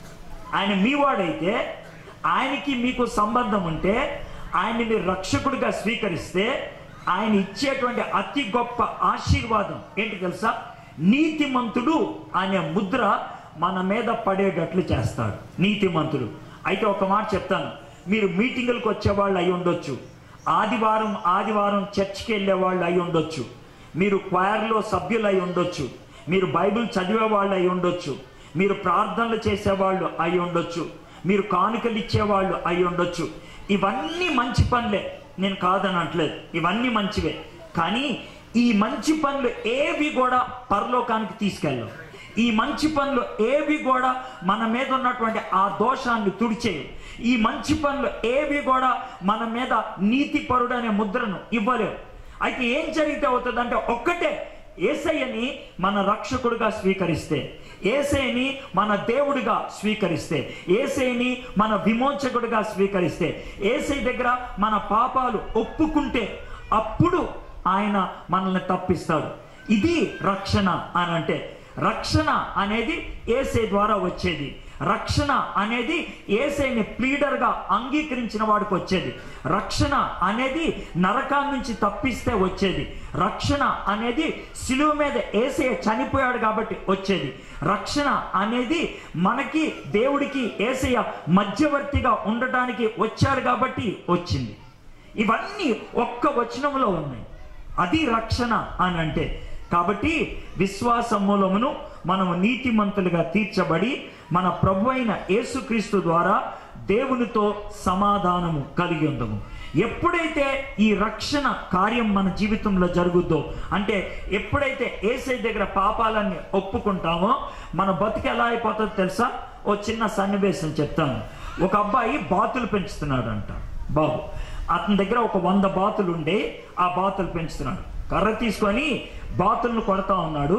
Speaker 2: ఆయన మీ వాడైతే ఆయనకి మీకు సంబంధం ఉంటే ఆయన్ని మీరు రక్షకుడిగా స్వీకరిస్తే ఆయన ఇచ్చేటువంటి అతి గొప్ప ఆశీర్వాదం ఏంటి తెలుసా నీతిమంతుడు అనే ముద్ర మన మీద పడేటట్లు చేస్తాడు నీతిమంతుడు అయితే ఒక మాట చెప్తాను మీరు మీటింగులకు వచ్చేవాళ్ళు అయి ఉండొచ్చు ఆదివారం ఆదివారం చర్చికి వెళ్ళే వాళ్ళు అయి ఉండొచ్చు మీరు క్వైర్లో సభ్యులు అయి ఉండొచ్చు మీరు బైబిల్ చదివే వాళ్ళు అయి ఉండొచ్చు మీరు ప్రార్థనలు చేసేవాళ్ళు అయి ఉండొచ్చు మీరు కానుకలు ఇచ్చేవాళ్ళు అయి ఉండొచ్చు ఇవన్నీ మంచి పనులే నేను కాదనట్లేదు ఇవన్నీ మంచివే కానీ ఈ మంచి పనులు ఏవి కూడా పరలోకానికి తీసుకెళ్ళవు ఈ మంచి పనులు ఏవి కూడా మన మీద ఉన్నటువంటి ఆ దోషాన్ని తుడిచేవి ఈ మంచి పనులు ఏవి కూడా మన మీద నీతిపరుడు అనే ముద్రను ఇవ్వలేవు అయితే ఏం జరిగితే అవుతుందంటే ఒక్కటే ఏసయ్యని మన రక్షకుడుగా స్వీకరిస్తే ఏసైని మన దేవుడిగా స్వీకరిస్తే ఏసైని మన విమోచకుడిగా స్వీకరిస్తే ఏసై దగ్గర మన పాపాలు ఒప్పుకుంటే అప్పుడు ఆయన మనల్ని తప్పిస్తాడు ఇది రక్షణ అని అంటే రక్షణ అనేది ఏసై ద్వారా వచ్చేది రక్షణ అనేది ఏసైని ప్లీడర్గా అంగీకరించిన వాడికి వచ్చేది రక్షణ అనేది నరకాన్ని నుంచి తప్పిస్తే వచ్చేది రక్షణ అనేది సిలువ మీద ఏసయ్య చనిపోయాడు కాబట్టి వచ్చేది రక్షణ అనేది మనకి దేవుడికి ఏసయ్య మధ్యవర్తిగా ఉండటానికి వచ్చాడు కాబట్టి వచ్చింది ఇవన్నీ ఒక్క వచనంలో ఉన్నాయి అది రక్షణ అని అంటే కాబట్టి విశ్వాస మూలమును మనము నీతిమంతులుగా తీర్చబడి మన ప్రభు అయిన యేసుక్రీస్తు ద్వారా దేవునితో సమాధానము కలిగి ఉందము ఎప్పుడైతే ఈ రక్షణ కార్యం మన జీవితంలో జరుగుద్దో అంటే ఎప్పుడైతే ఏసై దగ్గర పాపాలన్నీ ఒప్పుకుంటామో మన బతుకు ఎలా అయిపోతుందో తెలుసా ఓ చిన్న సన్నివేశం చెప్తాను ఒక అబ్బాయి బాతులు పెంచుతున్నాడంట బాబు అతని దగ్గర ఒక వంద బాతులు ఉండే ఆ బాతులు పెంచుతున్నాడు కర్ర తీసుకొని బాతులను కొడతా ఉన్నాడు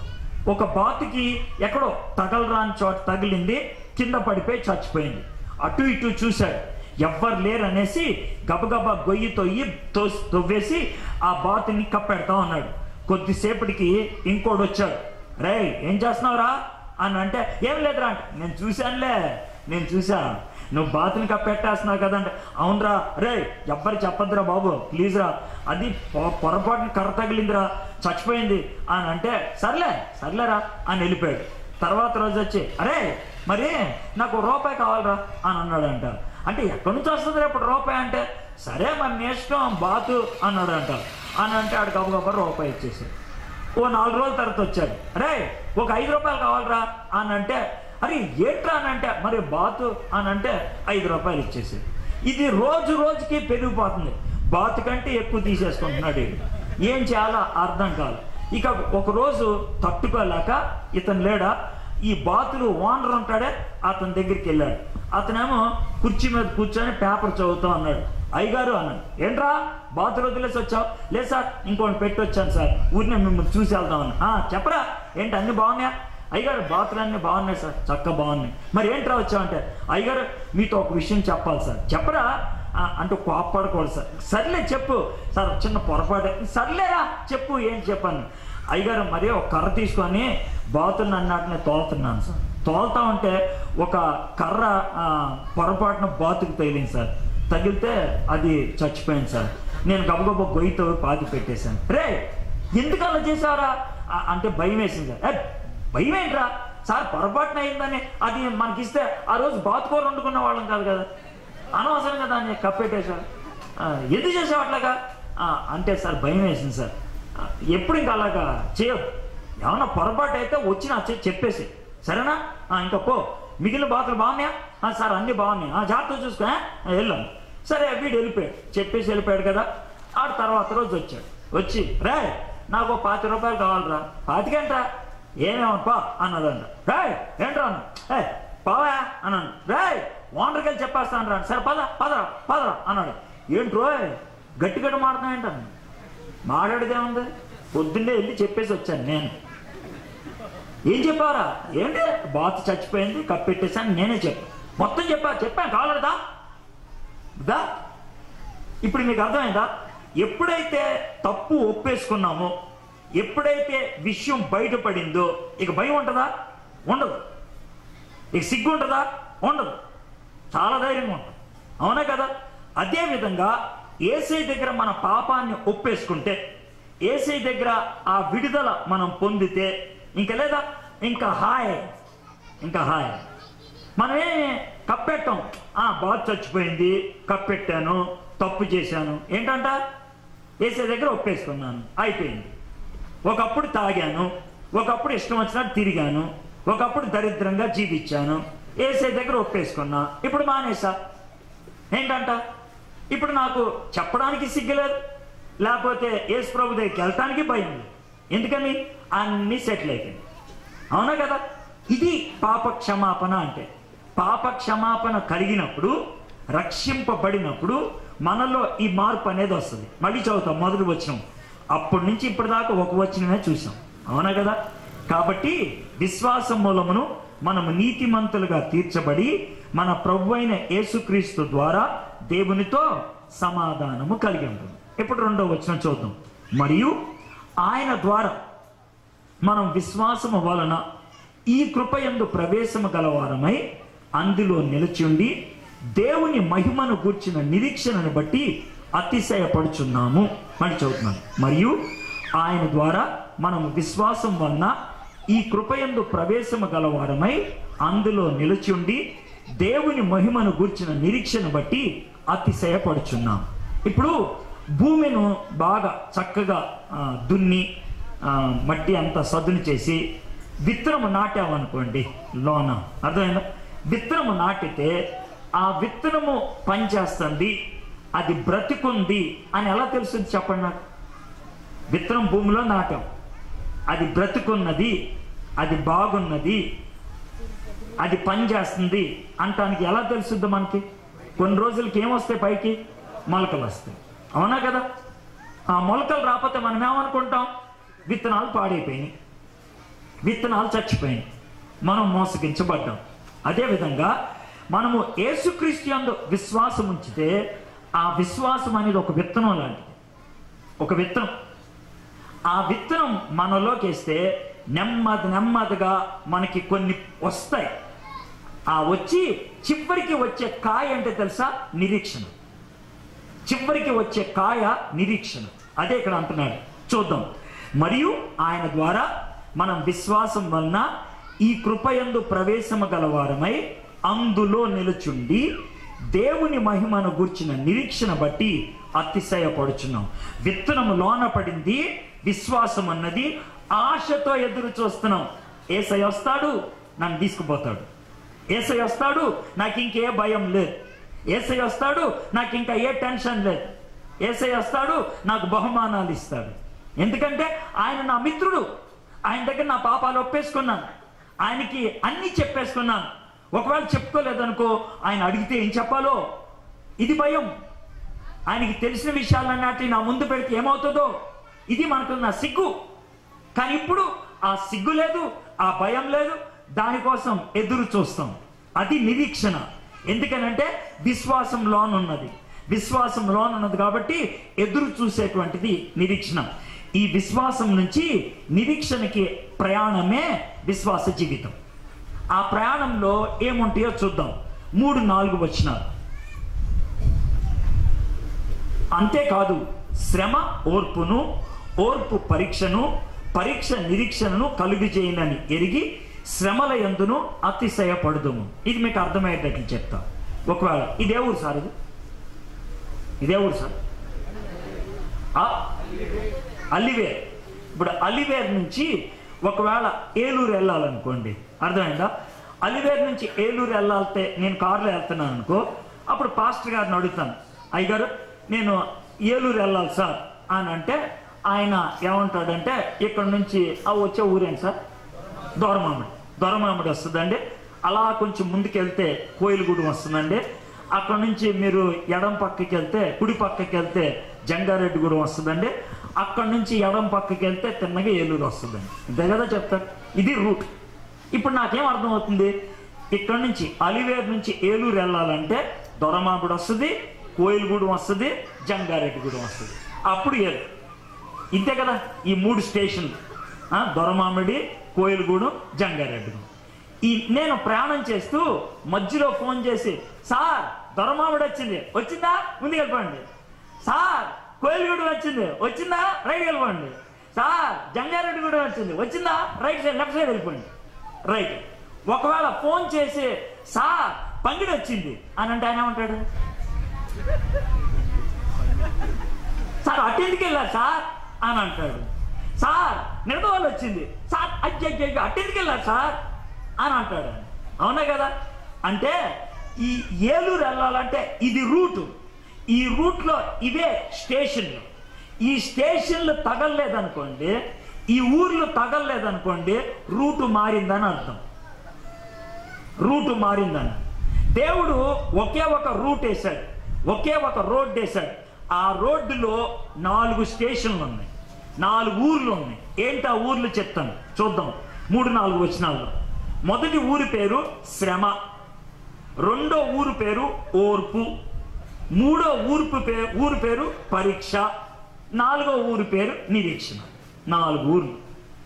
Speaker 2: ఒక బాతుకి ఎక్కడో తగలరాని చోట తగిలింది కింద పడిపోయి చచ్చిపోయింది అటు ఇటు చూశాడు ఎవ్వరు లేరు అనేసి గబగబా గొయ్యి తొయ్యి తో తవ్వేసి ఆ బాతుని కప్పెడతా ఉన్నాడు కొద్దిసేపటికి ఇంకోడు వచ్చాడు రే ఏం చేస్తున్నావురా అని అంటే ఏం లేదురా అంటే నేను చూశానులే నేను చూసా నువ్వు బాతుని కప్పెట్టేస్తున్నావు కదంటే అవునరా రే ఎవ్వరు చెప్పద్దురా బాబు ప్లీజ్ రా అది పొ- పొరపాటున కర్ర తగిలిందిరా చచ్చిపోయింది అని అంటే సర్లే సర్లేరా అని వెళ్ళిపోయాడు తర్వాత రోజు వచ్చి అరే మరి నాకు రూపాయి కావాలరా అని అన్నాడంట అంటే ఎక్కడి నుంచి వస్తుంది రేపు రూపాయి అంటే సరే మరి నేర్చుకోం బాతు అన్నాడంట అని అంటే ఆడు గబగబా రూపాయి ఇచ్చేసాడు ఓ నాలుగు రోజుల తర్వాత వచ్చాడు రే ఒక ఐదు రూపాయలు కావాలరా అని అంటే అరే ఏంట్రా అని అంటే మరి బాతు అని అంటే ఐదు రూపాయలు ఇచ్చేసి ఇది రోజు రోజుకి పెరిగిపోతుంది బాతు కంటే ఎక్కువ తీసేసుకుంటున్నాడు వీడు. ఏం చేయాలో అర్థం కాదు ఇక ఒక రోజు తట్టుకోలేక ఇతను లేడా ఈ బాతులు ఓనర్ ఉంటాడే అతని దగ్గరికి వెళ్ళాడు అతనేమో కుర్చీ మీద కూర్చొని పేపర్ చదువుతా అన్నాడు అయ్యగారు అన్నాడు ఏంట్రా బాతులు వదిలేసి వచ్చావు లేదు సార్ ఇంకోటి పెట్టి వచ్చాను సార్ ఊరినే మిమ్మల్ని చూసి వెళ్దామని "ఆ, చెప్పరా ఏంటి అన్ని బాగున్నాయా అయ్యగారు బాతులు అన్ని బాగున్నాయి సార్ చక్క బాగున్నాయి మరి ఏంట్రా వచ్చావంటే అయ్యగారు మీతో ఒక విషయం చెప్పాలి సార్ చెప్పరా "ఆ, అంటే కోప్పడకూడదు సార్ సర్లే చెప్పు సార్ చిన్న పొరపాటు సర్లేరా చెప్పు ఏం చెప్పాను అయ్యగారు మరి ఒక కర్ర తీసుకొని బాతులు అన్నట్టునే తోలుతున్నాను సార్ తోలుతా ఉంటే ఒక కర్ర ఆ, పొరపాటున బాతుకు తగిలింది సార్ తగిలితే అది చచ్చిపోయింది సార్ నేను గబగబ గొయ్యితో పాతి పెట్టేశాను రే ఎందుకు అలా చేసావరా ఆ, అంటే భయం వేసింది సార్ "ఏ, భయం ఏంట్రా సార్ పొరపాటున అయిందని అది మనకిస్తే ఆ రోజు బాతుకూర వండుకున్న వాళ్ళం కాదు కదా అనవసరంగా దాన్ని కప్పెట్టేశారు ఆ, ఎందుకు చేసావు అట్లాగా ఆ, అంటే సార్ భయం వేసింది సార్ ఆ, ఎప్పుడు ఇంకా అలాగా చేయవు ఏమన్నా పొరపాటు అయితే వచ్చి నా చె- చెప్పేసి సరేనా ఆ, ఇంకా పో మిగిలిన బాతులు బాగున్నాయా ఆ, సార్ అన్నీ బాగున్నాయి ఆ, జాగ్రత్త చూసుకో ఆ? ఆ, వెళ్ళాను సరే వీడు వెళ్ళిపోయాడు చెప్పేసి వెళ్ళిపోయాడు కదా ఆడు తర్వాత రోజు వచ్చాడు వచ్చి రే నాకు ఓ పాతి రూపాయలు కావాలరా పాతికేంట్రా ఏమేమప్పా అన్నదంట రే ఏంట్రా అన్న ఏ పావా అన్నాను రే ఓనర్కి వెళ్ళి చెప్పేస్తాను రా సరే పద పదరా పదరా అన్నాడు ఏంట్రో గట్టి గట్టి మాడుతున్నాయంటాను మాట్లాడితే ఉంది పొద్దున్నే వెళ్ళి చెప్పేసి వచ్చాను నేను ఏం చెప్పారా ఏంటి బాతు చచ్చిపోయింది కప్పెట్టేసాను నేనే చెప్పా మొత్తం చెప్పా చెప్పాను కావాలదా దా ఇప్పుడు మీకు అర్థమైందా ఎప్పుడైతే తప్పు ఒప్పేసుకున్నామో ఎప్పుడైతే విషయం బయటపడిందో ఇక భయం ఉంటుందా ఉండదు ఇక సిగ్గు ఉంటుందా ఉండదు చాలా ధైర్యంగా ఉంటుంది అవునా కదా అదే విధంగా ఏసై దగ్గర మన పాపాన్ని ఒప్పేసుకుంటే ఏసై దగ్గర ఆ విడుదల మనం పొందితే ఇంకా లేదా ఇంకా హాయ్ ఇంకా హాయ్ మనమే కప్పెట్టాం ఆ బాధ చచ్చిపోయింది కప్పెట్టాను తప్పు చేశాను ఏంటంట ఏసే దగ్గర ఒప్పేసుకున్నాను అయిపోయింది ఒకప్పుడు తాగాను ఒకప్పుడు ఇష్టం వచ్చినట్టు తిరిగాను ఒకప్పుడు దరిద్రంగా జీవించాను ఏసే దగ్గర ఒప్పేసుకున్నా ఇప్పుడు మానేసా ఏంటంట ఇప్పుడు నాకు చెప్పడానికి సిగ్గులేదు లేకపోతే యేసు ప్రభు దగ్గరికి వెళ్ళటానికి భయం లేదు ఎందుకని అన్నీ సెటిల్ అయిపోయింది అవునా కదా ఇది పాప క్షమాపణ అంటే పాప క్షమాపణ కలిగినప్పుడు రక్షింపబడినప్పుడు మనలో ఈ మార్పు అనేది వస్తుంది మళ్ళీ చదువుతాం మొదటి వచనం అప్పటి నుంచి ఇప్పటిదాకా ఒక వచనమే చూసాం అవునా కదా కాబట్టి విశ్వాసం మూలమును మనము నీతిమంతులుగా తీర్చబడి మన ప్రభు అయిన యేసుక్రీస్తు ద్వారా దేవునితో సమాధానము కలిగి ఉంటుంది ఇప్పుడు రెండో వచనం చూద్దాం మరియు ఆయన ద్వారా మనం విశ్వాసము వలన ఈ కృపయందు ప్రవేశము గలవారమై అందులో నిలిచిండి దేవుని మహిమను గూర్చిన నిరీక్షణను బట్టి అతిశయపడుచున్నాము అని చదువుతున్నాను మరియు ఆయన ద్వారా మనము విశ్వాసం వలన ఈ కృపయందు ప్రవేశము గలవారమై అందులో నిలిచిండి దేవుని మహిమను గూర్చిన నిరీక్షను బట్టి అతిశయపడుచున్నాం ఇప్పుడు భూమిను బాగా చక్కగా ఆ, దున్ని ఆ, మట్టి అంతా సదును చేసి విత్తనము నాటామనుకోండి లోన అర్థమైందా విత్తనము నాటితే ఆ విత్తనము పనిచేస్తుంది అది బ్రతికుంది అని ఎలా తెలుస్తుంది చెప్పండి నాకు విత్తనం భూమిలో నాటాం అది బ్రతుకున్నది అది బాగున్నది అది పనిచేస్తుంది అంటానికి ఎలా తెలుస్తుంది మనకి కొన్ని రోజులకి ఏమొస్తాయి పైకి మొలకలు వస్తాయి అవునా కదా ఆ మొలకలు రాకపోతే మనం ఏమనుకుంటాం విత్తనాలు పాడైపోయినాయి విత్తనాలు చచ్చిపోయినాయి మనం మోసగించబడ్డాం అదేవిధంగా మనము యేసుక్రీస్తు యందు విశ్వాసం ఉంచితే ఆ విశ్వాసం అనేది ఒక విత్తనం లాంటిది ఒక విత్తనం ఆ విత్తనం మనలోకి వేస్తే నెమ్మది నెమ్మదిగా మనకి కొన్ని వస్తాయి ఆ వచ్చి చివరికి వచ్చే కాయ అంటే తెలుసా నిరీక్షణ చివరికి వచ్చే కాయ నిరీక్షణ అదే ఇక్కడ అంటున్నాడు చూద్దాం మరియు ఆయన ద్వారా మనం విశ్వాసం వలన ఈ కృపయందు ప్రవేశము గలవారమై అందులో నిలుచుండి దేవుని మహిమను గూర్చిన నిరీక్షణ బట్టి అతిశయపడుచున్నాం విత్తనము లోన పడింది విశ్వాసం అన్నది ఆశతో ఎదురు చూస్తున్నాం ఏసై వస్తాడు నన్ను తీసుకుపోతాడు ఏసై వస్తాడు నాకు ఇంకే భయం లేదు ఏసై వస్తాడు నాకు ఇంకా ఏ టెన్షన్ లేదు ఏసై వస్తాడు నాకు బహుమానాలు ఇస్తాడు ఎందుకంటే ఆయన నా మిత్రుడు ఆయన దగ్గర నా పాపాలు ఒప్పేసుకున్నాను ఆయనకి అన్ని చెప్పేసుకున్నాను ఒకవేళ చెప్పుకోలేదనుకో ఆయన అడిగితే ఏం చెప్పాలో ఇది భయం ఆయనకి తెలిసిన విషయాలన్నట్టు నా ముందు పెడితే ఏమవుతుందో ఇది మనకున్న సిగ్గు కానీ ఇప్పుడు ఆ సిగ్గు లేదు ఆ భయం లేదు దానికోసం ఎదురు చూస్తాం అది నిరీక్షణ ఎందుకనంటే విశ్వాసం లోనున్నది విశ్వాసం లోనున్నది కాబట్టి ఎదురు చూసేటువంటిది నిరీక్షణ ఈ విశ్వాసం నుంచి నిరీక్షణకి ప్రయాణమే విశ్వాస జీవితం ఆ ప్రయాణంలో ఏముంటాయో చూద్దాం మూడు నాలుగు వచ్చినారు అంతేకాదు శ్రమ ఓర్పును ఓర్పు పరీక్షను పరీక్ష నిరీక్షణను కలుగు చేయనని ఎరిగి శ్రమల ఎందును అతిశయపడుదుము ఇది మీకు అర్థమయ్యేటట్లు చెప్తా ఒకవేళ ఇదే ఊరు సార్ ఇది ఇదే ఊరు సార్ ఆ, అల్లివేర్ ఇప్పుడు అలివేర్ నుంచి ఒకవేళ ఏలూరు వెళ్ళాలనుకోండి అర్థమైందా అలివేర్ నుంచి ఏలూరు వెళ్ళాలితే నేను కారులో వెళ్తున్నాను అనుకో అప్పుడు పాస్టర్ గారిని అడుగుతాను అయ్యగారు నేను ఏలూరు వెళ్ళాలి సార్ అని అంటే ఆయన ఏమంటాడంటే ఇక్కడ నుంచి ఆ వచ్చే ఊరేంటి సార్ దొరమామిడి దొరమామిడి వస్తుందండి అలా కొంచెం ముందుకెళ్తే కోయిలగూడెం వస్తుందండి అక్కడ నుంచి మీరు ఎడం పక్కకి వెళ్తే కుడి పక్కకి వెళ్తే జంగారెడ్డిగూడెం వస్తుందండి అక్కడ నుంచి ఎడం పక్కకి వెళ్తే తిన్నగా ఏలూరు వస్తుందండి ఇంతే కదా చెప్తారు ఇది రూట్ ఇప్పుడు నాకేం అర్థమవుతుంది ఇక్కడ నుంచి అలివేరు నుంచి ఏలూరు వెళ్ళాలంటే దొరమాపుడు వస్తుంది కోయిలగూడెం వస్తుంది జంగారెడ్డిగూడెం వస్తుంది అప్పుడు ఏలు ఇంతే కదా ఈ మూడు స్టేషన్లు ఆ, దొరమామిడి కోయిలగూడెం జంగారెడ్డిగూడెం ఈ నేను ప్రయాణం చేస్తూ మధ్యలో ఫోన్ చేసి సార్ దొరమామిడి వచ్చింది వచ్చిందా ముందుకు వెళ్ళిపోండి సార్ కోయిలగూడెం వచ్చింది వచ్చిందా రైట్ వెళ్ళిపోండి సార్ జంగారెడ్డిగూడెం వచ్చింది వచ్చిందా రైట్ సైడ్ లెఫ్ట్ సైడ్ వెళ్ళిపోండి రైట్ ఒకవేళ ఫోన్ చేసి సార్ పంగిడి వచ్చింది అని అంటే ఆయన ఏమంటాడు సార్ అటు ఎందుకు వెళ్ళారు సార్ అని అంటాడు సార్ నిర్దవాళ్ళు వచ్చింది సార్ అయ్యో అటు ఎందుకు వెళ్ళారు సార్ అని అంటాడు ఆయన. అవునా కదా అంటే ఈ ఏలూరు వెళ్ళాలంటే ఇది రూటు ఈ రూట్లో ఇవే స్టేషన్లు ఈ స్టేషన్లు తగలలేదనుకోండి ఈ ఊర్లు తగలలేదనుకోండి రూటు మారిందని అర్థం రూటు మారిందని దేవుడు ఒకే ఒక రూట్ వేశాడు ఒకే ఒక రోడ్ వేశాడు ఆ రోడ్డులో నాలుగు స్టేషన్లు ఉన్నాయి నాలుగు ఊర్లు ఉన్నాయి ఏంటి ఆ ఊర్లు చెప్తాను చూద్దాం మూడు నాలుగు వచనాల్లో మొదటి ఊరి పేరు శ్రమ రెండో ఊరు పేరు ఓర్పు మూడో ఊర్పు పేరు ఊరు పేరు పరీక్ష నాలుగో ఊరి పేరు నిరీక్షణ నాలుగు ఊర్లు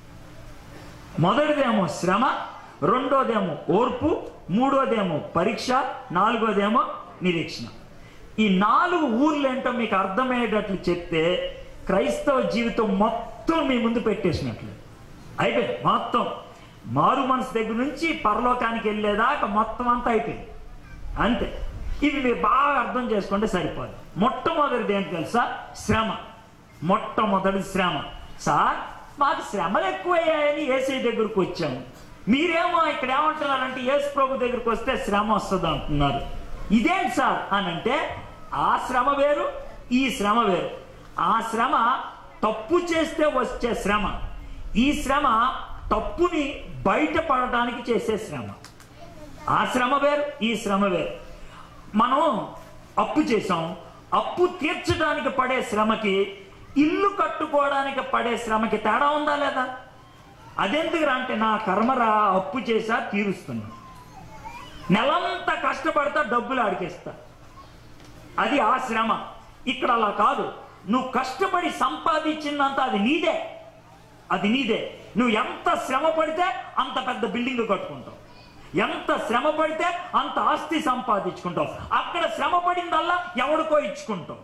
Speaker 2: మొదటిదేమో శ్రమ రెండోదేమో ఓర్పు మూడోదేమో పరీక్ష నాలుగోదేమో నిరీక్షణ ఈ నాలుగు ఊర్లు ఏంటో మీకు అర్థమయ్యేటట్లు చెప్తే క్రైస్తవ జీవితం మొత్తం మీ ముందు పెట్టేసినట్లు అయిపోయింది మొత్తం మారు మనసు దగ్గర నుంచి పరలోకానికి వెళ్ళేదాకా మొత్తం అంతా అయిపోయింది అంతే ఇవి మీరు బాగా అర్థం చేసుకుంటే సరిపోదు మొట్టమొదటిది ఏంటి తెలుసా శ్రమ మొట్టమొదటి శ్రమ సార్ మాకు శ్రమలు ఎక్కువయ్యాయని ఏసీ దగ్గరకు వచ్చాము మీరేమో ఇక్కడ ఏమంటున్నారంటే యేసు ప్రభు దగ్గరకు వస్తే శ్రమ వస్తుంది అంటున్నారు ఇదేంటి సార్ అని అంటే ఆ శ్రమ వేరు ఈ శ్రమ వేరు ఆ శ్రమ తప్పు చేస్తే వచ్చే శ్రమ ఈ శ్రమ తప్పుని బయటపడటానికి చేసే శ్రమ ఆ శ్రమ వేరు ఈ శ్రమ వేరు మనం అప్పు చేసాం అప్పు తీర్చడానికి పడే శ్రమకి ఇల్లు కట్టుకోవడానికి పడే శ్రమకి తేడా ఉందా లేదా అదెందుకురా అంటే నా కర్మరా అప్పు చేసా తీరుస్తున్నా నెలంతా కష్టపడతా డబ్బులు అడిగేస్తా అది ఆ శ్రమ ఇక్కడ అలా కాదు నువ్వు కష్టపడి సంపాదించిందంత అది నీదే అది నీదే నువ్వు ఎంత శ్రమ పడితే అంత పెద్ద బిల్డింగ్ కట్టుకుంటావు ఎంత శ్రమ పడితే అంత ఆస్తి సంపాదించుకుంటావు అక్కడ శ్రమ పడిందల్లా ఎవడికో ఇచ్చుకుంటావు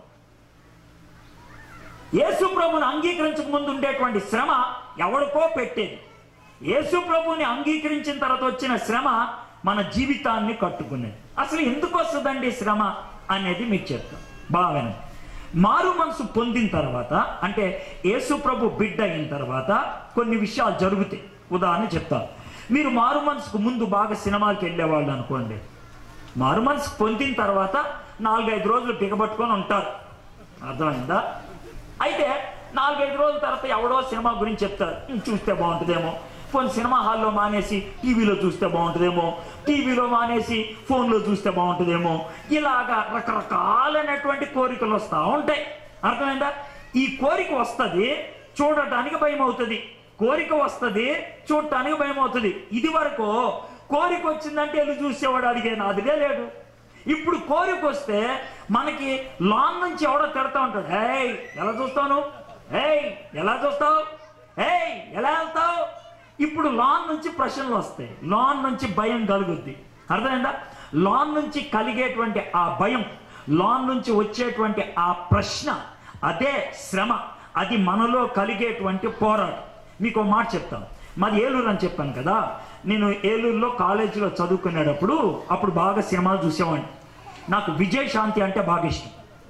Speaker 2: యేసు ప్రభుని అంగీకరించక ముందు ఉండేటువంటి శ్రమ ఎవడికో పెట్టేది యేసు ప్రభుని అంగీకరించిన తర్వాత వచ్చిన శ్రమ మన జీవితాన్ని కట్టుకునేది అసలు ఎందుకు వస్తుందండి శ్రమ అనేది మీకు చెప్తాను బాగా మారు మనసు పొందిన తర్వాత అంటే యేసు ప్రభు బిడ్డ అయిన తర్వాత కొన్ని విషయాలు జరుగుతాయి ఉదాహరణ చెప్తాను మీరు మారు మనసుకు ముందు బాగా సినిమాకి వెళ్ళేవాళ్ళు అనుకోండి మారు మనసు పొందిన తర్వాత నాలుగైదు రోజులు బిగబట్టుకొని ఉంటారు అర్థమైందా అయితే నాలుగైదు రోజుల తర్వాత ఎవడో సినిమా గురించి చెప్తారు "ఉమ్, చూస్తే బాగుంటుందేమో ఫోన్ సినిమా హాల్లో మానేసి టీవీలో చూస్తే బాగుంటుందేమో టీవీలో మానేసి ఫోన్లో చూస్తే బాగుంటుందేమో ఇలాగా రకరకాలైనటువంటి కోరికలు వస్తూ ఉంటాయి అర్థమైందా ఈ కోరిక వస్తుంది చూడటానికి భయం అవుతుంది కోరిక వస్తుంది చూడటానికి భయం అవుతుంది ఇది వరకు కోరిక వచ్చిందంటే వెళ్ళి చూసేవాడు అడిగే నాదిగా లేడు ఇప్పుడు కోరిక వస్తే మనకి లాన్ నుంచి ఎవడో తిడతా ఉంటాడు ఏయ్ ఎలా చూస్తావు ఏయ్ ఎలా చూస్తావు ఏయ్ ఎలా వెళ్తావు ఇప్పుడు లాన్ నుంచి ప్రశ్నలు వస్తాయి లాన్ నుంచి భయం కలుగుద్ది అర్థమైందా లాన్ నుంచి కలిగేటువంటి ఆ భయం లాన్ నుంచి వచ్చేటువంటి ఆ ప్రశ్న అదే శ్రమ అది మనలో కలిగేటువంటి పోరాటం మీకు ఒక మాట చెప్తాను మాది ఏలూరు అని చెప్పాను కదా నేను ఏలూరులో కాలేజీలో చదువుకునేటప్పుడు అప్పుడు బాగా సినిమాలు చూసేవాడిని నాకు విజయ్ శాంతి అంటే బాగా ఇష్టం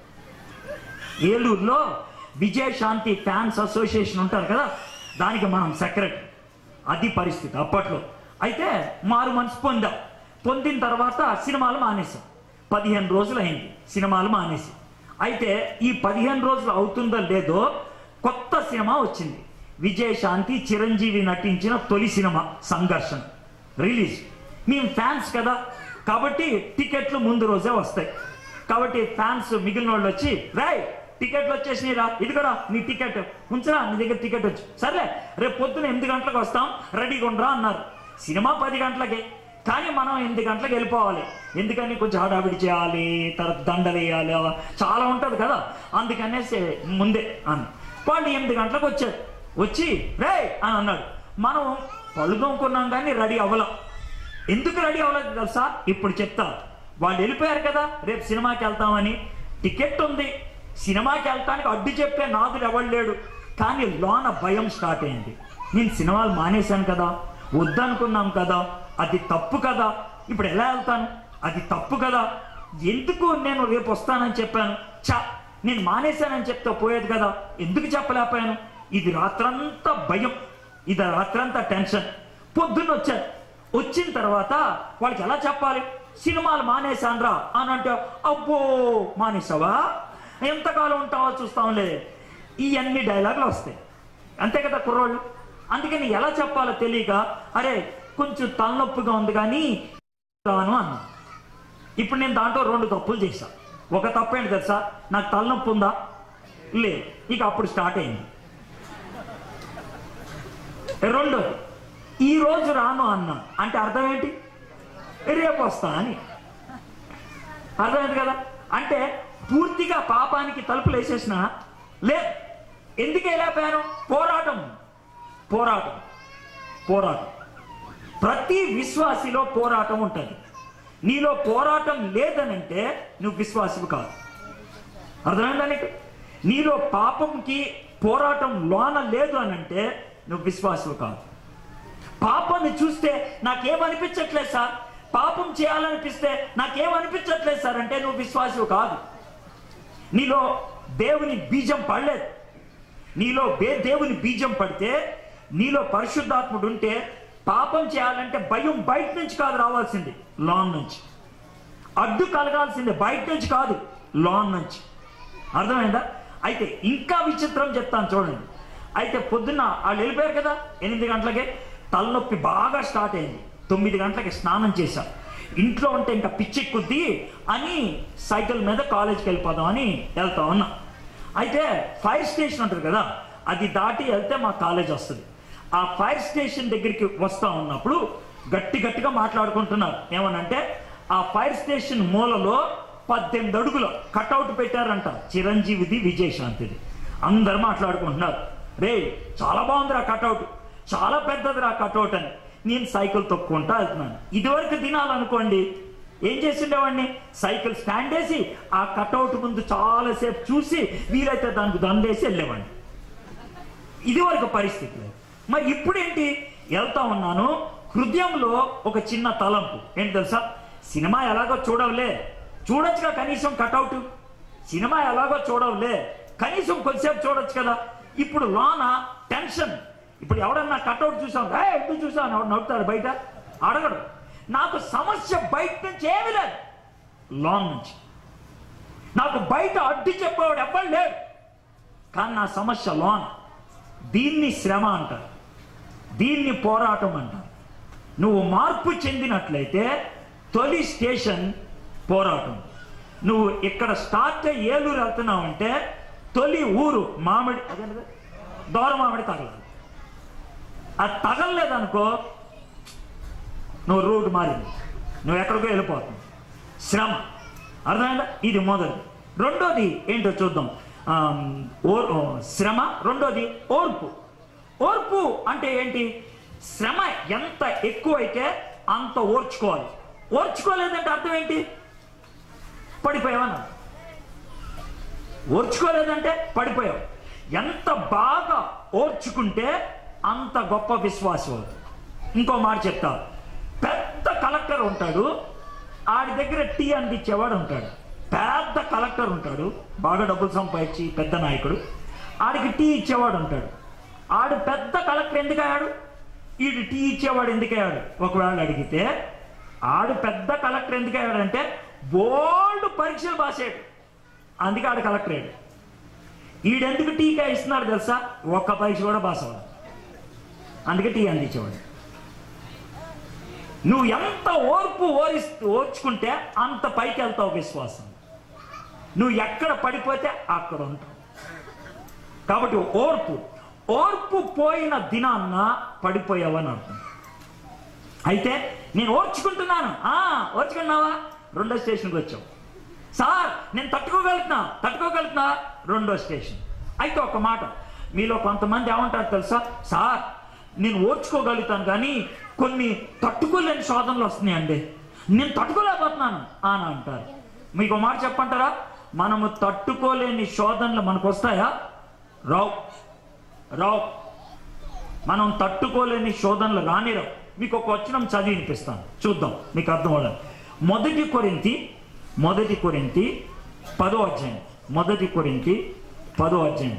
Speaker 2: ఏలూరులో విజయ్ శాంతి ఫ్యాన్స్ అసోసియేషన్ ఉంటారు కదా దానికి మనం సెక్రటరీ అది పరిస్థితి అప్పట్లో అయితే మారు మనసు పొందాం పొందిన తర్వాత సినిమాలు మానేసాం పదిహేను రోజులు అయింది సినిమాలు మానేసి అయితే ఈ పదిహేను రోజులు అవుతుందో లేదో కొత్త సినిమా వచ్చింది విజయ్ శాంతి చిరంజీవి నటించిన తొలి సినిమా సంఘర్షణ రిలీజ్ మేము ఫ్యాన్స్ కదా కాబట్టి టికెట్లు ముందు రోజే వస్తాయి కాబట్టి ఫ్యాన్స్ మిగిలిన వాళ్ళు వచ్చి రాయ్ టికెట్లు వచ్చేసినాయిరా ఇదిగోరా నీ టికెట్ ఉంచరా నీ దగ్గర టికెట్ వచ్చి సర్లే రేపు పొద్దున ఎనిమిది గంటలకు వస్తాం రెడీగా ఉండరా అన్నారు సినిమా పది గంటలకి కానీ మనం ఎనిమిది గంటలకు వెళ్ళిపోవాలి ఎందుకని కొంచెం హడావిడి చేయాలి తర్వాత దండలు వేయాలి అలా చాలా ఉంటుంది కదా అందుకనేసి ముందే అన్న వాళ్ళు ఎనిమిది గంటలకు వచ్చారు వచ్చి రే అని అన్నాడు మనం పళ్ళు తోముకున్నాం కానీ రెడీ అవ్వలేం ఎందుకు రెడీ అవ్వలేదు తెలుసా ఇప్పుడు చెప్తా వాళ్ళు వెళ్ళిపోయారు కదా రేపు సినిమాకి వెళ్తామని టికెట్ ఉంది సినిమాకి వెళ్తానికి అడ్డు చెప్పే నాదుడు ఎవడు లేడు కానీ లోన భయం స్టార్ట్ అయింది నేను సినిమాలు మానేశాను కదా వద్దనుకున్నాం కదా అది తప్పు కదా ఇప్పుడు ఎలా వెళ్తాను అది తప్పు కదా ఎందుకు నేను రేపు వస్తానని చెప్పాను చా నేను మానేశానని చెప్తే పోయేది కదా ఎందుకు చెప్పలేకపోయాను ఇది రాత్రంతా భయం ఇది రాత్రంతా టెన్షన్ పొద్దున్న వచ్చాను వచ్చిన తర్వాత వాళ్ళకి ఎలా చెప్పాలి సినిమాలు మానేశాన్రా అని అంటే అబ్బో మానేసావా ఎంతకాలం ఉంటావో చూస్తాంలే ఇవన్నీ డైలాగులు వస్తాయి అంతే కదా కుర్రోళ్ళు అందుకని ఎలా చెప్పాలో తెలియక అరే కొంచెం తలనొప్పిగా ఉంది కానీ రాను అన్నా ఇప్పుడు నేను దాంట్లో రెండు తప్పులు చేశా ఒక తప్పు ఏంటి తెలుసా నాకు తలనొప్పి ఉందా లేదు ఇక అప్పుడు స్టార్ట్ అయింది రెండోది ఈ రోజు రాను అన్నా అంటే అర్థం ఏంటి రేపు వస్తా అని అర్థమైంది కదా అంటే పూర్తిగా పాపానికి తలుపులు వేసేసిన లే ఎందుకు వెళ్ళాపాను పోరాటం పోరాటం పోరాటం ప్రతి విశ్వాసిలో పోరాటం ఉంటుంది నీలో పోరాటం లేదనంటే నువ్వు విశ్వాసివి కాదు అర్థమైందా నీకు నీలో పాపంకి పోరాటం లోన లేదు అనంటే నువ్వు విశ్వాసివి కాదు పాపాన్ని చూస్తే నాకేమనిపించట్లేదు సార్ పాపం చేయాలనిపిస్తే నాకేమనిపించట్లేదు సార్ అంటే నువ్వు విశ్వాసివి కాదు నీలో దేవుని బీజం పడలేదు నీలో బే- దేవుని బీజం పడితే నీలో పరిశుద్ధాత్ముడు ఉంటే పాపం చేయాలంటే భయం బయట నుంచి కాదు రావాల్సింది లాన్ నుంచి అడ్డు కలగాల్సింది బయట నుంచి కాదు లాన్ నుంచి అర్థమైందా అయితే ఇంకా విచిత్రం చెప్తాను చూడండి అయితే పొద్దున్న వాళ్ళు వెళ్ళిపోయారు కదా ఎనిమిది గంటలకే తలనొప్పి బాగా స్టార్ట్ అయింది తొమ్మిది గంటలకి స్నానం చేశా ఇంట్లో ఉంటే ఇంకా పిచ్చెక్కుద్ది అని సైకిల్ మీద కాలేజ్కి వెళ్ళిపోదాం అని వెళ్తా ఉన్నా అయితే ఫైర్ స్టేషన్ ఉంటుంది కదా అది దాటి వెళ్తే మా కాలేజ్ వస్తుంది ఆ ఫైర్ స్టేషన్ దగ్గరికి వస్తా ఉన్నప్పుడు గట్టి గట్టిగా మాట్లాడుకుంటున్నారు ఏమనంటే ఆ ఫైర్ స్టేషన్ మూలలో పద్దెనిమిది అడుగుల కట్అవుట్ పెట్టారంట చిరంజీవిది విజయశాంతిది అందరు మాట్లాడుకుంటున్నారు రే చాలా బాగుంది ఆ కట్అవుట్ చాలా పెద్దది రా కట్అవుట్ అని నేను సైకిల్ తొక్కుంటా వెళ్తున్నాను ఇదివరకు తినాలనుకోండి ఏం చేసిండేవాడిని సైకిల్ స్టాండ్ వేసి ఆ కట్అవుట్ ముందు చాలాసేపు చూసి వీలైతే దానికి దండేసి వెళ్ళేవాడిని ఇది వరకు పరిస్థితి లేదు మరి ఇప్పుడేంటి వెళ్తా ఉన్నాను హృదయంలో ఒక చిన్న తలంపు ఏంటి తెలుసా సినిమా ఎలాగో చూడవులే చూడొచ్చుగా కనీసం కటౌట్ సినిమా ఎలాగో చూడవులే కనీసం కొద్దిసేపు చూడొచ్చు కదా ఇప్పుడు లోన టెన్షన్ ఇప్పుడు ఎవడన్నా కటౌట్ చూసాం ఏ ఎందుకు చూసాం ఎవడు నవ్వుతాడు బయట అడగడు నాకు సమస్య బయట నుంచి ఏమీ లేదు లోన్ నుంచి నాకు బయట అడ్డు చెప్పేవాడు ఎవ్వడు లేడు కానీ నా సమస్య లోన్ దీన్ని శ్రమ అంటారు దీన్ని పోరాటం అంటారు నువ్వు మార్పు చెందినట్లయితే తొలి స్టేషన్ పోరాటం నువ్వు ఇక్కడ స్టార్ట్ అయ్యి ఏలూరు వెళ్తున్నావు అంటే తొలి ఊరు మామిడి అదేంటిది దోర మామిడి తగలాలి అది తగలలేదనుకో నువ్వు రూట్ మారింది నువ్వు ఎక్కడికో వెళ్ళిపోతావు శ్రమ అర్థమైందా ఇది మొదటి రెండోది ఏంటో చూద్దాం ఆమ్, ఓ- ఓ, శ్రమ రెండోది ఓర్పు ఓర్పు అంటే ఏంటి శ్రమ ఎంత ఎక్కువైతే అంత ఓర్చుకోవాలి ఓర్చుకోలేదంటే అర్థం ఏంటి పడిపోయావన్నా ఓర్చుకోలేదంటే పడిపోయావు ఎంత బాగా ఓర్చుకుంటే అంత గొప్ప విశ్వాసం అవుతుంది ఇంకో మాట చెప్తా పెద్ద కలెక్టర్ ఉంటాడు ఆడి దగ్గర టీ అందించేవాడు ఉంటాడు పెద్ద కలెక్టర్ ఉంటాడు బాగా డబ్బులు సంపాదించి పెద్ద నాయకుడు ఆడికి టీ ఇచ్చేవాడు ఉంటాడు ఆడు పెద్ద కలెక్టర్ ఎందుకు అయ్యాడు ఈడు టీ ఇచ్చేవాడు ఎందుకు అయ్యాడు ఒకవేళ అడిగితే ఆడు పెద్ద కలెక్టర్ ఎందుకు అయ్యాడంటే బోల్డ్ పరీక్షలు బాసాడు అందుకే ఆడు కలెక్టర్ అయ్యాడు ఈడెందుకు టీకా ఇస్తున్నాడు తెలుసా ఒక్క పరీక్ష కూడా పాస్ అవ్వదు అందుకే టీ అందించేవాడు నువ్వు ఎంత ఓర్పు ఓరిస్తూ ఓర్చుకుంటే అంత పైకి వెళ్తావు విశ్వాసం నువ్వు ఎక్కడ పడిపోతే అక్కడ ఉంటావు కాబట్టి ఓర్పు ఓర్పు పోయిన దినాన్న పడిపోయావని అర్థం అయితే నేను ఓర్చుకుంటున్నాను ఆ ఓర్చుకున్నావా రెండో స్టేషన్కి వచ్చావు సార్ నేను తట్టుకోగలుగుతున్నా తట్టుకోగలుగుతున్నా రెండో స్టేషన్ అయితే ఒక మాట మీలో కొంతమంది ఏమంటారు తెలుసా సార్ నేను ఓర్చుకోగలుగుతాను కానీ కొన్ని తట్టుకోలేని శోధనలు వస్తున్నాయండి నేను తట్టుకోలేకపోతున్నాను అని అంటారు మీకు ఒక మాట చెప్పంటారా మనము తట్టుకోలేని శోధనలు మనకు వస్తాయా రావు రావు మనం తట్టుకోలేని శోధనలు రానిరావు మీకు ఒక వచనం చదివి వినిపిస్తాను చూద్దాం మీకు అర్థం అవ్వడం మొదటి కొరింతి మొదటి కొరింతి పదో అధ్యాయం మొదటి కొరింతి పదో అధ్యాయం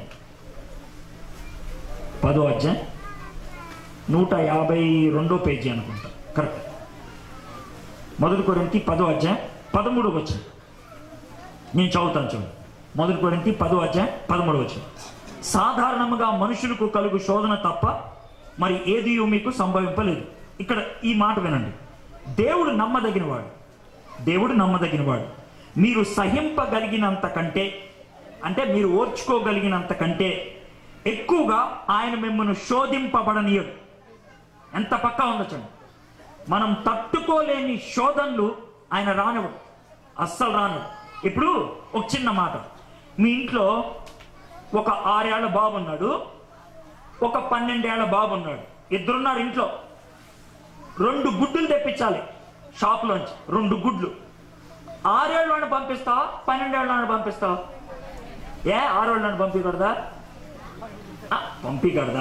Speaker 2: పదో అధ్యాయం నూట యాభై రెండో పేజీ అనుకుంటా కరెక్ట్ మొదటి కొరింతి పదో అధ్యాయం పదమూడు వచ్చింది నేను చదువుతాను చూడండి మొదటి కొరింతి పదో అధ్యాయం పదమూడు వచ్చింది సాధారణంగా మనుషులకు కలుగు శోధన తప్ప మరి ఏది మీకు సంభవింపలేదు ఇక్కడ ఈ మాట వినండి దేవుడు నమ్మదగినవాడు దేవుడు నమ్మదగినవాడు మీరు సహింపగలిగినంత కంటే అంటే మీరు ఓర్చుకోగలిగినంత కంటే ఎక్కువగా ఆయన మిమ్మల్ని శోధింపబడనీయడు ఎంత పక్కా ఉందో చూడండి మనం తట్టుకోలేని శోధనలు ఆయన రానివ్వడు అస్సలు రానివ్వడు ఇప్పుడు ఒక చిన్న మాట మీ ఇంట్లో ఒక ఆరేళ్ల బాబు ఉన్నాడు ఒక పన్నెండేళ్ల బాబు ఉన్నాడు ఇద్దరున్నారు ఇంట్లో రెండు గుడ్డులు తెప్పించాలి షాప్లోంచి రెండు గుడ్లు ఆరేళ్ళని పంపిస్తావా పన్నెండేళ్ళని పంపిస్తావా ఏ ఆరేళ్ళని పంపించకూడదా ఆ, పంపించకూడదా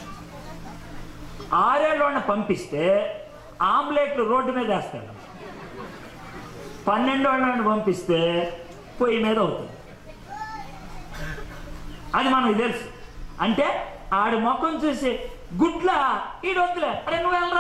Speaker 2: ఆరేళ్ళని పంపిస్తే ఆమ్లెట్లు రోడ్డు మీద వేస్తాడు పన్నెండు వాళ్ళని పంపిస్తే పొయ్యి మీద అవుతుంది అది మనకు తెలుసు అంటే ఆడి ముఖం చూసి గుడ్ల ఈడు వద్దులే అరే నువ్వు వెళ్ళరా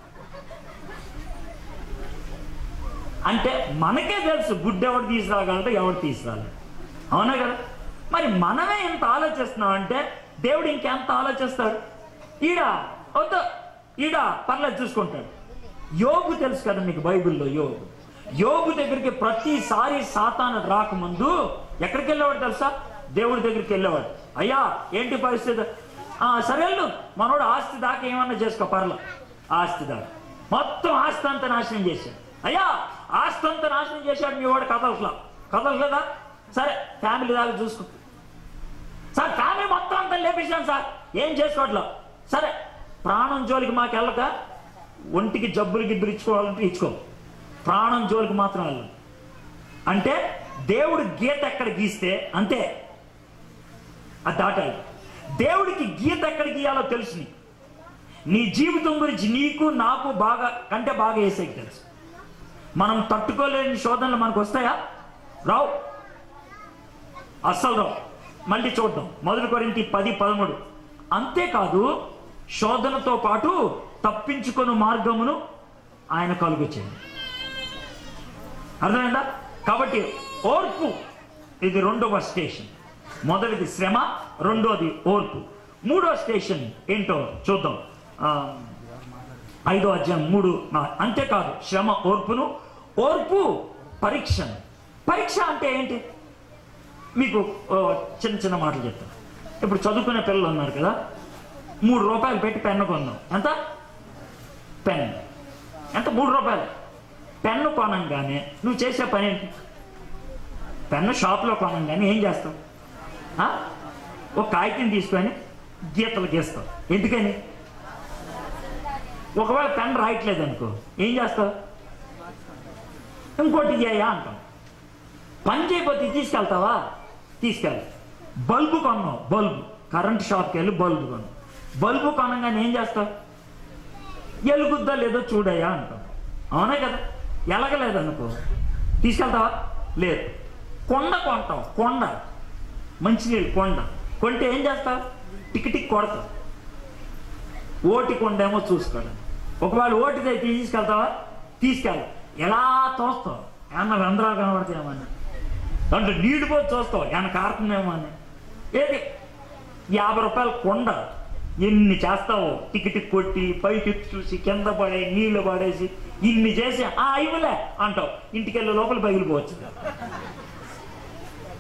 Speaker 2: అంటే మనకే తెలుసు గుడ్డు ఎవడు తీసుకురాగలడు ఎవడు తీసుకురాలి అవునా కదా మరి మనమే ఇంత ఆలోచిస్తున్నాం అంటే దేవుడు ఇంకెంత ఆలోచిస్తాడు ఈడ వద్దు ఈడ పర్లేదు చూసుకుంటాడు యోగు తెలుసు కదా మీకు బైబిల్లో యోగు యోగు దగ్గరికి ప్రతిసారి సాతాను రాకముందు ఎక్కడికి వెళ్ళేవాడు తెలుసా దేవుడి దగ్గరికి వెళ్ళేవాడు అయ్యా ఏంటి పరిస్థితి ఆ సరే వెళ్ళు మనోడు ఆస్తి దాకా ఏమన్నా చేసుకో పర్ల ఆస్తి దాకా మొత్తం ఆస్తి అంతా నాశనం చేశాడు అయ్యా ఆస్తి అంతా నాశనం చేశాడు మీ వాడు కథలట్లా కథలు కదా సరే ఫ్యామిలీ దాకా చూసుకో సార్ ఫ్యామిలీ మొత్తం అంతా లేపేశాను సార్ ఏం చేసుకోవట్లా సరే ప్రాణం జోలికి మాకు వెళ్ళక ఒంటికి జబ్బులు గిబ్బులు ఇచ్చుకోవాలంటే ఇచ్చుకో ప్రాణం జోలికి మాత్రం వెళ్ళదు అంటే దేవుడు గీత ఎక్కడ గీస్తే అంతే అది దాటాలి దేవుడికి గీత ఎక్కడ గీయాలో తెలుసు నీకు నీ జీవితం గురించి నీకు నాకు బాగా కంటే బాగా వేసేకి తెలుసు మనం తట్టుకోలేని శోధనలు మనకు వస్తాయా రావు అస్సలు రావు మళ్ళీ చూద్దాం మొదటి కొరింతి పది పదమూడు అంతేకాదు శోధనతో పాటు తప్పించుకొని మార్గమును ఆయన కలుగు చేయండి అర్థమైందా కాబట్టి ఓర్పు ఇది రెండవ స్టేషన్ మొదటిది శ్రమ రెండోది ఓర్పు మూడో స్టేషన్ ఏంటో చూద్దాం ఆ, ఐదో అధ్యాయం మూడు నా- అంతేకాదు శ్రమ ఓర్పును ఓర్పు పరీక్షను పరీక్ష అంటే ఏంటి మీకు ఓ, చిన్న చిన్న మాటలు చెప్తాను ఇప్పుడు చదువుకునే పిల్లలు ఉన్నారు కదా మూడు రూపాయలు పెట్టి పెన్ను కొందాం ఎంత పెన్ ఎంత మూడు రూపాయలు పెన్ను కొనంగానే నువ్వు చేసే పని ఏంటి పెన్ను షాప్లో కొనంగానే ఏం చేస్తావు ఆ? ఒక కాగితం తీసుకొని గీతలు గీస్తావు ఎందుకని ఒకవేళ పెన్ రాయట్లేదు అనుకో ఏం చేస్తావు ఇంకోటి చేయా అంటాం పని చేయకపోతే తీసుకెళ్తావా తీసుకెళ్ళి బల్బు కొన్నావు బల్బు కరెంట్ షాప్కి వెళ్ళి బల్బు కొన్నావు బల్బు కొనగానే ఏం చేస్తావు ఎలుగుద్దా లేదో చూడయ్యా అంటాం అవునా కదా ఎలగలేదు అనుకో తీసుకెళ్తావా లేదు కొండ కొంటాం కొండ మంచినీళ్ళు కొండ కొంటే ఏం చేస్తావు టిక్ టిక్ కొడతావు ఓటి కొండేమో చూసుకోండి ఒకవేళ ఓటిదే తీసుకెళ్తావా తీసుకెళ్ళ ఎలా తోస్తావు ఏమన్నా రంధ్రాలు కనబడతాయేమో అని అంటే నీళ్ళు పోయి చూస్తావు ఏమన్నా కారుతుందేమో అని ఏది యాభై రూపాయల కొండ ఎన్ని చేస్తావు టికెట్ కొట్టి పైకి చూసి కింద పడే నీళ్లు పడేసి ఇన్ని చేసి ఆ ఇవ్వలే అంటావు ఇంటికి వెళ్ళే లోపల పగిలిపోవచ్చు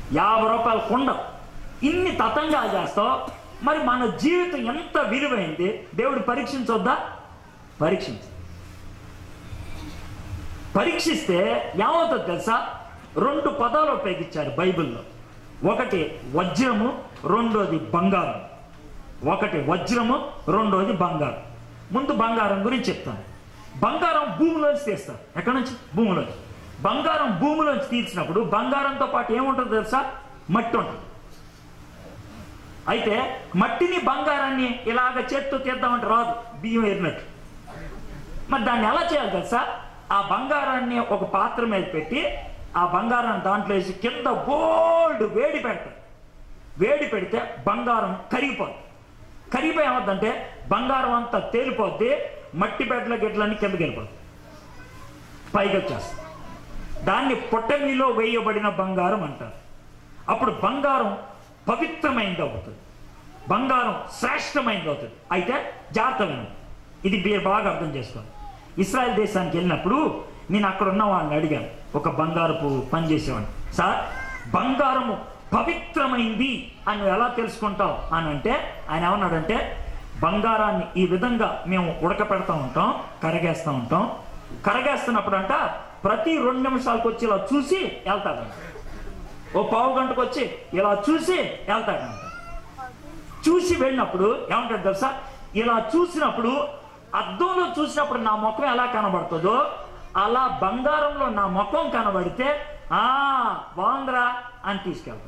Speaker 2: యాభై రూపాయలు కొండ ఇన్ని తతంగా చేస్తావు మరి మన జీవితం ఎంత విలువైంది దేవుడు పరీక్షించొద్దా పరీక్షించు పరీక్షిస్తే ఏమవుతుంది తెలుసా రెండు పదాలు ఉపయోగించారు బైబిల్లో ఒకటి వజ్రము రెండోది బంగారం ఒకటి వజ్రము రెండోది బంగారం ముందు బంగారం గురించి చెప్తాను బంగారం భూమిలోంచి తీస్తారు ఎక్కడి నుంచి భూమిలోంచి బంగారం భూమిలోంచి తీర్చినప్పుడు బంగారంతో పాటు ఏముంటుంది తెలుసా మట్టి ఉంటుంది అయితే మట్టిని బంగారాన్ని ఇలాగ చేత్తో తీద్దామంటే రాదు బియ్యం ఏరినట్టు మరి దాన్ని ఎలా చేయాలి తెలుసా ఆ బంగారాన్ని ఒక పాత్ర మీద పెట్టి ఆ బంగారాన్ని దాంట్లో వేసి కింద బోల్డ్ వేడి పెడతారు వేడి పెడితే బంగారం కరిగిపోద్ది కరిగిపోయి ఏమవుతుందంటే బంగారం అంతా తేలిపోద్ది మట్టి బెడ్ల గిడ్లన్నీ కిందకి వెళ్ళిపోద్ది పైకి వచ్చేస్తుంది దాన్ని పొట్టమిలో వేయబడిన బంగారం అంటారు అప్పుడు బంగారం పవిత్రమైంది అవుతుంది బంగారం శ్రేష్టమైంది అవుతుంది అయితే జాగ్రత్త వినండి ఇది మీరు బాగా అర్థం చేసుకోండి ఇస్రాయల్ దేశానికి వెళ్ళినప్పుడు నేను అక్కడ ఉన్న వాళ్ళని అడిగాను ఒక బంగారపు పని చేసేవాడిని సార్ బంగారము పవిత్రమైంది అని నువ్వు ఎలా తెలుసుకుంటావు అని అంటే ఆయన ఏమన్నాడంటే బంగారాన్ని ఈ విధంగా మేము ఉడకపెడతా ఉంటాం కరగేస్తూ ఉంటాం కరగేస్తున్నప్పుడు అంట ప్రతి రెండు నిమిషాలకు వచ్చి ఇలా చూసి వెళ్తాడంట ఓ పావు గంటకు వచ్చి ఇలా చూసి వెళ్తాడంట చూసి వెళ్ళినప్పుడు ఏమంటాడు తెలుసా ఇలా చూసినప్పుడు అద్దంలో చూసినప్పుడు నా ముఖం ఎలా కనబడుతుందో అలా బంగారంలో నా ముఖం కనబడితే ఆ బాగుందిరా అని తీసుకెళ్తాడు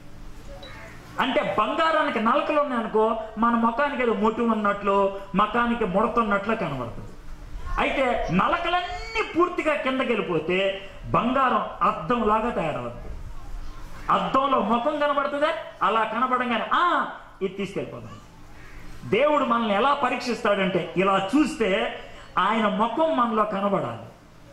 Speaker 2: అంటే బంగారానికి నలకలు ఉన్నాయనుకో మన ముఖానికి ఏదో మొట్టు ఉన్నట్లు ముఖానికి ముడతున్నట్లు కనబడుతుంది అయితే నలకలన్నీ పూర్తిగా కిందకి వెళ్ళిపోతే బంగారం అద్దంలాగా తయారవుతుంది అద్దంలో ముఖం కనబడుతుందే అలా కనబడంగానే ఆ ఇది తీసుకెళ్ళిపోతుంది దేవుడు మనల్ని ఎలా పరీక్షిస్తాడంటే ఇలా చూస్తే ఆయన ముఖం మనలో కనబడాలి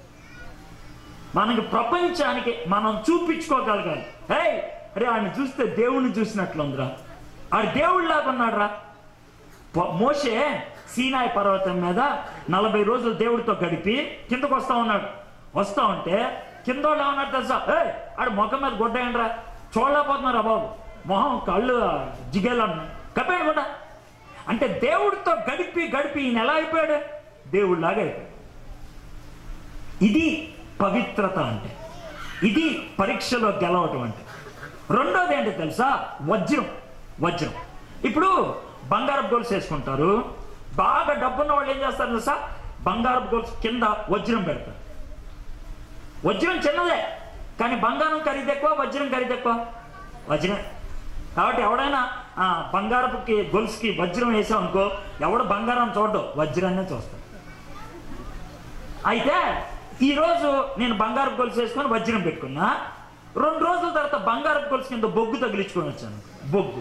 Speaker 2: మనకి ప్రపంచానికి మనం చూపించుకోగలగాలి హే అరే ఆయన చూస్తే దేవుణ్ణి చూసినట్లుందిరా ఆడు దేవుడిలాగా ఉన్నాడురా ప- మోషే సీనాయి పర్వతం మీద నలభై రోజులు దేవుడితో గడిపి కిందకు వస్తా ఉన్నాడు వస్తా ఉంటే కింద వాళ్ళు ఏమన్నారు తెలుసా ఏ ఆడు ముఖం మీద గొడ్డేయండిరా చూడలేకపోతున్నారా బాబు మొహం కళ్ళు జిగేలా ఉన్నాయి కప్పేయండి కూడా అంటే దేవుడితో గడిపి గడిపి ఈయన ఎలా అయిపోయాడు దేవుడిలాగా అయిపోయాడు ఇది పవిత్రత అంటే ఇది పరీక్షలో గెలవటం అంటే రెండోది ఏంటి తెలుసా వజ్రం వజ్రం ఇప్పుడు బంగారపు గొలుసు వేసుకుంటారు బాగా డబ్బున్న వాళ్ళు ఏం చేస్తారు తెలుసా బంగారపు గొలుసు కింద వజ్రం పెడతారు వజ్రం చిన్నదే కానీ బంగారం ఖరీదు ఎక్కువ వజ్రం ఖరీదు ఎక్కువ వజ్రం కాబట్టి ఎవడైనా ఆ, బంగారపుకి గొలుసుకి వజ్రం వేసాం అనుకో ఎవడు బంగారం చూడడు వజ్రాన్నే చూస్తాడు అయితే ఈరోజు నేను బంగారపు గొలుసు వేసుకొని వజ్రం పెట్టుకున్నా రెండు రోజుల తర్వాత బంగారపు గొలుసు కింద బొగ్గు తగిలించుకొని వచ్చాను బొగ్గు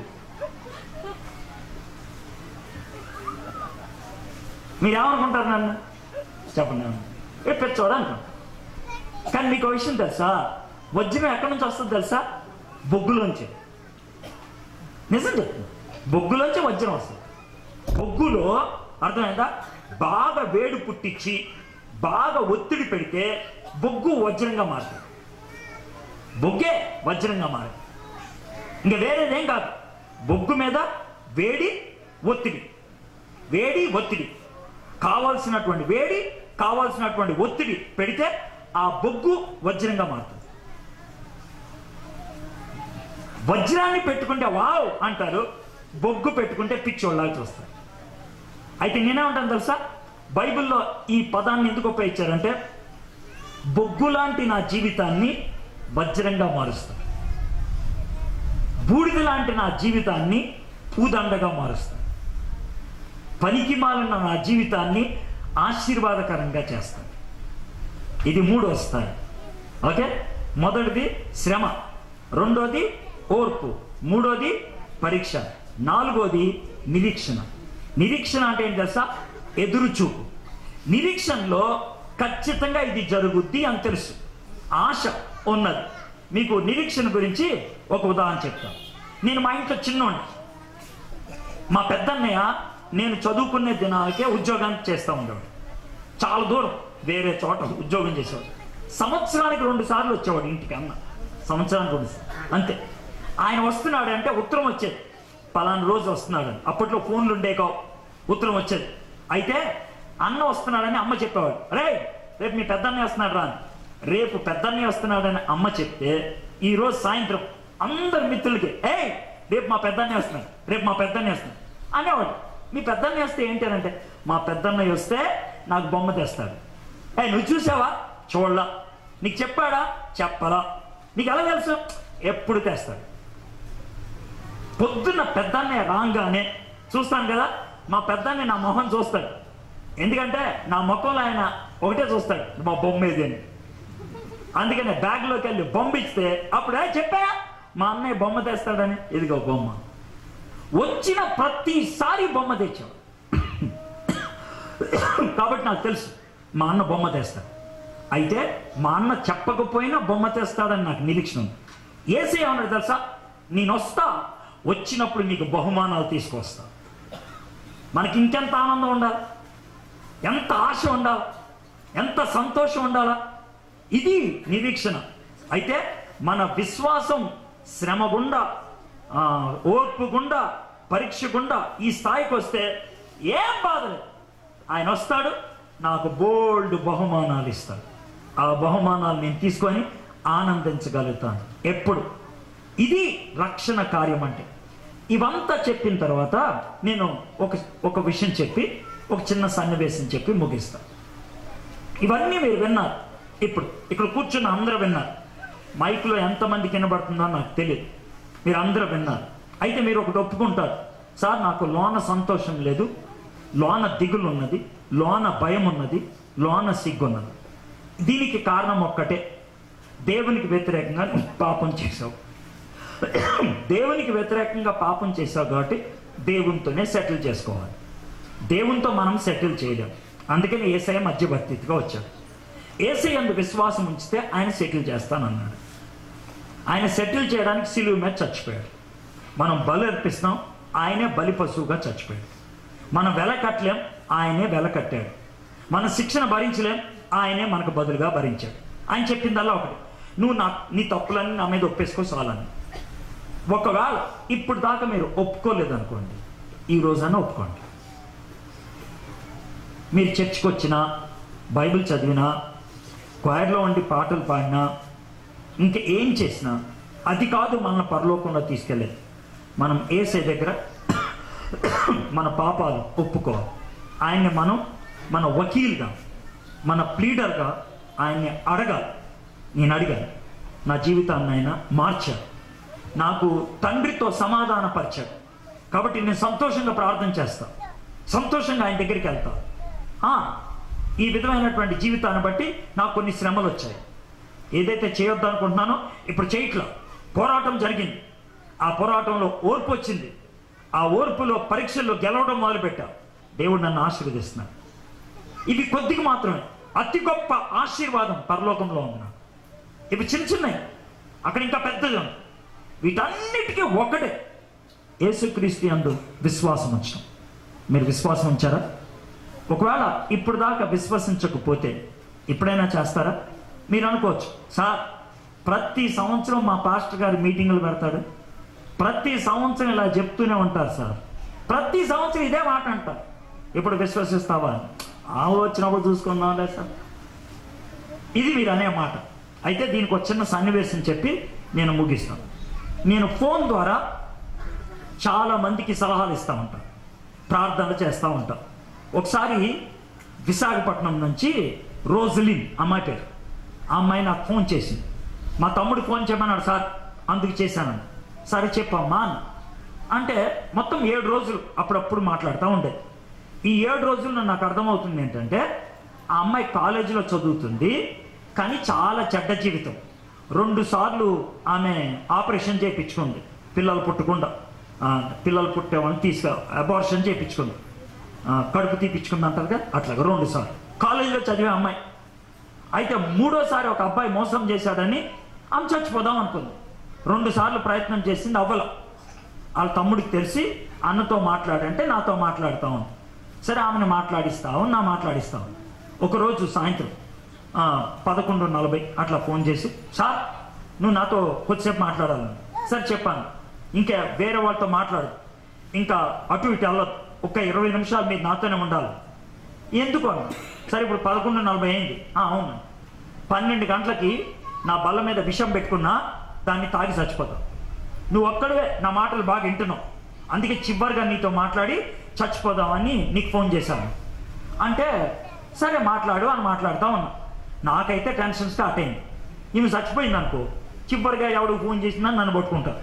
Speaker 2: మీరు ఏమనుకుంటారు నన్ను చెప్పండి నన్ను ఏ పెచ్చోడా అనుకుంటా కానీ మీకు ఒక విషయం తెలుసా వజ్రం ఎక్కడి నుంచి వస్తుంది తెలుసా బొగ్గులోంచి నిజం చెప్తున్నా బొగ్గులోంచి వజ్రం వస్తుంది బొగ్గులో అర్థమైందా బాగా వేడి పుట్టించి బాగా ఒత్తిడి పెడితే బొగ్గు వజ్రంగా మారుతుంది బొగ్గే వజ్రంగా మారుతుంది ఇంకా వేరేదేం కాదు బొగ్గు మీద వేడి ఒత్తిడి వేడి ఒత్తిడి కావాల్సినటువంటి వేడి కావాల్సినటువంటి ఒత్తిడి పెడితే ఆ బొగ్గు వజ్రంగా మారుతుంది వజ్రాన్ని పెట్టుకుంటే వావ్ అంటారు బొగ్గు పెట్టుకుంటే పిచ్చోళ్ళగా చూస్తారు అయితే నేనేమంటాను తెలుసా బైబిల్లో ఈ పదాన్ని ఎందుకు ఉపయోగించారంటే బొగ్గు లాంటి నా జీవితాన్ని వజ్రంగా మారుస్తాను బూడిద లాంటి నా జీవితాన్ని పూదండగా మారుస్తాను పనికి మాలిన నా జీవితాన్ని ఆశీర్వాదకరంగా చేస్తాను ఇది మూడు వస్తాయి ఓకే మొదటిది శ్రమ రెండోది ఓర్పు మూడోది పరీక్ష నాలుగోది నిరీక్షణ నిరీక్షణ అంటే ఏం తెలుసా ఎదురు చూపు నిరీక్షణలో ఖచ్చితంగా ఇది జరుగుద్ది అని తెలుసు ఆశ ఉన్నది మీకు నిరీక్షణ గురించి ఒక ఉదాహరణ చెప్తాను నేను మా ఇంట్లో చిన్నోండి మా పెద్దన్నయ్య నేను చదువుకునే దినాలకే ఉద్యోగం చేస్తూ ఉండేవాడు చాలా దూరం వేరే చోట ఉద్యోగం చేసేవాడు సంవత్సరానికి రెండు సార్లు వచ్చేవాడు ఇంటికి అన్న సంవత్సరానికి రెండు సార్లు అంతే ఆయన వస్తున్నాడు అంటే ఉత్తరం వచ్చేది పలానా రోజు వస్తున్నాడు అని. అప్పట్లో ఫోన్లు ఉండే కావు ఉత్తరం వచ్చేది అయితే అన్న వస్తున్నాడని అమ్మ చెప్పేవాడు రే రేపు మీ పెద్దన్నయ్య వస్తున్నాడు రా అని. రేపు పెద్దన్నయ్య వస్తున్నాడని అమ్మ చెప్తే ఈ రోజు సాయంత్రం అందరి మిత్రులకి ఏయ్ రేపు మా పెద్దన్నయ్య వస్తున్నాడు రేపు మా పెద్దన్నయ్య వస్తున్నాడు అనేవాడు మీ పెద్దన్నయ్య వస్తే ఏంటి అని అంటే మా పెద్దన్నయ్య వస్తే నాకు బొమ్మ తెస్తాడు ఏ నువ్వు చూసావా చూడలా నీకు చెప్పాడా చెప్పలా నీకు ఎలా తెలుసు ఎప్పుడు తెస్తాడు పొద్దున్న పెద్దన్నయ్య రాగానే చూస్తాను కదా మా పెద్దన్నయ్య నా మొహం చూస్తాడు ఎందుకంటే నా ముఖంలో ఆయన ఒకటే చూస్తాడు మా బొమ్మ ఏది అని అందుకనే బ్యాగ్లోకి వెళ్ళి బొమ్మ ఇస్తే అప్పుడు "ఏ, చెప్పా మా అన్నయ్య బొమ్మ తెస్తాడని ఇదిగో బొమ్మ వచ్చిన ప్రతిసారి బొమ్మ తెచ్చాడు కాబట్టి నాకు తెలుసు మా అన్న బొమ్మ తెస్తాడు అయితే మా అన్న చెప్పకపోయినా బొమ్మ తెస్తాడని నాకు నిరీక్షణ ఉంది ఏసే ఏమన్నాడు తెలుసా నేను వస్తా వచ్చినప్పుడు మీకు బహుమానాలు తీసుకొస్తా మనకి ఇంకెంత ఆనందం ఉండాలి ఎంత ఆశ ఉండాలి ఎంత సంతోషం ఉండాలా ఇది నిరీక్షణ అయితే మన విశ్వాసం శ్రమ గుండా ఆ, ఓర్పు గుండా పరీక్ష గుండా ఈ స్థాయికి వస్తే ఏం బాధ లేదు ఆయన వస్తాడు నాకు బోల్డ్ బహుమానాలు ఇస్తాడు ఆ బహుమానాలు నేను తీసుకొని ఆనందించగలుగుతాను ఎప్పుడు ఇది రక్షణ కార్యం అంటే ఇవంతా చెప్పిన తర్వాత నేను ఒక ఒక విషయం చెప్పి ఒక చిన్న సన్నివేశం చెప్పి ముగిస్తాను ఇవన్నీ మీరు విన్నారు ఇప్పుడు ఇక్కడ కూర్చున్న అందరూ విన్నారు మైక్లో ఎంతమందికి వినబడుతుందో నాకు తెలియదు మీరు అందరూ విన్నారు అయితే మీరు ఒకటి ఒప్పుకుంటారు సార్ నాకు లోన సంతోషం లేదు లోన దిగులు ఉన్నది లోన భయం ఉన్నది లోన సిగ్గున్నది దీనికి కారణం ఒక్కటే దేవునికి వ్యతిరేకంగా నువ్వు పాపం చేసావు దేవునికి వ్యతిరేకంగా పాపం చేసావు కాబట్టి దేవునితోనే సెటిల్ చేసుకోవాలి దేవునితో మనం సెటిల్ చేయలేం అందుకని ఏసఐ మధ్యవర్తిగా వచ్చాడు ఏసఐ అందు విశ్వాసం ఉంచితే ఆయన సెటిల్ చేస్తానన్నాడు ఆయన సెటిల్ చేయడానికి సిలువు మీద చచ్చిపోయాడు మనం బలి అర్పిస్తాం ఆయనే బలి పశువుగా చచ్చిపోయాడు మనం వెల కట్టలేం ఆయనే వెల కట్టాడు మన శిక్షణ భరించలేం ఆయనే మనకు బదులుగా భరించాడు ఆయన చెప్పిందల్లా ఒకటి నువ్వు నా నీ తప్పులన్నీ నా మీద ఒప్పేసుకో చాలని ఒకవేళ ఇప్పుడు దాకా మీరు ఒప్పుకోలేదు అనుకోండి ఈ రోజన్నా ఒప్పుకోండి మీరు చర్చ్కి వచ్చినా బైబిల్ చదివినా క్వైర్లో ఉండి పాటలు పాడినా ఇంకా ఏం చేసినా అది కాదు మన పరలోకంలో తీసుకెళ్ళేది మనం ఏసే దగ్గర మన పాపాలు ఒప్పుకోవాలి ఆయన్ని మనం మన వకీల్గా మన ప్లీడర్గా ఆయన్ని అడగాలి నేను అడిగాను నా జీవితాన్ని ఆయన మార్చాడు నాకు తండ్రితో సమాధానపరిచాడు కాబట్టి నేను సంతోషంగా ప్రార్థన చేస్తా సంతోషంగా ఆయన దగ్గరికి వెళ్తా ఆ, ఈ విధమైనటువంటి జీవితాన్ని బట్టి నాకు కొన్ని శ్రమలు వచ్చాయి ఏదైతే చేయొద్దు అనుకుంటున్నానో ఇప్పుడు చేయట్లా పోరాటం జరిగింది ఆ పోరాటంలో ఓర్పు వచ్చింది ఆ ఓర్పులో పరీక్షల్లో గెలవడం మొదలుపెట్టా దేవుడు నన్ను ఆశీర్వదిస్తున్నాడు ఇవి కొద్దిగా మాత్రమే అతి గొప్ప ఆశీర్వాదం పరలోకంలో ఉంది నాకు. ఇవి చిన్న చిన్నవి అక్కడ ఇంకా పెద్దది ఉంది వీటన్నిటికీ ఒకటే యేసుక్రీస్తు అందు విశ్వాసం ఉంచడం మీరు విశ్వాసం ఉంచారా ఒకవేళ ఇప్పుడు దాకా విశ్వసించకపోతే ఎప్పుడైనా చేస్తారా మీరు అనుకోవచ్చు సార్ ప్రతి సంవత్సరం మా పాస్టర్ గారు మీటింగులు పెడతాడు ప్రతి సంవత్సరం ఇలా చెప్తూనే ఉంటారు సార్ ప్రతి సంవత్సరం ఇదే మాట అంటారు ఇప్పుడు విశ్వసిస్తావా ఆ వచ్చినప్పుడు చూసుకుందాంలే సార్ ఇది మీరు అనే మాట అయితే దీనికి ఒక చిన్న సన్నివేశం చెప్పి నేను ముగిస్తాను నేను ఫోన్ ద్వారా చాలా మందికి సలహాలు ఇస్తూ ఉంటాను ప్రార్థనలు చేస్తూ ఉంటాను ఒకసారి విశాఖపట్నం నుంచి రోజులిన్ అమ్మాయి పేరు ఆ అమ్మాయి నాకు ఫోన్ చేసింది మా తమ్ముడు ఫోన్ చేయమన్నాడు సార్ అందుకు చేశానని సరే చెప్పమ్మా అన్న అంటే మొత్తం ఏడు రోజులు అప్పుడప్పుడు మాట్లాడుతూ ఉండేది ఈ ఏడు రోజుల్లో నాకు అర్థమవుతుంది ఏంటంటే ఆ అమ్మాయి కాలేజీలో చదువుతుంది కానీ చాలా చెడ్డ జీవితం రెండు సార్లు ఆమె ఆపరేషన్ చేయించుకుంది పిల్లలు పుట్టకుండా ఆ, పిల్లలు పుట్టేవాళ్ళని తీసుకు అబార్షన్ చేయించుకుంది ఆ, కడుపు తీపించుకుంది అంటారు కదా అట్లాగా రెండు సార్లు కాలేజీలో చదివే అమ్మాయి అయితే మూడోసారి ఒక అబ్బాయి మోసం చేశాడని ఆమె చచ్చిపోదాం అనుకుంది రెండు సార్లు ప్రయత్నం చేసింది అవ్వల వాళ్ళ తమ్ముడికి తెలిసి అన్నతో మాట్లాడంటే నాతో మాట్లాడుతా ఉంది సరే ఆమెను మాట్లాడిస్తావు నా మాట్లాడిస్తావు ఒకరోజు సాయంత్రం ఆ, పదకొండు నలభై అట్లా ఫోన్ చేసి సార్ నువ్వు నాతో కొద్దిసేపు మాట్లాడాలని సరే చెప్పాను ఇంకా వేరే వాళ్ళతో మాట్లాడు ఇంకా అటు ఇటు వెళ్ళదు ఒక ఇరవై నిమిషాలు మీరు నాతోనే ఉండాలి ఎందుకు అన్న సరే ఇప్పుడు పదకొండు నలభై అయింది "ఆ, అవును పన్నెండు గంటలకి నా బల్ల మీద విషం పెట్టుకున్నా దాన్ని తాగి చచ్చిపోతావు నువ్వు ఒక్కడివే నా మాటలు బాగా వింటున్నావు అందుకే చివరిగా నీతో మాట్లాడి చచ్చిపోదామని నీకు ఫోన్ చేశాను అంటే సరే మాట్లాడు అని మాట్లాడుతా ఉన్నా నాకైతే టెన్షన్ స్టార్ట్ అయింది ఈమె చచ్చిపోయింది అనుకో చివరిగా ఎవడు ఫోన్ చేసినా నన్ను పట్టుకుంటారు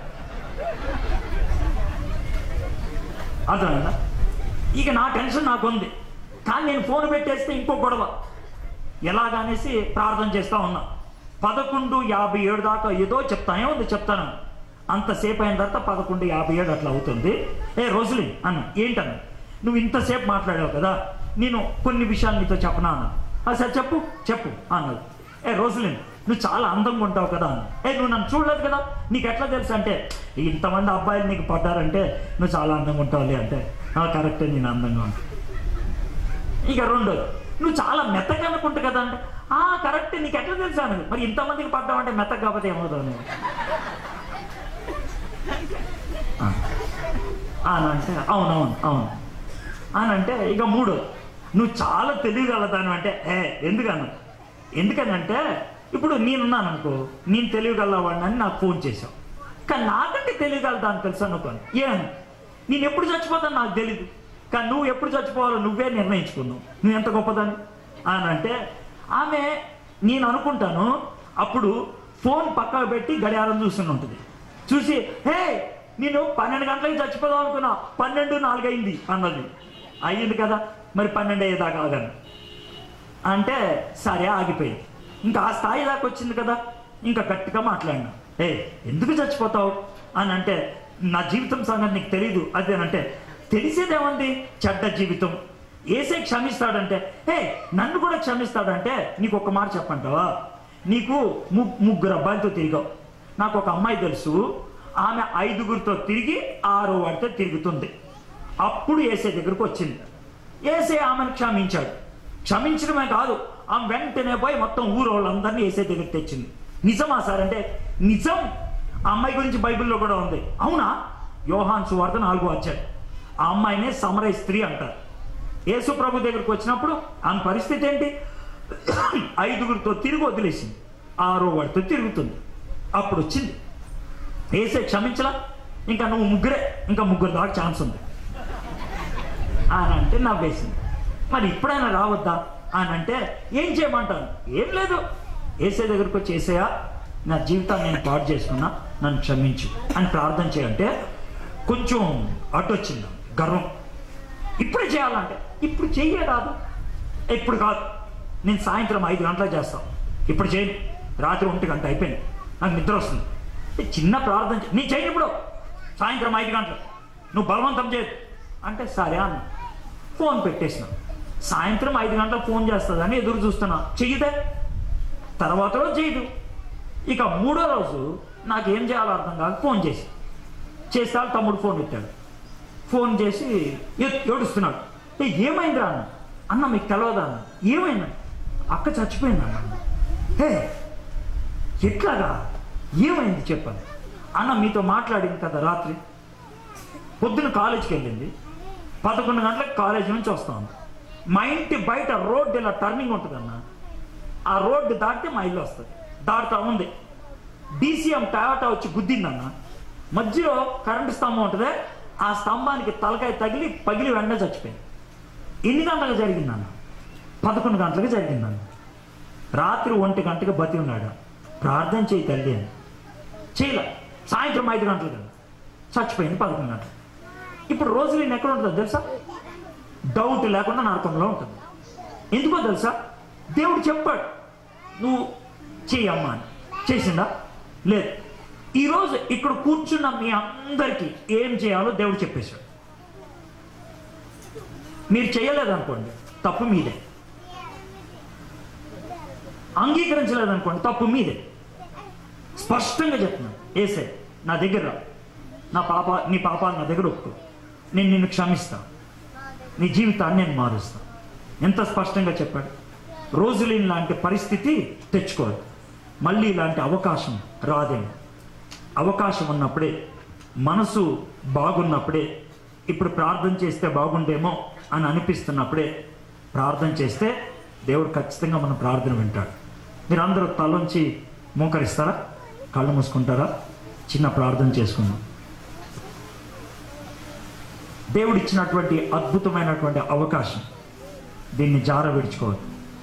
Speaker 2: అర్థమైందా ఇక నా టెన్షన్ నాకు ఉంది కానీ నేను ఫోన్ పెట్టేస్తే ఇంకో గొడవ ఎలాగనేసి ప్రార్థన చేస్తా ఉన్నా పదకొండు యాభై ఏడు దాకా ఏదో చెప్తా ఏముంది చెప్తాను అంతసేపు అయిన తర్వాత పదకొండు యాభై ఏడు అట్లా అవుతుంది ఏ రోజులి అన్న ఏంటన్న నువ్వు ఇంతసేపు మాట్లాడావు కదా నేను కొన్ని విషయాలు నీతో చెప్పనా అన్న "ఆ, సరే చెప్పు చెప్పు అన్నది ఏ రోజులి నువ్వు చాలా అందంగా ఉంటావు కదా అన్న ఏ నువ్వు నన్ను చూడలేదు కదా నీకు ఎట్లా తెలుసు అంటే ఇంతమంది అబ్బాయిలు నీకు పడ్డారంటే నువ్వు చాలా అందంగా ఉంటావులే అంటే "ఆ, కరెక్టే నేను అందంగా ఉంటాను ఇక రెండోది నువ్వు చాలా మెత్తగా అనుకుంటా కదా అంటే ఆ కరెక్ట్ నీకు ఎట్లా తెలుసా అని మరి ఇంతమందికి పడ్డావంటే మెత్తగా కాకపోతే ఏమవుతావు నువ్వు ఆ. అని అంటే అవునవును అవును అని అంటే ఇక మూడు నువ్వు చాలా తెలియగలదాను అంటే ఏ ఎందుకన్నా ఎందుకనంటే ఇప్పుడు నేనున్నాను అనుకో నేను తెలియగలవాడిని అని నాకు ఫోన్ చేశావు కానీ నాకంటే తెలియగలదాన్ని తెలుసు అనుకోను ఏమని నేను ఎప్పుడు చచ్చిపోతాను నాకు తెలియదు కానీ నువ్వు ఎప్పుడు చచ్చిపోవాలో నువ్వే నిర్ణయించుకున్నావు నువ్వు ఎంత గొప్పదని అని అంటే ఆమె నేను అనుకుంటాను అప్పుడు ఫోన్ పక్కకు పెట్టి గడియారం చూస్తూనే ఉంటుంది చూసి హే నేను పన్నెండు గంటలకి చచ్చిపోదాం అనుకున్నా పన్నెండు నాలుగైంది అన్నది అయ్యింది కదా మరి పన్నెండు అయ్యేదాకా ఆగాను అంటే సరే ఆగిపోయింది ఇంకా ఆ స్థాయి దాకా వచ్చింది కదా ఇంకా గట్టిగా మాట్లాడినా ఏ ఎందుకు చచ్చిపోతావు అని అంటే నా జీవితం సంగతి నీకు తెలీదు అదేనంటే తెలిసేదేముంది చెడ్డ జీవితం ఏసే క్షమిస్తాడంటే హే నన్ను కూడా క్షమిస్తాడంటే నీకు ఒక మాట చెప్పంటావా నీకు ము- ముగ్గురు అబ్బాయిలతో తిరిగావు నాకు ఒక అమ్మాయి తెలుసు ఆమె ఐదుగురితో తిరిగి ఆరో వాడితో తిరుగుతుంది అప్పుడు ఏసే దగ్గరకు వచ్చింది ఏసే ఆమెను క్షమించాడు క్షమించడమే కాదు ఆమె వెంటనే పోయి మొత్తం ఊరు వాళ్ళందరినీ ఏసే దగ్గర తెచ్చింది నిజమా సార్ అంటే నిజం ఆ అమ్మాయి గురించి బైబిల్లో కూడా ఉంది అవునా యోహాన్ సువార్త నాలుగో వచ్చాడు ఆ అమ్మాయినే సమరయ స్త్రీ అంటారు యేసు ప్రభు దగ్గరికి వచ్చినప్పుడు ఆమె పరిస్థితి ఏంటి ఐదుగురితో తిరిగి వదిలేసింది ఆరో వాడితో తిరుగుతుంది అప్పుడు వచ్చింది ఏసే క్షమించలా ఇంకా నువ్వు ముగ్గురే ఇంకా ముగ్గురు దాకా ఛాన్స్ ఉంది అని అంటే నవ్వేసింది మరి ఇప్పుడైనా రావద్దా అని అంటే ఏం చేయమంటాను ఏం లేదు ఏసే దగ్గరకు వచ్చి ఏసయ్యా నా జీవితాన్ని నేను పాడు చేసుకున్నా నన్ను క్షమించు అని ప్రార్థన చేయంటే కొంచెం అటు వచ్చింది గర్వం ఇప్పుడే చేయాలంటే ఇప్పుడు చెయ్యే రాదు ఇప్పుడు కాదు నేను సాయంత్రం ఐదు గంటలకు చేస్తాను ఇప్పుడు చేయను రాత్రి ఒంటి గంట అయిపోయింది నాకు నిద్ర వస్తుంది ఏ చిన్న ప్రార్థన చే- నీ చేయను ఇప్పుడు సాయంత్రం ఐదు గంటలు నువ్వు బలవంతం చేయదు అంటే సరే అన్న ఫోన్ పెట్టేసిన సాయంత్రం ఐదు గంటలకు ఫోన్ చేస్తుందని ఎదురు చూస్తున్నా చెయ్యదే తర్వాత రోజు చేయదు ఇక మూడో రోజు నాకు ఏం చేయాలో అర్థం కాక ఫోన్ చేసి చేస్తే వాళ్ళ తమ్ముడు ఫోన్ ఎత్తాడు ఫోన్ చేసి ఏ- ఏడుస్తున్నాడు ఏ ఏమైందిరా అన్న అన్న మీకు తెలియదా అన్న ఏమైంది అక్క చచ్చిపోయింది అన్న హే ఎట్లాగా ఏమైంది చెప్పండి అన్న మీతో మాట్లాడింది కదా రాత్రి పొద్దున కాలేజీకి వెళ్ళింది పదకొండు గంటలకు కాలేజీ నుంచి వస్తాను మా ఇంటి బయట రోడ్డు ఇలా టర్నింగ్ ఉంటుందన్న ఆ రోడ్డు దాటితే మా ఇల్లు వస్తుంది దాటుతా ఉంది డీసీఎం టయోటా వచ్చి గుద్దిందన్న మధ్యలో కరెంటు స్తంభం ఉంటుంది ఆ స్తంభానికి తలకాయ తగిలి పగిలి వెంటనే చచ్చిపోయింది ఎన్ని గంటలకు జరిగిందన్న పదకొండు గంటలకు జరిగిందన్న రాత్రి ఒంటి గంటకి బతి ఉన్నాడు ప్రార్థన చేయి తల్లి అని చేయలే సాయంత్రం ఐదు గంటలకు కదా చచ్చిపోయింది పదకొండు గంటలు ఇప్పుడు రోజు నేను ఎక్కడ ఉంటుందో తెలుసా డౌట్ లేకుండా నరకంలో ఉంటుంది ఎందుకో తెలుసా దేవుడు చెప్పాడు నువ్వు చెయ్యమ్మా అని చేసిందా లేదు ఈరోజు ఇక్కడ కూర్చున్న మీ అందరికీ ఏం చేయాలో దేవుడు చెప్పేశాడు మీరు చేయలేదనుకోండి తప్పు మీదే అంగీకరించలేదనుకోండి తప్పు మీదే స్పష్టంగా చెప్తున్నాను ఏసే నా దగ్గర రా. నా పాప నీ పాప నా దగ్గర ఒప్పుకో నేను నిన్ను క్షమిస్తాను నీ జీవితాన్ని నేను మారుస్తాను ఎంత స్పష్టంగా చెప్పాడు రోజులేని లాంటి పరిస్థితి తెచ్చుకోదు మళ్ళీ ఇలాంటి అవకాశం రాదేమో అవకాశం ఉన్నప్పుడే మనసు బాగున్నప్పుడే ఇప్పుడు ప్రార్థన చేస్తే బాగుండేమో అని అనిపిస్తున్నప్పుడే ప్రార్థన చేస్తే దేవుడు ఖచ్చితంగా మన ప్రార్థన వింటాడు మీరు అందరూ తలంచి మోకరిస్తారా కళ్ళు మూసుకుంటారా చిన్న ప్రార్థన చేసుకుందాం దేవుడు ఇచ్చినటువంటి అద్భుతమైనటువంటి అవకాశం దీన్ని జార విడుచుకోవద్దు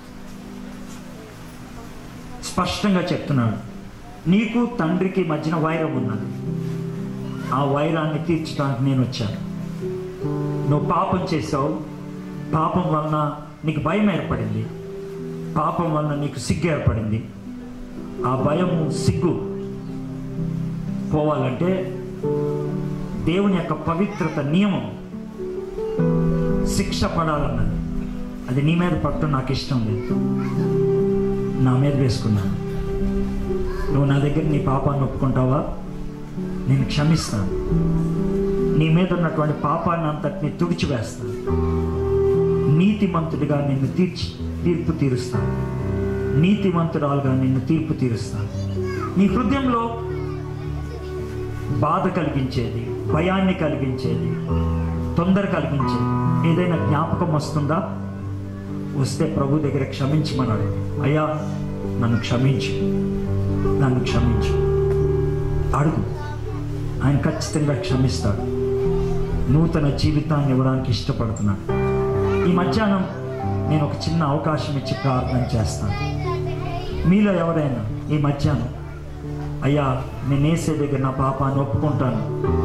Speaker 2: స్పష్టంగా చెప్తున్నాడు నీకు తండ్రికి మధ్యన వైరం ఉన్నది ఆ వైరాన్ని తీర్చడానికి నేను వచ్చాను నువ్వు పాపం చేసావు పాపం వలన నీకు భయం ఏర్పడింది పాపం వలన నీకు సిగ్గు ఏర్పడింది ఆ భయము సిగ్గు పోవాలంటే దేవుని యొక్క పవిత్రత నియమం శిక్ష పడాలన్నది అది నీ మీద పట్టు నాకు ఇష్టం లేదు నా మీద వేసుకున్నాను నువ్వు నా దగ్గర నీ పాపాన్ని ఒప్పుకుంటావా నేను క్షమిస్తాను నీ మీద ఉన్నటువంటి పాపాన్ని అంతటిని తుడిచివేస్తాను నీతిమంతుడిగా నిన్ను తీర్చి తీర్పు తీరుస్తాను నీతిమంతురాలుగా నిన్ను తీర్పు తీరుస్తాను నీ హృదయంలో బాధ కలిగించేది భయాన్ని కలిగించేది తొందర కలిగించేది ఏదైనా జ్ఞాపకం వస్తుందా వస్తే ప్రభు దగ్గర క్షమించమన్నాడు అయ్యా నన్ను క్షమించు నన్ను క్షమించు అడుగు ఆయన ఖచ్చితంగా క్షమిస్తాడు నూతన జీవితాన్ని ఇవ్వడానికి ఇష్టపడుతున్నాడు ఈ మధ్యాహ్నం నేను ఒక చిన్న అవకాశం ఇచ్చి ప్రార్థన చేస్తాను మీలో ఎవరైనా ఈ మధ్యాహ్నం అయ్యా నేను ఏసే దగ్గర నా పాపాన్ని ఒప్పుకుంటాను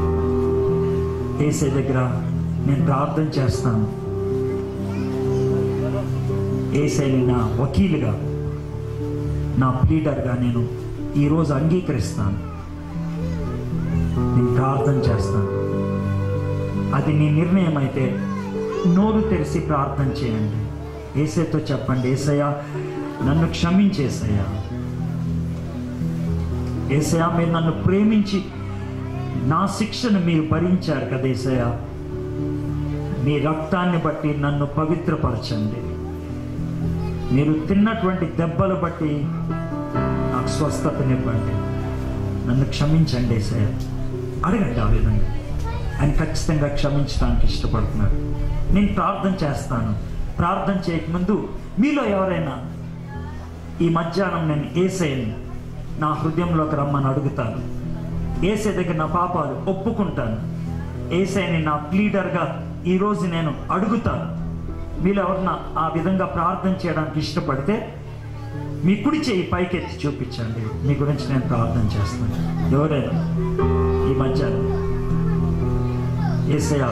Speaker 2: ఏసే దగ్గర నేను ప్రార్థన చేస్తాను ఏసైని నా వకీలుగా నా ప్లీడర్గా నేను ఈరోజు అంగీకరిస్తాను నేను ప్రార్థన చేస్తాను అది నీ నిర్ణయం అయితే నోరు తెరిచి ప్రార్థన చేయండి ఏసైతో చెప్పండి ఏసయ్యా నన్ను క్షమించేసయ్యా ఏసయ్యా మీరు నన్ను ప్రేమించి నా శిక్షను మీరు భరించారు కదా ఏసయ్యా మీ రక్తాన్ని బట్టి నన్ను పవిత్రపరచండి మీరు తిన్నటువంటి దెబ్బలు బట్టి నాకు స్వస్థతనివ్వండి నన్ను క్షమించండి ఏసయ్య అడగండి ఆ విధంగా ఆయన ఖచ్చితంగా క్షమించడానికి ఇష్టపడుతున్నాడు నేను ప్రార్థన చేస్తాను ప్రార్థన చేయకముందు మీలో ఎవరైనా ఈ మధ్యాహ్నం నేను ఏసైని నా హృదయంలోకి రమ్మని అడుగుతాను ఏసై దగ్గర నా పాపాలు ఒప్పుకుంటాను ఏసైని నా ప్లీడర్గా ఈరోజు నేను అడుగుతాను మీలో ఎవరన్నా ఆ విధంగా ప్రార్థన చేయడానికి ఇష్టపడితే మీ కుడి చేయి పైకెత్తి చూపించండి మీ గురించి నేను ప్రార్థన చేస్తాను ఎవరైనా ఈ మధ్యాహ్నం ఏసయ్య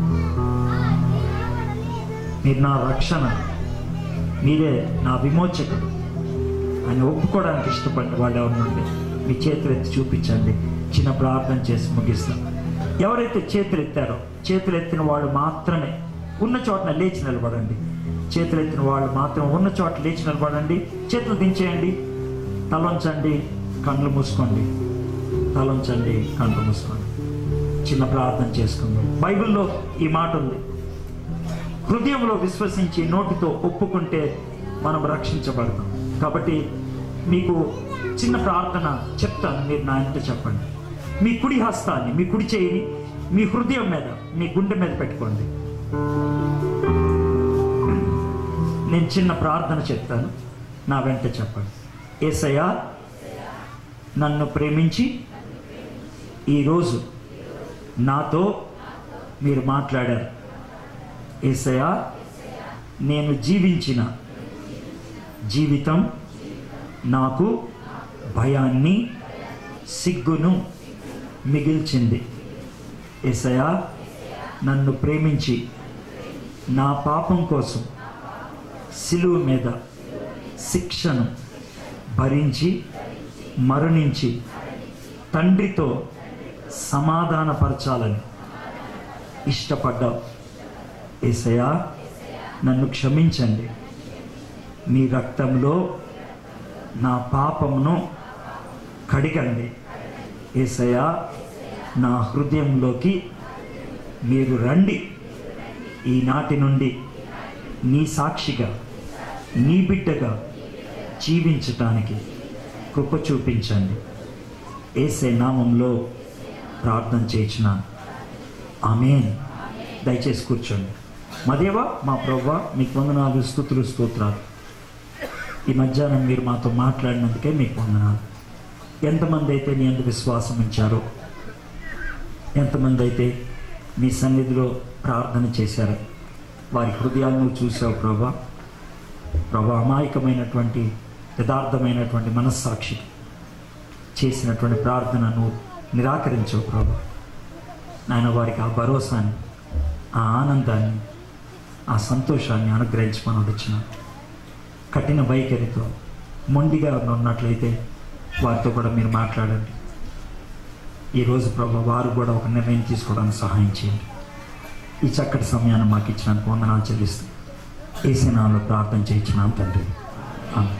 Speaker 2: మీరు నా రక్షణ మీరే నా విమోచకుడు అని ఒప్పుకోవడానికి ఇష్టపడిన వాళ్ళు ఎవరినుండి మీ చేతులు ఎత్తి చూపించండి చిన్న ప్రార్థన చేసి ముగిస్తాం ఎవరైతే చేతులు ఎత్తారో చేతులు ఎత్తిన వాళ్ళు మాత్రమే ఉన్న చోటన లేచి నిలబడండి చేతులు ఎత్తిన వాళ్ళు మాత్రం ఉన్న చోట లేచి నిలబడండి చేతులు దించేయండి తలంచండి కళ్ళు మూసుకోండి తలంచండి కళ్ళు మూసుకోండి చిన్న ప్రార్థన చేసుకుందాం బైబిల్లో ఈ మాట ఉంది హృదయంలో విశ్వసించి నోటితో ఒప్పుకుంటే మనం రక్షించబడతాం కాబట్టి మీకు చిన్న ప్రార్థన చెప్తాను మీరు నా ఇంట చెప్పండి మీ కుడి హస్తాన్ని మీ కుడి చేయిని మీ హృదయం మీద మీ గుండె మీద పెట్టుకోండి నేను చిన్న ప్రార్థన చెప్తాను నా వెంట చెప్పండి ఏసయ్యా నన్ను ప్రేమించి ఈరోజు నాతో మీరు మాట్లాడారు ఏసయ్యా నేను జీవించిన జీవితం నాకు భయాన్ని సిగ్గును మిగిల్చింది ఏసయ్యా నన్ను ప్రేమించి నా పాపం కోసం సిలువ మీద శిక్షను భరించి మరణించి తండ్రితో సమాధానపరచాలని ఇష్టపడ్డావు ఏసయా నన్ను క్షమించండి మీ రక్తంలో నా పాపమును కడిగండి ఏసయా నా హృదయంలోకి మీరు రండి ఈనాటి నుండి నీ సాక్షిగా నీ బిడ్డగా జీవించటానికి కృప చూపించండి ఏసే నామంలో ప్రార్థన చేయించిన ఆమెన్ దయచేసి కూర్చోండి మా దేవ మా ప్రభా మీకు వందనాలు స్థుతులు స్తోత్రాలు ఈ మధ్యాహ్నం మీరు మాతో మాట్లాడినందుకే మీకు వందనాలు ఎంతమంది అయితే మీ అందు విశ్వాసం ఉంచారో ఎంతమంది అయితే మీ సన్నిధిలో ప్రార్థన చేశారో వారి హృదయాలను చూసావు ప్రభా ప్రభా అమాయకమైనటువంటి యథార్థమైనటువంటి మనస్సాక్షి చేసినటువంటి ప్రార్థనను నిరాకరించవు ప్రభా నాయన వారికి ఆ భరోసాని ఆ ఆనందాన్ని ఆ సంతోషాన్ని అనుగ్రహించమని వచ్చిన కఠిన వైఖరితో మొండిగా ఉన్నట్లయితే వారితో కూడా మీరు మాట్లాడండి ఈరోజు ప్రభా వారు కూడా ఒక నిర్ణయం తీసుకోవడానికి సహాయం చేయండి ఈ చక్కటి సమయాన్ని మాకు ఇచ్చినందుకు వందనాలు చెల్లిస్తూ ఏసీనాలో ప్రార్థన చేయించినాం తండ్రి ఆమె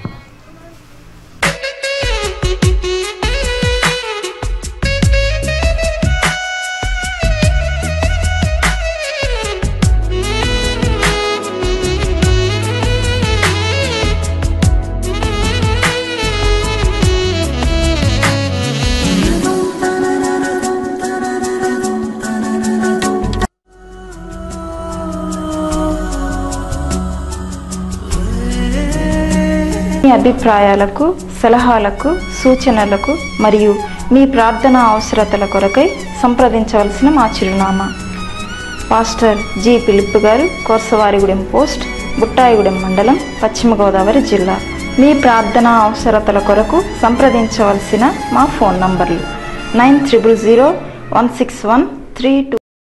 Speaker 3: మీ అభిప్రాయాలకు సలహాలకు సూచనలకు మరియు మీ ప్రార్థన అవసరతల కొరకై సంప్రదించవలసిన మా చిరునామా పాస్టర్ జి పిలుపు గారు కోర్సవారిగూడెం పోస్ట్ బుట్టాయిగూడెం మండలం పశ్చిమ గోదావరి జిల్లా మీ ప్రార్థన అవసరతల కొరకు సంప్రదించవలసిన మా ఫోన్ నంబర్లు nine triple zero one six one three two